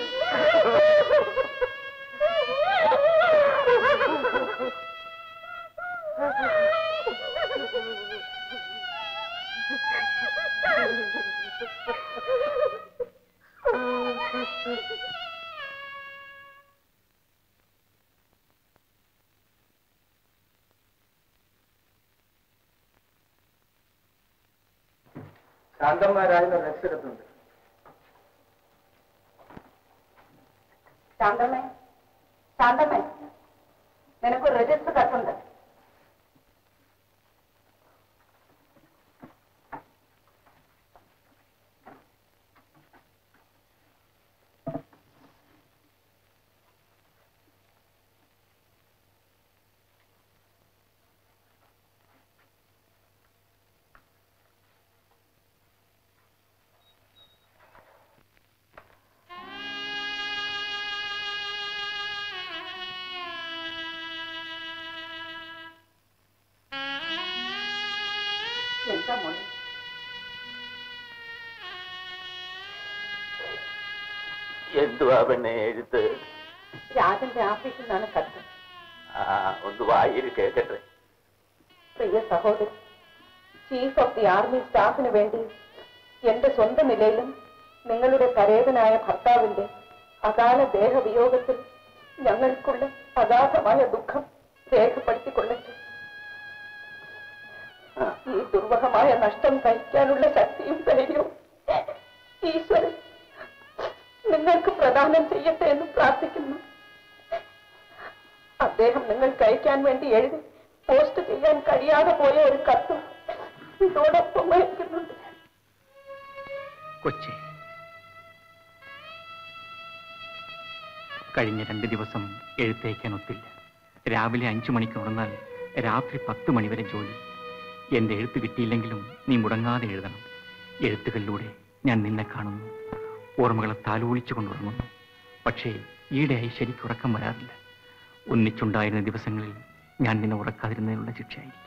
Speaker 8: ശാന്തന്മാരായ രക്ഷകത്തുണ്ട്
Speaker 3: ശാന്തമ്മേ ശാന്തമ്മേ നിനക്കൊരു രജിസ്റ്റർ കത്തുണ്ട് എന്താ മോളെ
Speaker 2: എന്തുവാ പെണ്ണെ എഴുത്ത്
Speaker 3: രാജന്റെ ആഫീസിൽ നിന്നാണ് കത്ത്
Speaker 2: ആ ഒന്ന് വായിൽ കേക്കട്ടെ
Speaker 3: പ്രിയ സഹോദരൻ ചീഫ് ഓഫ് ദി ആർമി സ്റ്റാഫിന് വേണ്ടി എന്റെ സ്വന്തം നിലയിലും നിങ്ങളുടെ കരേതനായ ഭർത്താവിന്റെ അകാല ദേഹവിയോഗത്തിൽ ഞങ്ങൾക്കുള്ള അഗാധമായ ദുഃഖം രേഖപ്പെടുത്തിക്കൊള്ളട്ടെ ഈ ദുർവഹമായ നഷ്ടം സഹിക്കാനുള്ള ശക്തിയും ധൈര്യവും ഈശ്വരൻ നിങ്ങൾക്ക് പ്രദാനം ചെയ്യട്ടെ എന്ന് പ്രാർത്ഥിക്കുന്നു അദ്ദേഹം നിങ്ങൾക്ക് അയക്കാൻ വേണ്ടി എഴുതി പോസ്റ്റ് ചെയ്യാൻ കഴിയാതെ പോയ ഒരു കത്തും ഇതോടൊപ്പം അയക്കുന്നുണ്ട്
Speaker 5: കൊച്ചി കഴിഞ്ഞ രണ്ട് ദിവസം എഴുത്തയക്കാൻ ഒത്തില്ല രാവിലെ അഞ്ചു മണിക്ക് ഉണർന്നാൽ രാത്രി പത്ത് മണിവരെ ജോലി എന്റെ എഴുത്ത് കിട്ടിയില്ലെങ്കിലും നീ മുടങ്ങാതെ എഴുതണം എഴുത്തുകളിലൂടെ ഞാൻ നിന്നെ കാണുന്നു ഓർമ്മകളെ താലോലിച്ചു കൊണ്ടുറങ്ങുന്നു പക്ഷേ ഈയിടെയായി ശരിക്കും ഉറക്കം വരാറില്ല ഒന്നിച്ചുണ്ടായിരുന്ന ദിവസങ്ങളിൽ ഞാൻ നിന്നെ ഉറക്കാതിരുന്നതിനുള്ള ശിക്ഷയായിരിക്കാം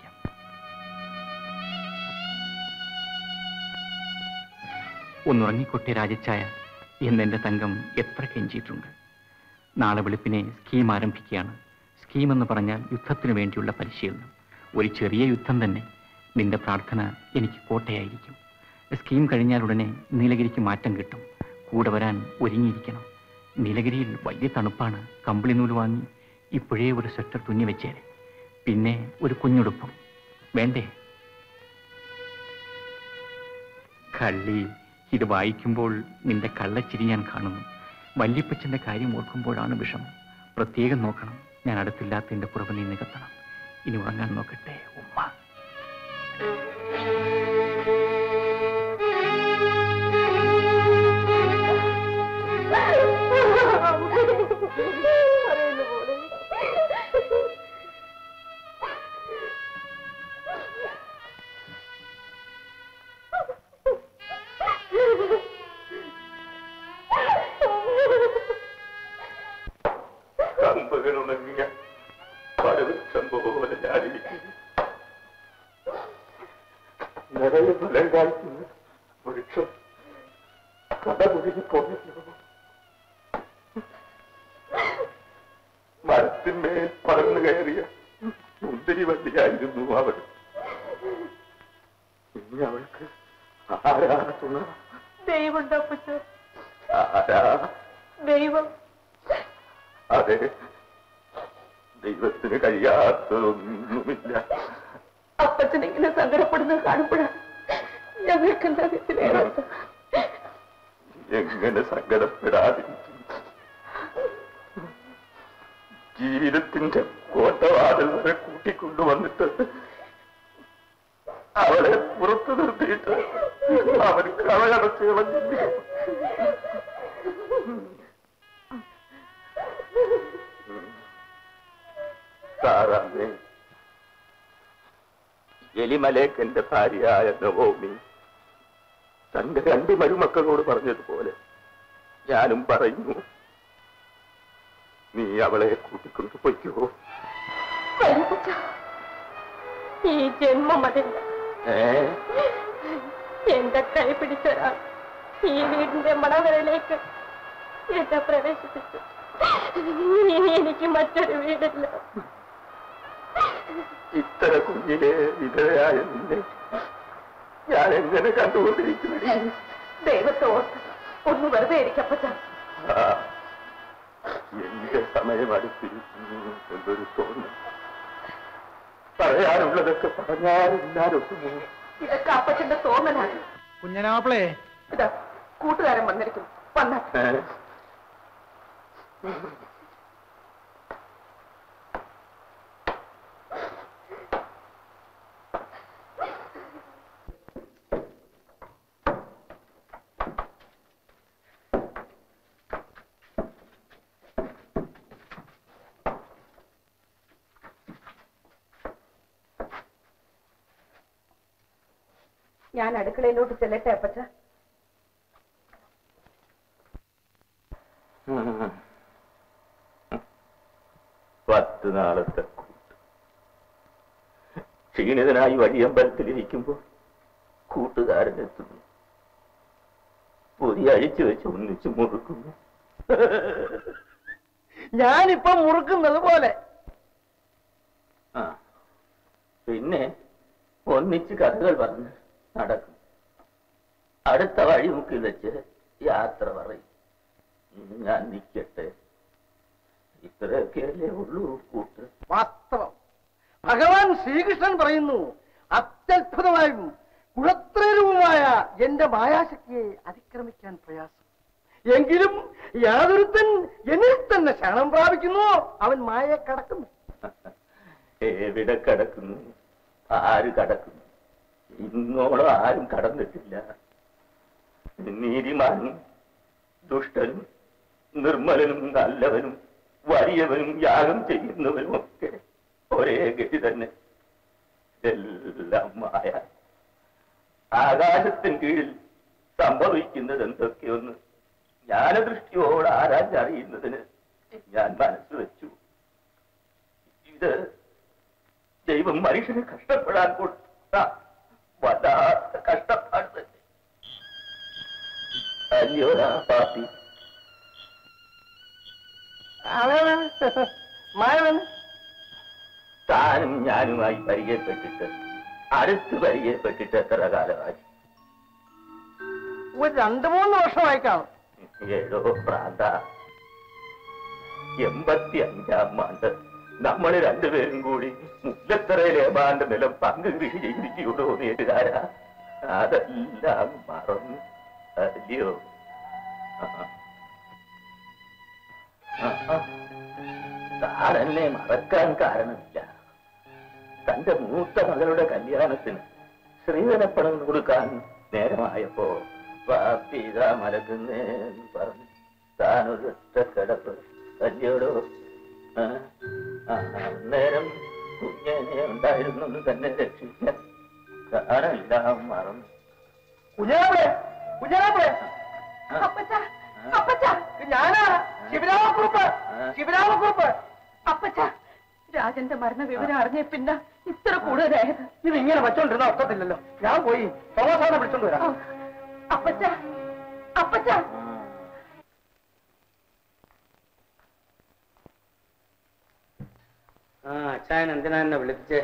Speaker 5: ഒന്നുറങ്ങിക്കൊട്ടെ രാജച്ചായ എന്നെന്റെ തങ്കം എത്ര കെഞ്ചിയിട്ടുണ്ട് നാളെ വെളുപ്പിനെ സ്കീം ആരംഭിക്കുകയാണ് സ്കീം എന്ന് പറഞ്ഞാൽ യുദ്ധത്തിനു വേണ്ടിയുള്ള പരിശീലനം ഒരു ചെറിയ യുദ്ധം തന്നെ നിന്റെ പ്രാർത്ഥന എനിക്ക് കോട്ടയായിരിക്കും സ്കീം കഴിഞ്ഞാൽ ഉടനെ നീലഗിരിക്ക് മാറ്റം കിട്ടും കൂടെ വരാൻ ഒരുങ്ങിയിരിക്കണം നീലഗിരിയിൽ വലിയ തണുപ്പാണ് കമ്പിളി നൂല് വാങ്ങി ഇപ്പോഴേ ഒരു സ്വെറ്റർ തുന്നി വെച്ചേരെ പിന്നെ ഒരു കുഞ്ഞുടുപ്പും വേണ്ടേ കള്ളി ഇത് വായിക്കുമ്പോൾ നിന്റെ കള്ളച്ചിരി ഞാൻ കാണുന്നു വല്യപ്പച്ചന്റെ കാര്യം ഓർക്കുമ്പോഴാണ് വിഷമം പ്രത്യേകം നോക്കണം ഞാൻ അടുത്തില്ലാത്തതിന്റെ കുറവ് നീ നികത്തണം ഇനി ഉറങ്ങാൻ നോക്കട്ടെ ഉമ്മ
Speaker 2: കമ്പകൾ ഉണങ്ങിയ പരവൃക്ഷം പോലെ ഞാനിരിക്കുന്നു നിറയെ ഫലം കായ്ക്കുന്ന വൃക്ഷം കഥ കുരുങ്ങി പോയല്ലോ മരത്തിന്മേൽ പറന്നു കയറിയ മുന്തിരി വണ്ടിയായിരുന്നു അവൾ ഇനി അവൾക്ക് ആരാ തുണ
Speaker 3: ദൈവം അപ്പച്ച
Speaker 2: ആരാ
Speaker 3: ദൈവം
Speaker 2: അതെ ദൈവത്തിന് കഴിയാത്തതൊന്നുമില്ല
Speaker 3: അപ്പച്ചൻ ഇങ്ങനെ സങ്കടപ്പെടുന്നത് കാണുമ്പോഴാണ് ഞങ്ങൾക്ക് എന്താ വിത്തിലേറാത്ത
Speaker 2: എങ്ങനെ സങ്കടപ്പെടാതിരിക്കും ജീവിതത്തിന്റെ കോട്ടവാതിൽ വരെ കൂട്ടിക്കൊണ്ടുവന്നിട്ട് അവളെ പുറത്തു നിർത്തിയിട്ട് അവൻ കളയടച്ച് കളഞ്ഞില്ല സാറാമ്മേ എലിമലേക്കന്റെ ഭാര്യയായ നവോമി തന്റെ രണ്ട് മരുമക്കളോട് പറഞ്ഞതുപോലെ ഞാനും പറയുന്നു നീ അവളെ കൂട്ടിക്കൊണ്ടു പൊയ്ക്കോ
Speaker 3: വല്യപ്പച്ച, ഈ ജന്മം അതില്ല
Speaker 2: ഏ
Speaker 3: എന്റെ കൈ പിടിച്ചൊരാൾ ഈ വീടിന്റെ മണവരയിലേക്ക് എന്നെ പ്രവേശിപ്പിച്ചു ഇനി എനിക്ക് മറ്റൊരു വീടില്ല
Speaker 2: ഇത്ര കുഞ്ഞിലെ വിധവയായ നിന്നെ ഞാൻ എങ്ങനെ കണ്ടുകൊണ്ടിരിക്കുന്നു
Speaker 3: ദൈവത്തെ ഓർത്ത് ഒന്ന് വെറുതെ ഇരിക്കപ്പച്ച
Speaker 2: ആ, എന്റെ സമയം അടുത്തിരിക്കുന്നു എന്നൊരു തോന്നൽ പറയാനുള്ളതൊക്കെ പറഞ്ഞാലില്ലാതൊട്ടുമോ
Speaker 3: ഇതൊക്കെ അപ്പച്ചന്റെ തോന്നലാണ്
Speaker 14: കുഞ്ഞനാപ്പിളേ
Speaker 3: ഇതാ കൂട്ടുകാരൻ വന്നിരിക്കുന്നു വന്ന
Speaker 2: ഏ?
Speaker 3: ഞാൻ അടുക്കളയിലോട്ട് ചെല്ലട്ടെ അപ്പച്ച
Speaker 2: ഉം. പത്ത് നാളത്തെ കൂട്ട് ക്ഷീണിതനായി വഴിയമ്പലത്തിലിരിക്കുമ്പോൾ കൂട്ടുകാരനെത്തുന്നു പൊതി അഴിച്ചു വെച്ച് ഒന്നിച്ചു മുറുക്കുന്നു
Speaker 7: ഞാനിപ്പം മുറുക്കുന്നത് പോലെ
Speaker 2: ആ പിന്നെ ഒന്നിച്ച് കഥകൾ പറഞ്ഞ് നടക്കും അടുത്ത വഴിമുക്കിൽ വെച്ച് യാത്ര പറയും ഇനി ഞാൻ നിൽക്കട്ടെ ഇത്രയൊക്കെയല്ലേ ഉള്ളൂ കൂട്ട്
Speaker 7: വാസ്തവം ഭഗവാൻ ശ്രീകൃഷ്ണൻ പറയുന്നു അത്യത്ഭുതമായും കുഴത്രരൂപമായ എന്റെ മായാശക്തിയെ അതിക്രമിക്കാൻ പ്രയാസം എങ്കിലും യാതൊരുത്തൻ എന്നിൽ തന്നെ ശരണം പ്രാപിക്കുന്നു അവൻ മായയെ കടക്കുന്നു
Speaker 2: എവിടെ കടക്കുന്നു ആര് കടക്കുന്നു ഇന്നോളം ആരും കടന്നിട്ടില്ല നീതിമാനും ദുഷ്ടനും നിർമ്മലനും നല്ലവനും വലിയവനും യാഗം ചെയ്യുന്നവനും ഒക്കെ ഒരേ ഗതി തന്നെ എല്ലാം മായ ആകാശത്തിന് കീഴിൽ സംഭവിക്കുന്നത് എന്തൊക്കെയൊന്ന് ജ്ഞാനദൃഷ്ടിയോട് ആരാഞ്ഞറിയുന്നതിന് ഞാൻ മനസ്സ് വെച്ചു ഇത് ദൈവം മനുഷ്യന് കഷ്ടപ്പെടാൻ കൊടുത്ത വല്ലാത്ത കഷ്ടപ്പാട് തന്നെ അല്ലയോടാ പാപ്പി
Speaker 7: മായവൻ
Speaker 2: താനും ഞാനുമായി പരിചയപ്പെട്ടിട്ട് അടുത്ത് പരിചയപ്പെട്ടിട്ട് എത്ര കാലമായി
Speaker 7: ഒരു രണ്ടു മൂന്ന് വർഷമായി കാണും
Speaker 2: ഏതോ പ്രാന്ത എൺപത്തി അഞ്ചാം ആണ്ട് നമ്മൾ രണ്ടുപേരും കൂടി മുല്ലത്തറയിലെ ഏമാന്റെ നിലം പങ്ക് കൃഷി ചെയ്തിരിക്കുള്ളൂ നേരുകാരാ അതെല്ലാം മറന്നു അല്ലയോ ആ. ആ, ആ. താൻ എന്നെ മറക്കാൻ കാരണമില്ല തന്റെ മൂത്ത മകളുടെ കല്യാണത്തിന് ശ്രീധനപ്പണം കൊടുക്കാൻ നേരമായപ്പോ പാപ്പീത മലകുന്നേന്ന് പറഞ്ഞു താനൊരു ഒറ്റക്കിടപ്പ് കല്യോടോ ആ, ആ, അന്നേരം കുഞ്ഞനെ ഉണ്ടായിരുന്നെന്ന് തന്നെ രക്ഷിക്കാൻ താനെല്ലാം മറന്നു
Speaker 7: കുഞ്ഞാവിടെ കുഞ്ഞാവിടെ
Speaker 3: അപ്പച്ച അപ്പച്ച
Speaker 7: ഞാനാ ശിവരാമക്കുറുപ്പ് ശിവരാമക്കുറുപ്പ്
Speaker 3: അപ്പച്ച രാജന്റെ മരണ വിവരം അറിഞ്ഞ പിന്നെ ഇത്ര കൂടുതലായത്
Speaker 7: ഇത് ഇങ്ങനെ വച്ചോണ്ടിരുന്ന ഒക്കത്തില്ലല്ലോ ഞാൻ പോയി തോമസാനെ വിളിച്ചോണ്ട് വരാം
Speaker 3: അപ്പച്ച അപ്പച്ച
Speaker 8: ആ അച്ചായൻ എന്തിനാ എന്നെ വിളിച്ചേ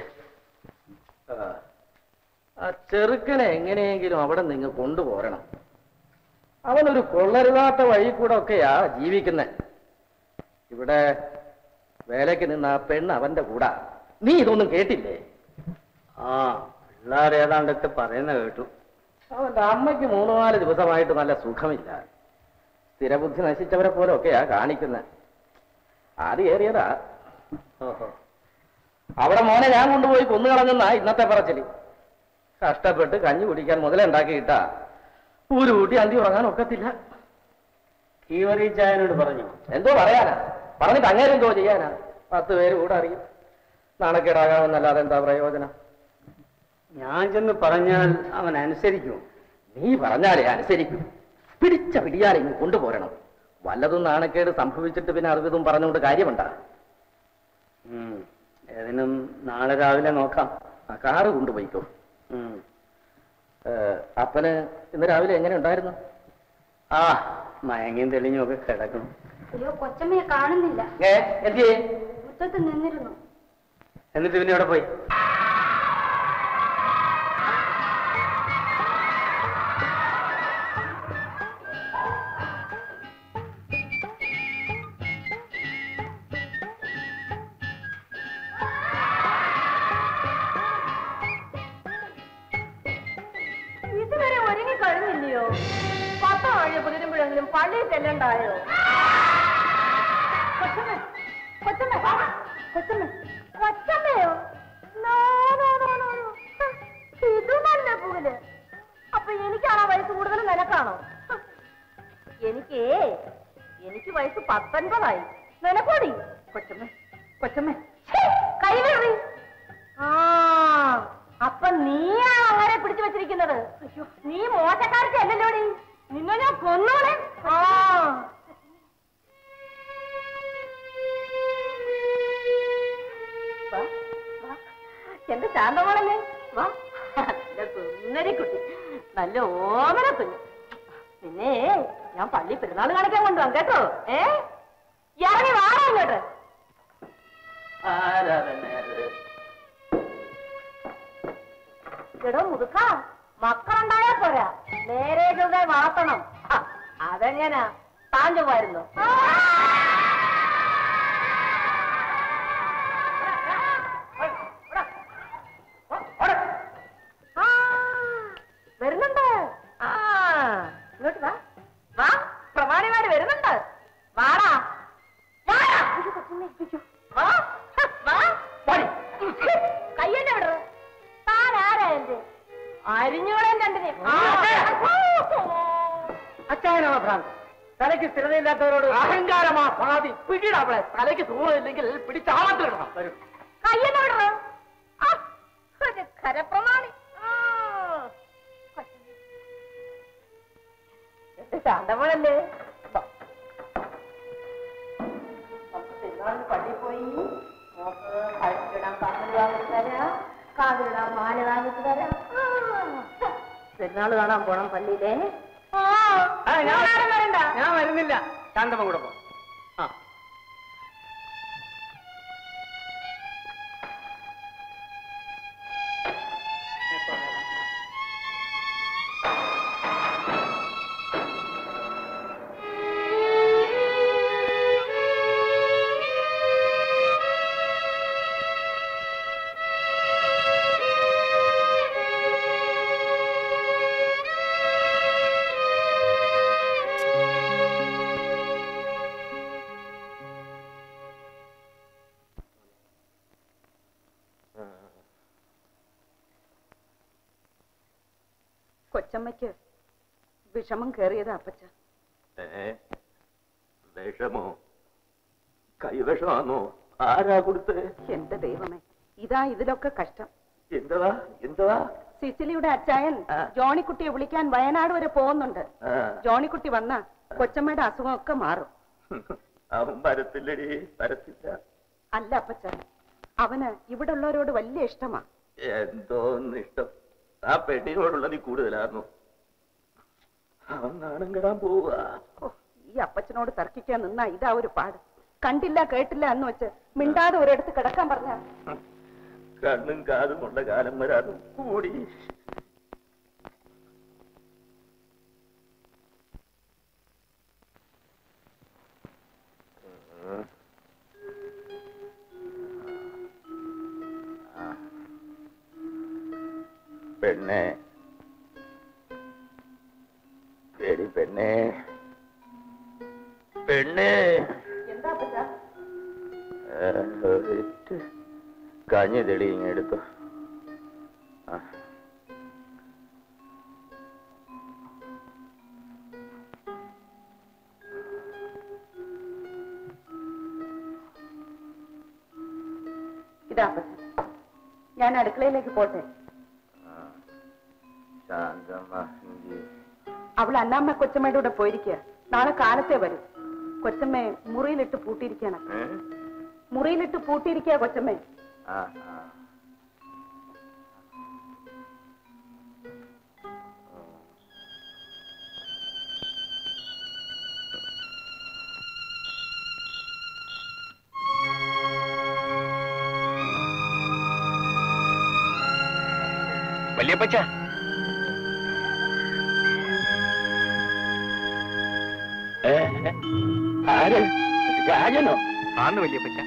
Speaker 1: ആ ചെറുക്കനെ എങ്ങനെയെങ്കിലും അവിടെ നിങ്ങൾ കൊണ്ടുപോരണം അവനൊരു കൊള്ളരുതാത്ത വഴി കൂടെ ഒക്കെയാ ജീവിക്കുന്നത് ഇവിടെ വേലയ്ക്ക് നിന്ന ആ പെണ്ണ് അവന്റെ കൂടാ നീ ഇതൊന്നും കേട്ടില്ലേ
Speaker 8: ആ പിള്ളേർ ഏതാണ്ടൊക്കെ പറയുന്ന കേട്ടു
Speaker 1: അവന്റെ അമ്മയ്ക്ക് മൂന്ന് നാല് ദിവസമായിട്ട് നല്ല സുഖമില്ല സ്ഥിരബുദ്ധി നശിച്ചവരെ പോലെ ഒക്കെയാ കാണിക്കുന്നത് ആദ്യം ഏറിയതാ ഓഹോ അവിടെ മോനെ ഞാൻ കൊണ്ടുപോയി കൊന്നുകളഞ്ഞെന്നാ ഇന്നത്തെ പറച്ചില് കഷ്ടപ്പെട്ട് കഞ്ഞി കുടിക്കാൻ മുതലുണ്ടാക്കിയിട്ടാ ഊര് കൂട്ടി അന്തി ഉറങ്ങാൻ ഒക്കത്തില്ല
Speaker 8: കീവറിച്ചായനോട് പറഞ്ഞു
Speaker 1: എന്തോ പറയാനാ പറഞ്ഞിട്ട് അങ്ങേരും എന്തോ ചെയ്യാനാ പത്ത് പേര് കൂടെ അറിയും നാണക്കേടാകാമെന്നല്ലാതെ എന്താ പ്രയോജനം
Speaker 8: ഞാൻ ചെന്ന് പറഞ്ഞാൽ അവൻ അനുസരിക്കും
Speaker 1: നീ പറഞ്ഞാലേ അനുസരിക്കും പിടിച്ച പിടിയാലെ ഇങ്ങ് കൊണ്ടുപോരണം വല്ലതും നാണക്കേട് സംഭവിച്ചിട്ട് പിന്നെ അറിവിതും പറഞ്ഞുകൊണ്ട് കാര്യമുണ്ടാ
Speaker 8: ഉം. ഏതിനും നാളെ രാവിലെ നോക്കാം
Speaker 1: ആ കാറ് കൊണ്ടുപോയിക്കോ
Speaker 8: ഉം.
Speaker 1: ഏ, അപ്പന് ഇന്ന് രാവിലെ എങ്ങനെ ഉണ്ടായിരുന്നു
Speaker 8: ആ മയങ്ങിയും തെളിഞ്ഞും ഒക്കെ കിടക്കണം
Speaker 9: അയ്യോ കൊച്ചമ്മയെ കാണുന്നില്ല
Speaker 1: ഏ എന്തിയേ
Speaker 9: മുറ്റത്ത് നിന്നിരുന്നു
Speaker 8: എന്നിട്ട് പിന്നെ ഇവിടെ പോയി
Speaker 3: ഇതുവരെ ഒരുങ്ങി കഴിഞ്ഞില്ലയോ പത്ത് മഴ പുതിരുമ്പോഴെങ്കിലും പള്ളിയിൽ ചെല്ലണ്ടായോ കൊച്ചമ്മ കൊച്ചമ്മ കൊച്ചമ്മ കൊച്ചമ്മയോ no, no, no, no, no. ഹ, ഇത് നല്ല പുകല് അപ്പൊ എനിക്കാണോ വയസ്സ് കൂടുതൽ നിനക്കാണോ ഹ, എനിക്ക് എനിക്ക് വയസ്സ് പത്തൊൻപതായി നിനക്കോടി കൊച്ചമ്മ കൊച്ചമ്മ ഛേ, കൈ വേറി ആ അപ്പൊ നീയാണ് അങ്ങനെ പിടിച്ചു വെച്ചിരിക്കുന്നത് അയ്യോ നീ മോശക്കാരത്തെ അല്ലല്ലോടി നിന്നെ ഞാൻ കൊന്നോളെ ആ വാ, വാ. എന്റെ ശാന്തമോളല്ലേ വാ നല്ല സുന്ദരി കുട്ടി നല്ല ഓമന കുഞ്ഞ് പിന്നെ ഞാൻ പള്ളി പെരുന്നാൾ കാണിക്കാൻ കൊണ്ടുപോകാം കേട്ടോ ഏ ഇറങ്ങി വാടാ ഇങ്ങോട്ട്
Speaker 2: ആരാ തന്നെ അത്
Speaker 3: എടോ മുതുക്ക മക്കളുണ്ടായാ പോരാ നേരെ ചൊവ്വേ വളർത്തണം ഹ, അതെങ്ങനാ താൻ ചൊവ്വായിരുന്നു ആ, വരുന്നുണ്ട് ആ ഇങ്ങോട്ട് വാ വാ പ്രമാണിമാര് വരുന്നുണ്ട് വാടാ വാടാ. അയ്യോ, കൊച്ചുണ്ണി, അയ്യോ. വാ, വാ. കയ്യെന്നെ വിടറ് താൻ ആരാ എന്റെ അരിഞ്ഞോളെ രണ്ടിനെ
Speaker 7: അച്ചായനാണ് ഭ്രാന്ത് തലയ്ക്ക് സ്ഥിരതയില്ലാത്തവരോട് അഹങ്കാരമാ പാതി പിടിയിടാവളെ തലയ്ക്ക് ദൂരമില്ലെങ്കിൽ പിടിച്ചാളത്തിലിടണം വരും
Speaker 3: കയ്യെന്നെ വിടറ് ആ, ഒരു കരപ്രമാണി ആ. എന്റെ ശാന്തമോളല്ലേ ബാ. നമുക്ക് പെരുന്നാളിന് പള്ളിയിൽ പോയി മോക്ക് കഴുത്തിടാൻ കമ്മൽ വാങ്ങിച്ചു തരാം കാതിലിടാൻ മാല വാങ്ങിച്ചു തരാം ആ. പെരുന്നാൾ കാണാൻ പോണം പള്ളിയിലെ ആ,
Speaker 7: ഞാൻ
Speaker 3: ആരും വരണ്ട
Speaker 7: ഞാൻ വരുന്നില്ല ശാന്തമ്മ കൂടെ പോ ആ
Speaker 3: കൊച്ചമ്മയ്ക്ക് വിഷമം കേറിയതാ അപ്പച്ച
Speaker 2: ഏ വിഷമോ കൈവിഷമാണോ ആരാ കൊടുത്ത്
Speaker 3: എന്റെ ദൈവമേ ഇതാ ഇതിലൊക്കെ കഷ്ടം
Speaker 2: എന്തവാ എന്തവാ
Speaker 3: സിസിലിയുടെ അച്ചായൻ ജോണിക്കുട്ടിയെ വിളിക്കാൻ വയനാട് വരെ പോകുന്നുണ്ട്
Speaker 2: ആ,
Speaker 3: ജോണിക്കുട്ടി വന്ന കൊച്ചമ്മയുടെ അസുഖമൊക്കെ മാറും
Speaker 2: അവൻ വരത്തില്ലടി വരത്തില്ല
Speaker 3: അല്ല അപ്പച്ച അവന് ഇവിടെ ഉള്ളവരോട് വലിയ ഇഷ്ടമാ
Speaker 2: എന്തോന്ന് ഇഷ്ടം ആ പെണ്ണിനോടുള്ളത് കൂടുതലായിരുന്നു അവൻ നാണം കെടാൻ പോവുക
Speaker 3: ഓ, ഈ അപ്പച്ചനോട് തർക്കിക്കാൻ നിന്നാ ഇതാ ഒരു പാട് കണ്ടില്ല കേട്ടില്ല എന്ന് വെച്ച് മിണ്ടാതെ ഒരിടത്ത് കിടക്കാൻ പറഞ്ഞ
Speaker 2: കണ്ണും കാതും ഉള്ള കാലം വരാനും കൂടി പെണ്ണെ പേടി പെണ്ണെ പെണ്ണെ
Speaker 3: എന്താ അപ്പച്ച
Speaker 2: ഏ, ഒരിറ്റ് കഞ്ഞി തെളി ഇങ്ങെടുത്തു ആ
Speaker 3: ഇതാ അപ്പച്ച ഞാൻ അടുക്കളയിലേക്ക് പോട്ടെ
Speaker 2: ശാന്തമ്മ ഇഞ്ചി
Speaker 3: അവൾ അന്നാമ്മ കൊച്ചമ്മയുടെ കൂടെ പോയിരിക്കുക നാളെ കാലത്തെ വരും കൊച്ചമ്മയെ മുറിയിലിട്ട് പൂട്ടിയിരിക്കാണ്
Speaker 2: ഏ?
Speaker 3: മുറിയിലിട്ട് പൂട്ടിയിരിക്കുക കൊച്ചമ്മേ
Speaker 2: ആ ആ
Speaker 5: വല്യപ്പച്ച
Speaker 2: ഏ? ആര് രാജനോ
Speaker 5: ആന്ന് വല്യപ്പച്ച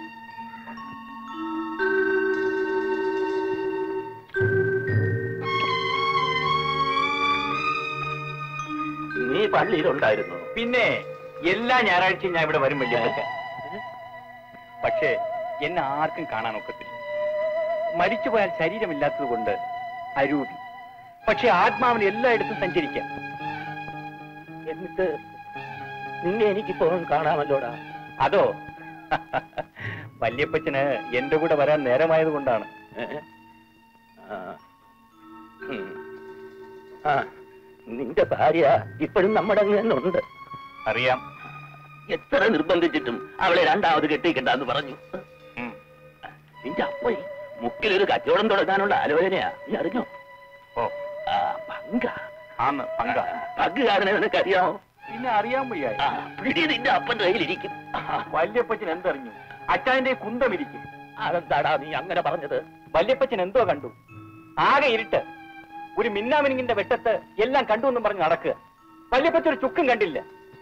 Speaker 2: നീ പള്ളിയിലുണ്ടായിരുന്നു
Speaker 5: പിന്നെ എല്ലാ ഞായറാഴ്ചയും ഞാൻ ഇവിടെ വരും വല്യപ്പച്ച പക്ഷേ എന്നെ ആർക്കും കാണാൻ ഒക്കത്തില്ല മരിച്ചുപോയാൽ ശരീരമില്ലാത്തത് കൊണ്ട് അരൂപി പക്ഷെ ആത്മാവിന് എല്ലായിടത്തും സഞ്ചരിക്കാം
Speaker 2: എന്നിട്ട് നിന്നെ എനിക്കിപ്പോ കാണാമല്ലോടാ
Speaker 5: അതോ വല്യപ്പച്ചന് എന്റെ കൂടെ വരാൻ നേരമായത് കൊണ്ടാണ്
Speaker 2: ഏ? ആ. ഉം. ആ നിന്റെ ഭാര്യ ഇപ്പോഴും നമ്മുടെ അങ്ങ് തന്നെ ഉണ്ട്
Speaker 5: അറിയാം
Speaker 2: എത്ര നിർബന്ധിച്ചിട്ടും അവളെ രണ്ടാമത് കെട്ടിക്കണ്ടെന്ന് പറഞ്ഞു
Speaker 5: ഉം.
Speaker 2: നിന്റെ അപ്പൻ മുക്കിലൊരു കച്ചവടം തുടങ്ങാനുള്ള ആലോചനയാ നീ അറിഞ്ഞോ
Speaker 5: ഓ
Speaker 2: ആ പങ്ക
Speaker 5: ആന്ന് പങ്ക
Speaker 2: പങ്കുകാരനെ നിനക്കറിയാമോ
Speaker 5: പിന്നെ അറിയാൻ വയ്യായി
Speaker 2: ആ, പിടി നിന്റെ അപ്പന്റെ കയ്യിലിരിക്കും
Speaker 5: വല്യപ്പച്ചൻ എന്തറിഞ്ഞു അച്ചായന്റെ കുന്തം ഇരിക്കും
Speaker 2: അതെന്താടാ നീ അങ്ങനെ പറഞ്ഞത്
Speaker 5: വല്യപ്പച്ചൻ എന്തോ കണ്ടു ആകെ ഇരുട്ട് ഒരു മിന്നാമിനിങ്ങിന്റെ വെട്ടത്ത് എല്ലാം കണ്ടു എന്നും പറഞ്ഞ് നടക്കുക വല്യപ്പച്ചൻ ഒരു ചുക്കും കണ്ടില്ല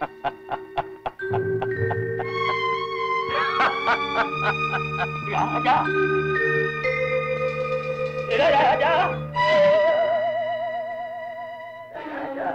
Speaker 2: രാജാ എടാ രാജാ രാജാ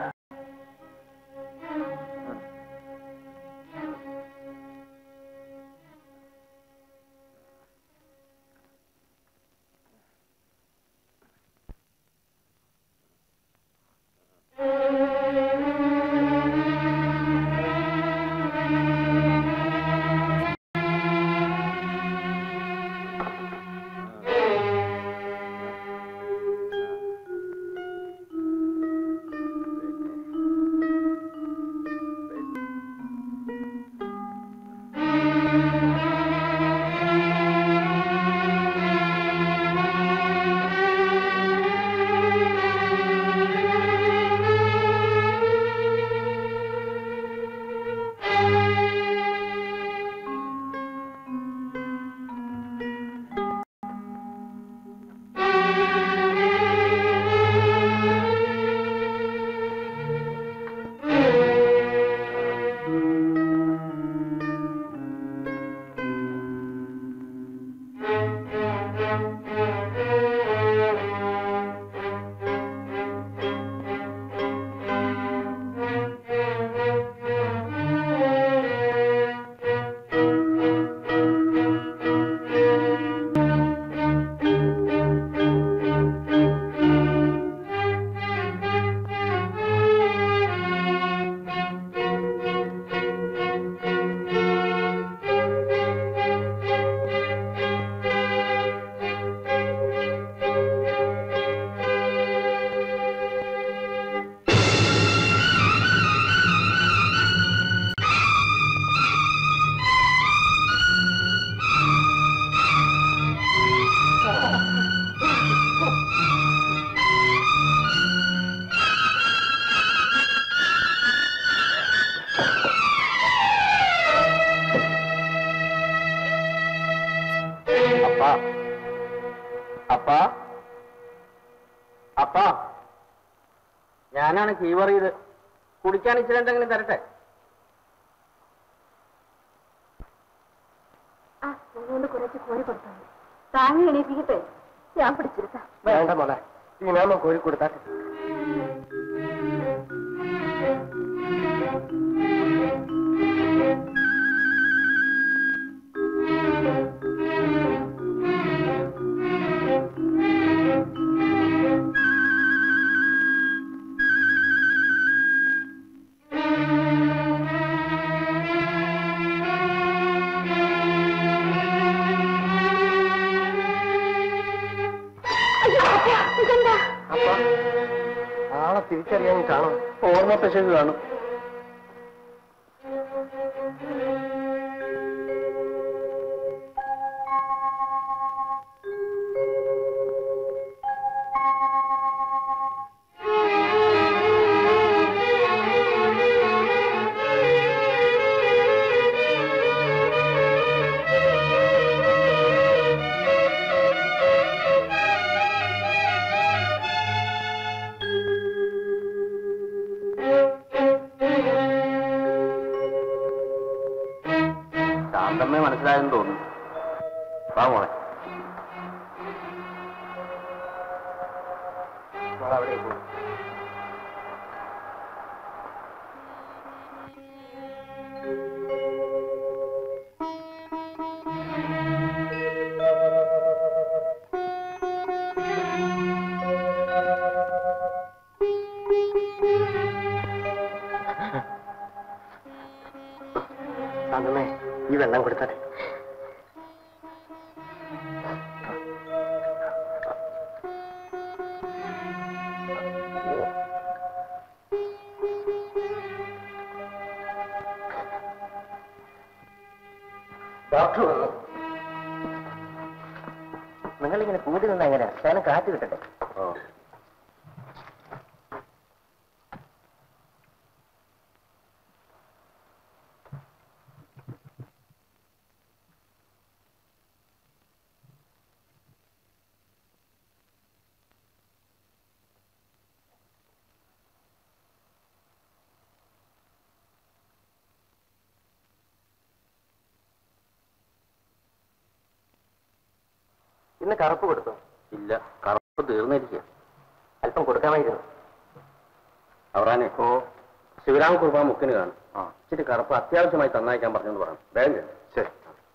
Speaker 1: അപ്പാ അപ്പാ അപ്പാ ഞാനാണ് കീവർ ചെയ്ത് കുടിക്കാൻ ഇച്ചിരി എന്തെങ്കിലും തരട്ടെ
Speaker 3: ആ അതുകൊണ്ട് കുറച്ച് കോരി കൊടുത്താൽ താങ്ങി എണീപ്പിക്കട്ടെ ഞാൻ പിടിച്ചിരുത്താം
Speaker 7: വേണ്ട മോളെ ഈ നാമ കോരി കൊടുത്താട്ടെ അപ്പൊ ആളെ തിരിച്ചറിയാൻ കാണും ഓർമ്മ പെശക് കാണും
Speaker 1: ശാന്തമ്മേ മനസ്സിലായെന്ന് തോന്നുന്നു വാ മോളെ
Speaker 7: മോളെ അവിടെ പോകും ശാന്തമ്മേ ഈ വെള്ളം കൊടുത്താട്ടെ ഡോക്ടർ വന്നു നിങ്ങളിങ്ങനെ കൂടി നിന്ന എങ്ങനെ ശകലം കാറ്റ് കിട്ടട്ടെ
Speaker 1: ഇന്ന് കറുപ്പ് കൊടുത്തു
Speaker 5: ഇല്ല കറുപ്പ് തീർന്നിരിക്കുക
Speaker 1: അല്പം കൊടുക്കാമായിരുന്നു
Speaker 5: അവറാനെ ഇപ്പോ ശിവരാമ കുർബാൻ മുക്കിന് കാണും ഇച്ചിരി കറുപ്പ് അത്യാവശ്യമായി തന്നയക്കാൻ പറഞ്ഞെന്ന് പറഞ്ഞു വേഗം ചെല്ല്. ശരി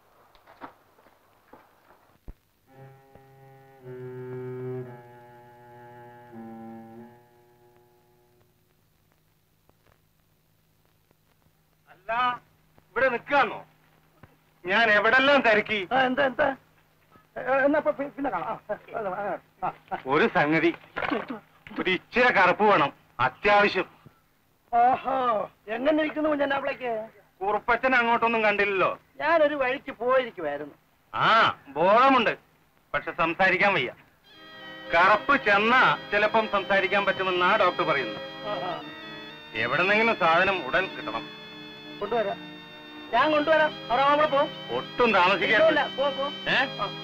Speaker 14: അല്ല ഇവിടെ നിൽക്കാന്നോ ഞാൻ എവിടെല്ലാം തിരക്കി
Speaker 7: എന്താ എന്താ എന്നാ ഇപ്പൊ പി- പിന്നെ കാണാം ആ, ആ, ആ, ആ.
Speaker 14: ഒരു സംഗതി ഒരു ഇച്ചിരി കറുപ്പ് വേണം അത്യാവശ്യം
Speaker 7: ഓഹോ എങ്ങനെ ഇരിക്കുന്നു കുഞ്ഞനാപ്പിളേക്ക്
Speaker 14: കുറുപ്പച്ചൻ അങ്ങോട്ടൊന്നും കണ്ടില്ലല്ലോ
Speaker 7: ഞാനൊരു വഴിക്ക് പോയിരിക്കുമായിരുന്നു
Speaker 14: ആ ബോധമുണ്ട് പക്ഷെ സംസാരിക്കാൻ വയ്യ കറുപ്പ് ചെന്നാ ചിലപ്പം സംസാരിക്കാൻ പറ്റുമെന്നാ ഡോക്ടർ പറയുന്നു എവിടെന്നെങ്കിലും സാധനം ഉടൻ കിട്ടണം
Speaker 7: കൊണ്ടുവരാം ഞാൻ കൊണ്ടുവരാം അവിടെ നമ്മള് പോ
Speaker 14: ഒട്ടും
Speaker 7: ഇല്ല,
Speaker 14: താമസിക്കരുത്
Speaker 7: പോ പോ
Speaker 14: ഏ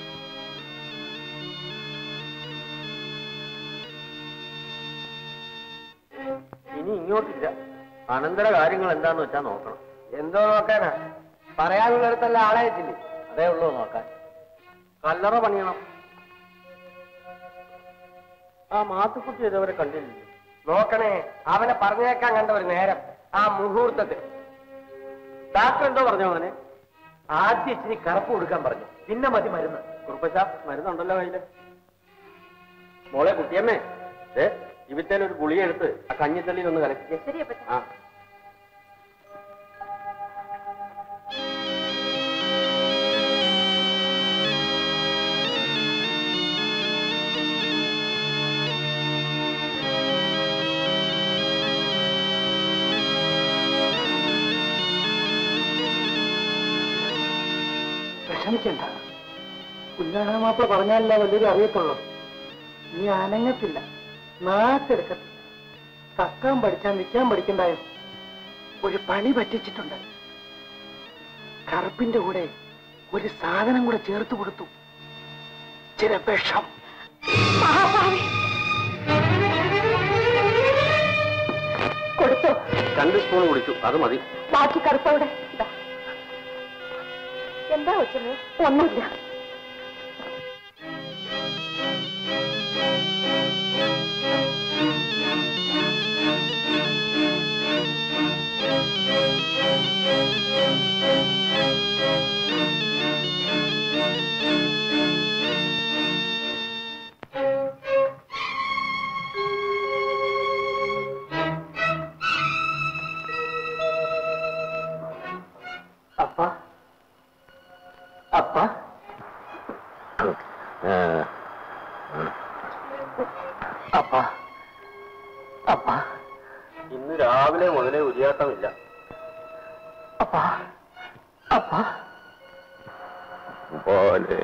Speaker 1: ഇനി ഇങ്ങോട്ടില്ല അനന്തര കാര്യങ്ങൾ എന്താന്ന് വെച്ചാ നോക്കണം എന്തോ നോക്കാനാ പറയാനുള്ളിടത്തല്ല ആളെ എത്തില്ലേ അതേ ഉള്ളൂ നോക്കാൻ കല്ലറ പണിയണം ആ മാത്തുക്കുട്ടി ഇതുവരെ കണ്ടില്ലേ
Speaker 4: നോക്കണേ അവനെ പറഞ്ഞേക്കാൻ കണ്ട ഒരു നേരം ആ മുഹൂർത്തത്തിൽ
Speaker 1: ഡാക്ടർ എന്തോ പറഞ്ഞു അവനെ
Speaker 8: ആദ്യം ഇച്ചിരി കറുപ്പ് കൊടുക്കാൻ പറഞ്ഞു പിന്നെ മതി മരുന്ന്
Speaker 1: കുറുപ്പശ മരുന്നുണ്ടല്ലോ കയ്യില് മോളെ കുട്ടിയമ്മേ ഏ ഇവിത്തേൽ ഒരു ഗുളിക എടുത്ത് ആ കഞ്ഞിത്തള്ളിയിൽ ഒന്ന് കലക്കിക്കേ
Speaker 3: ശരി അപ്പച്ച
Speaker 1: ആ
Speaker 7: വിഷമിക്കണ്ട കുഞ്ഞാണ മാപ്പിള പറഞ്ഞാലല്ല വലിയൊരു അറിയത്തുള്ളൂ നീ അനങ്ങത്തില്ല നാട്ടെടുക്കത്തില്ല തക്കാൻ പഠിച്ചാൽ നിൽക്കാൻ പഠിക്കണ്ടായോ ഒരു പണി പറ്റിച്ചിട്ടുണ്ട് കറുപ്പിന്റെ കൂടെ ഒരു സാധനം കൂടെ ചേർത്ത് കൊടുത്തു ചില വിഷം
Speaker 3: കൊടുത്തോ
Speaker 1: രണ്ട് സ്പൂൺ കുടിച്ചു അത് മതി
Speaker 3: ബാക്കി കറുപ്പവിടെ ഇതാ. എന്താ വെച്ചത് ഒന്നുമില്ല
Speaker 8: അപ്പ അപ്പ അപ്പ അപ്പ
Speaker 1: ഇന്ന് രാവിലെ മുതലേ ഉരിയാട്ടമില്ല
Speaker 8: അപ്പ അപ്പ
Speaker 2: പോലെ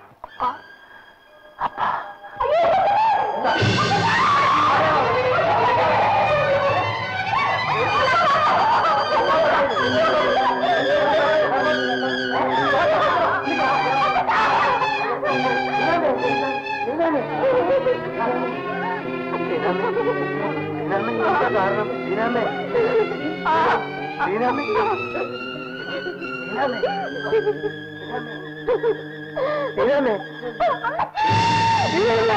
Speaker 8: കാരണം ദീനാമേ ദീനാമേ ദീനാമേ ദീനാമേ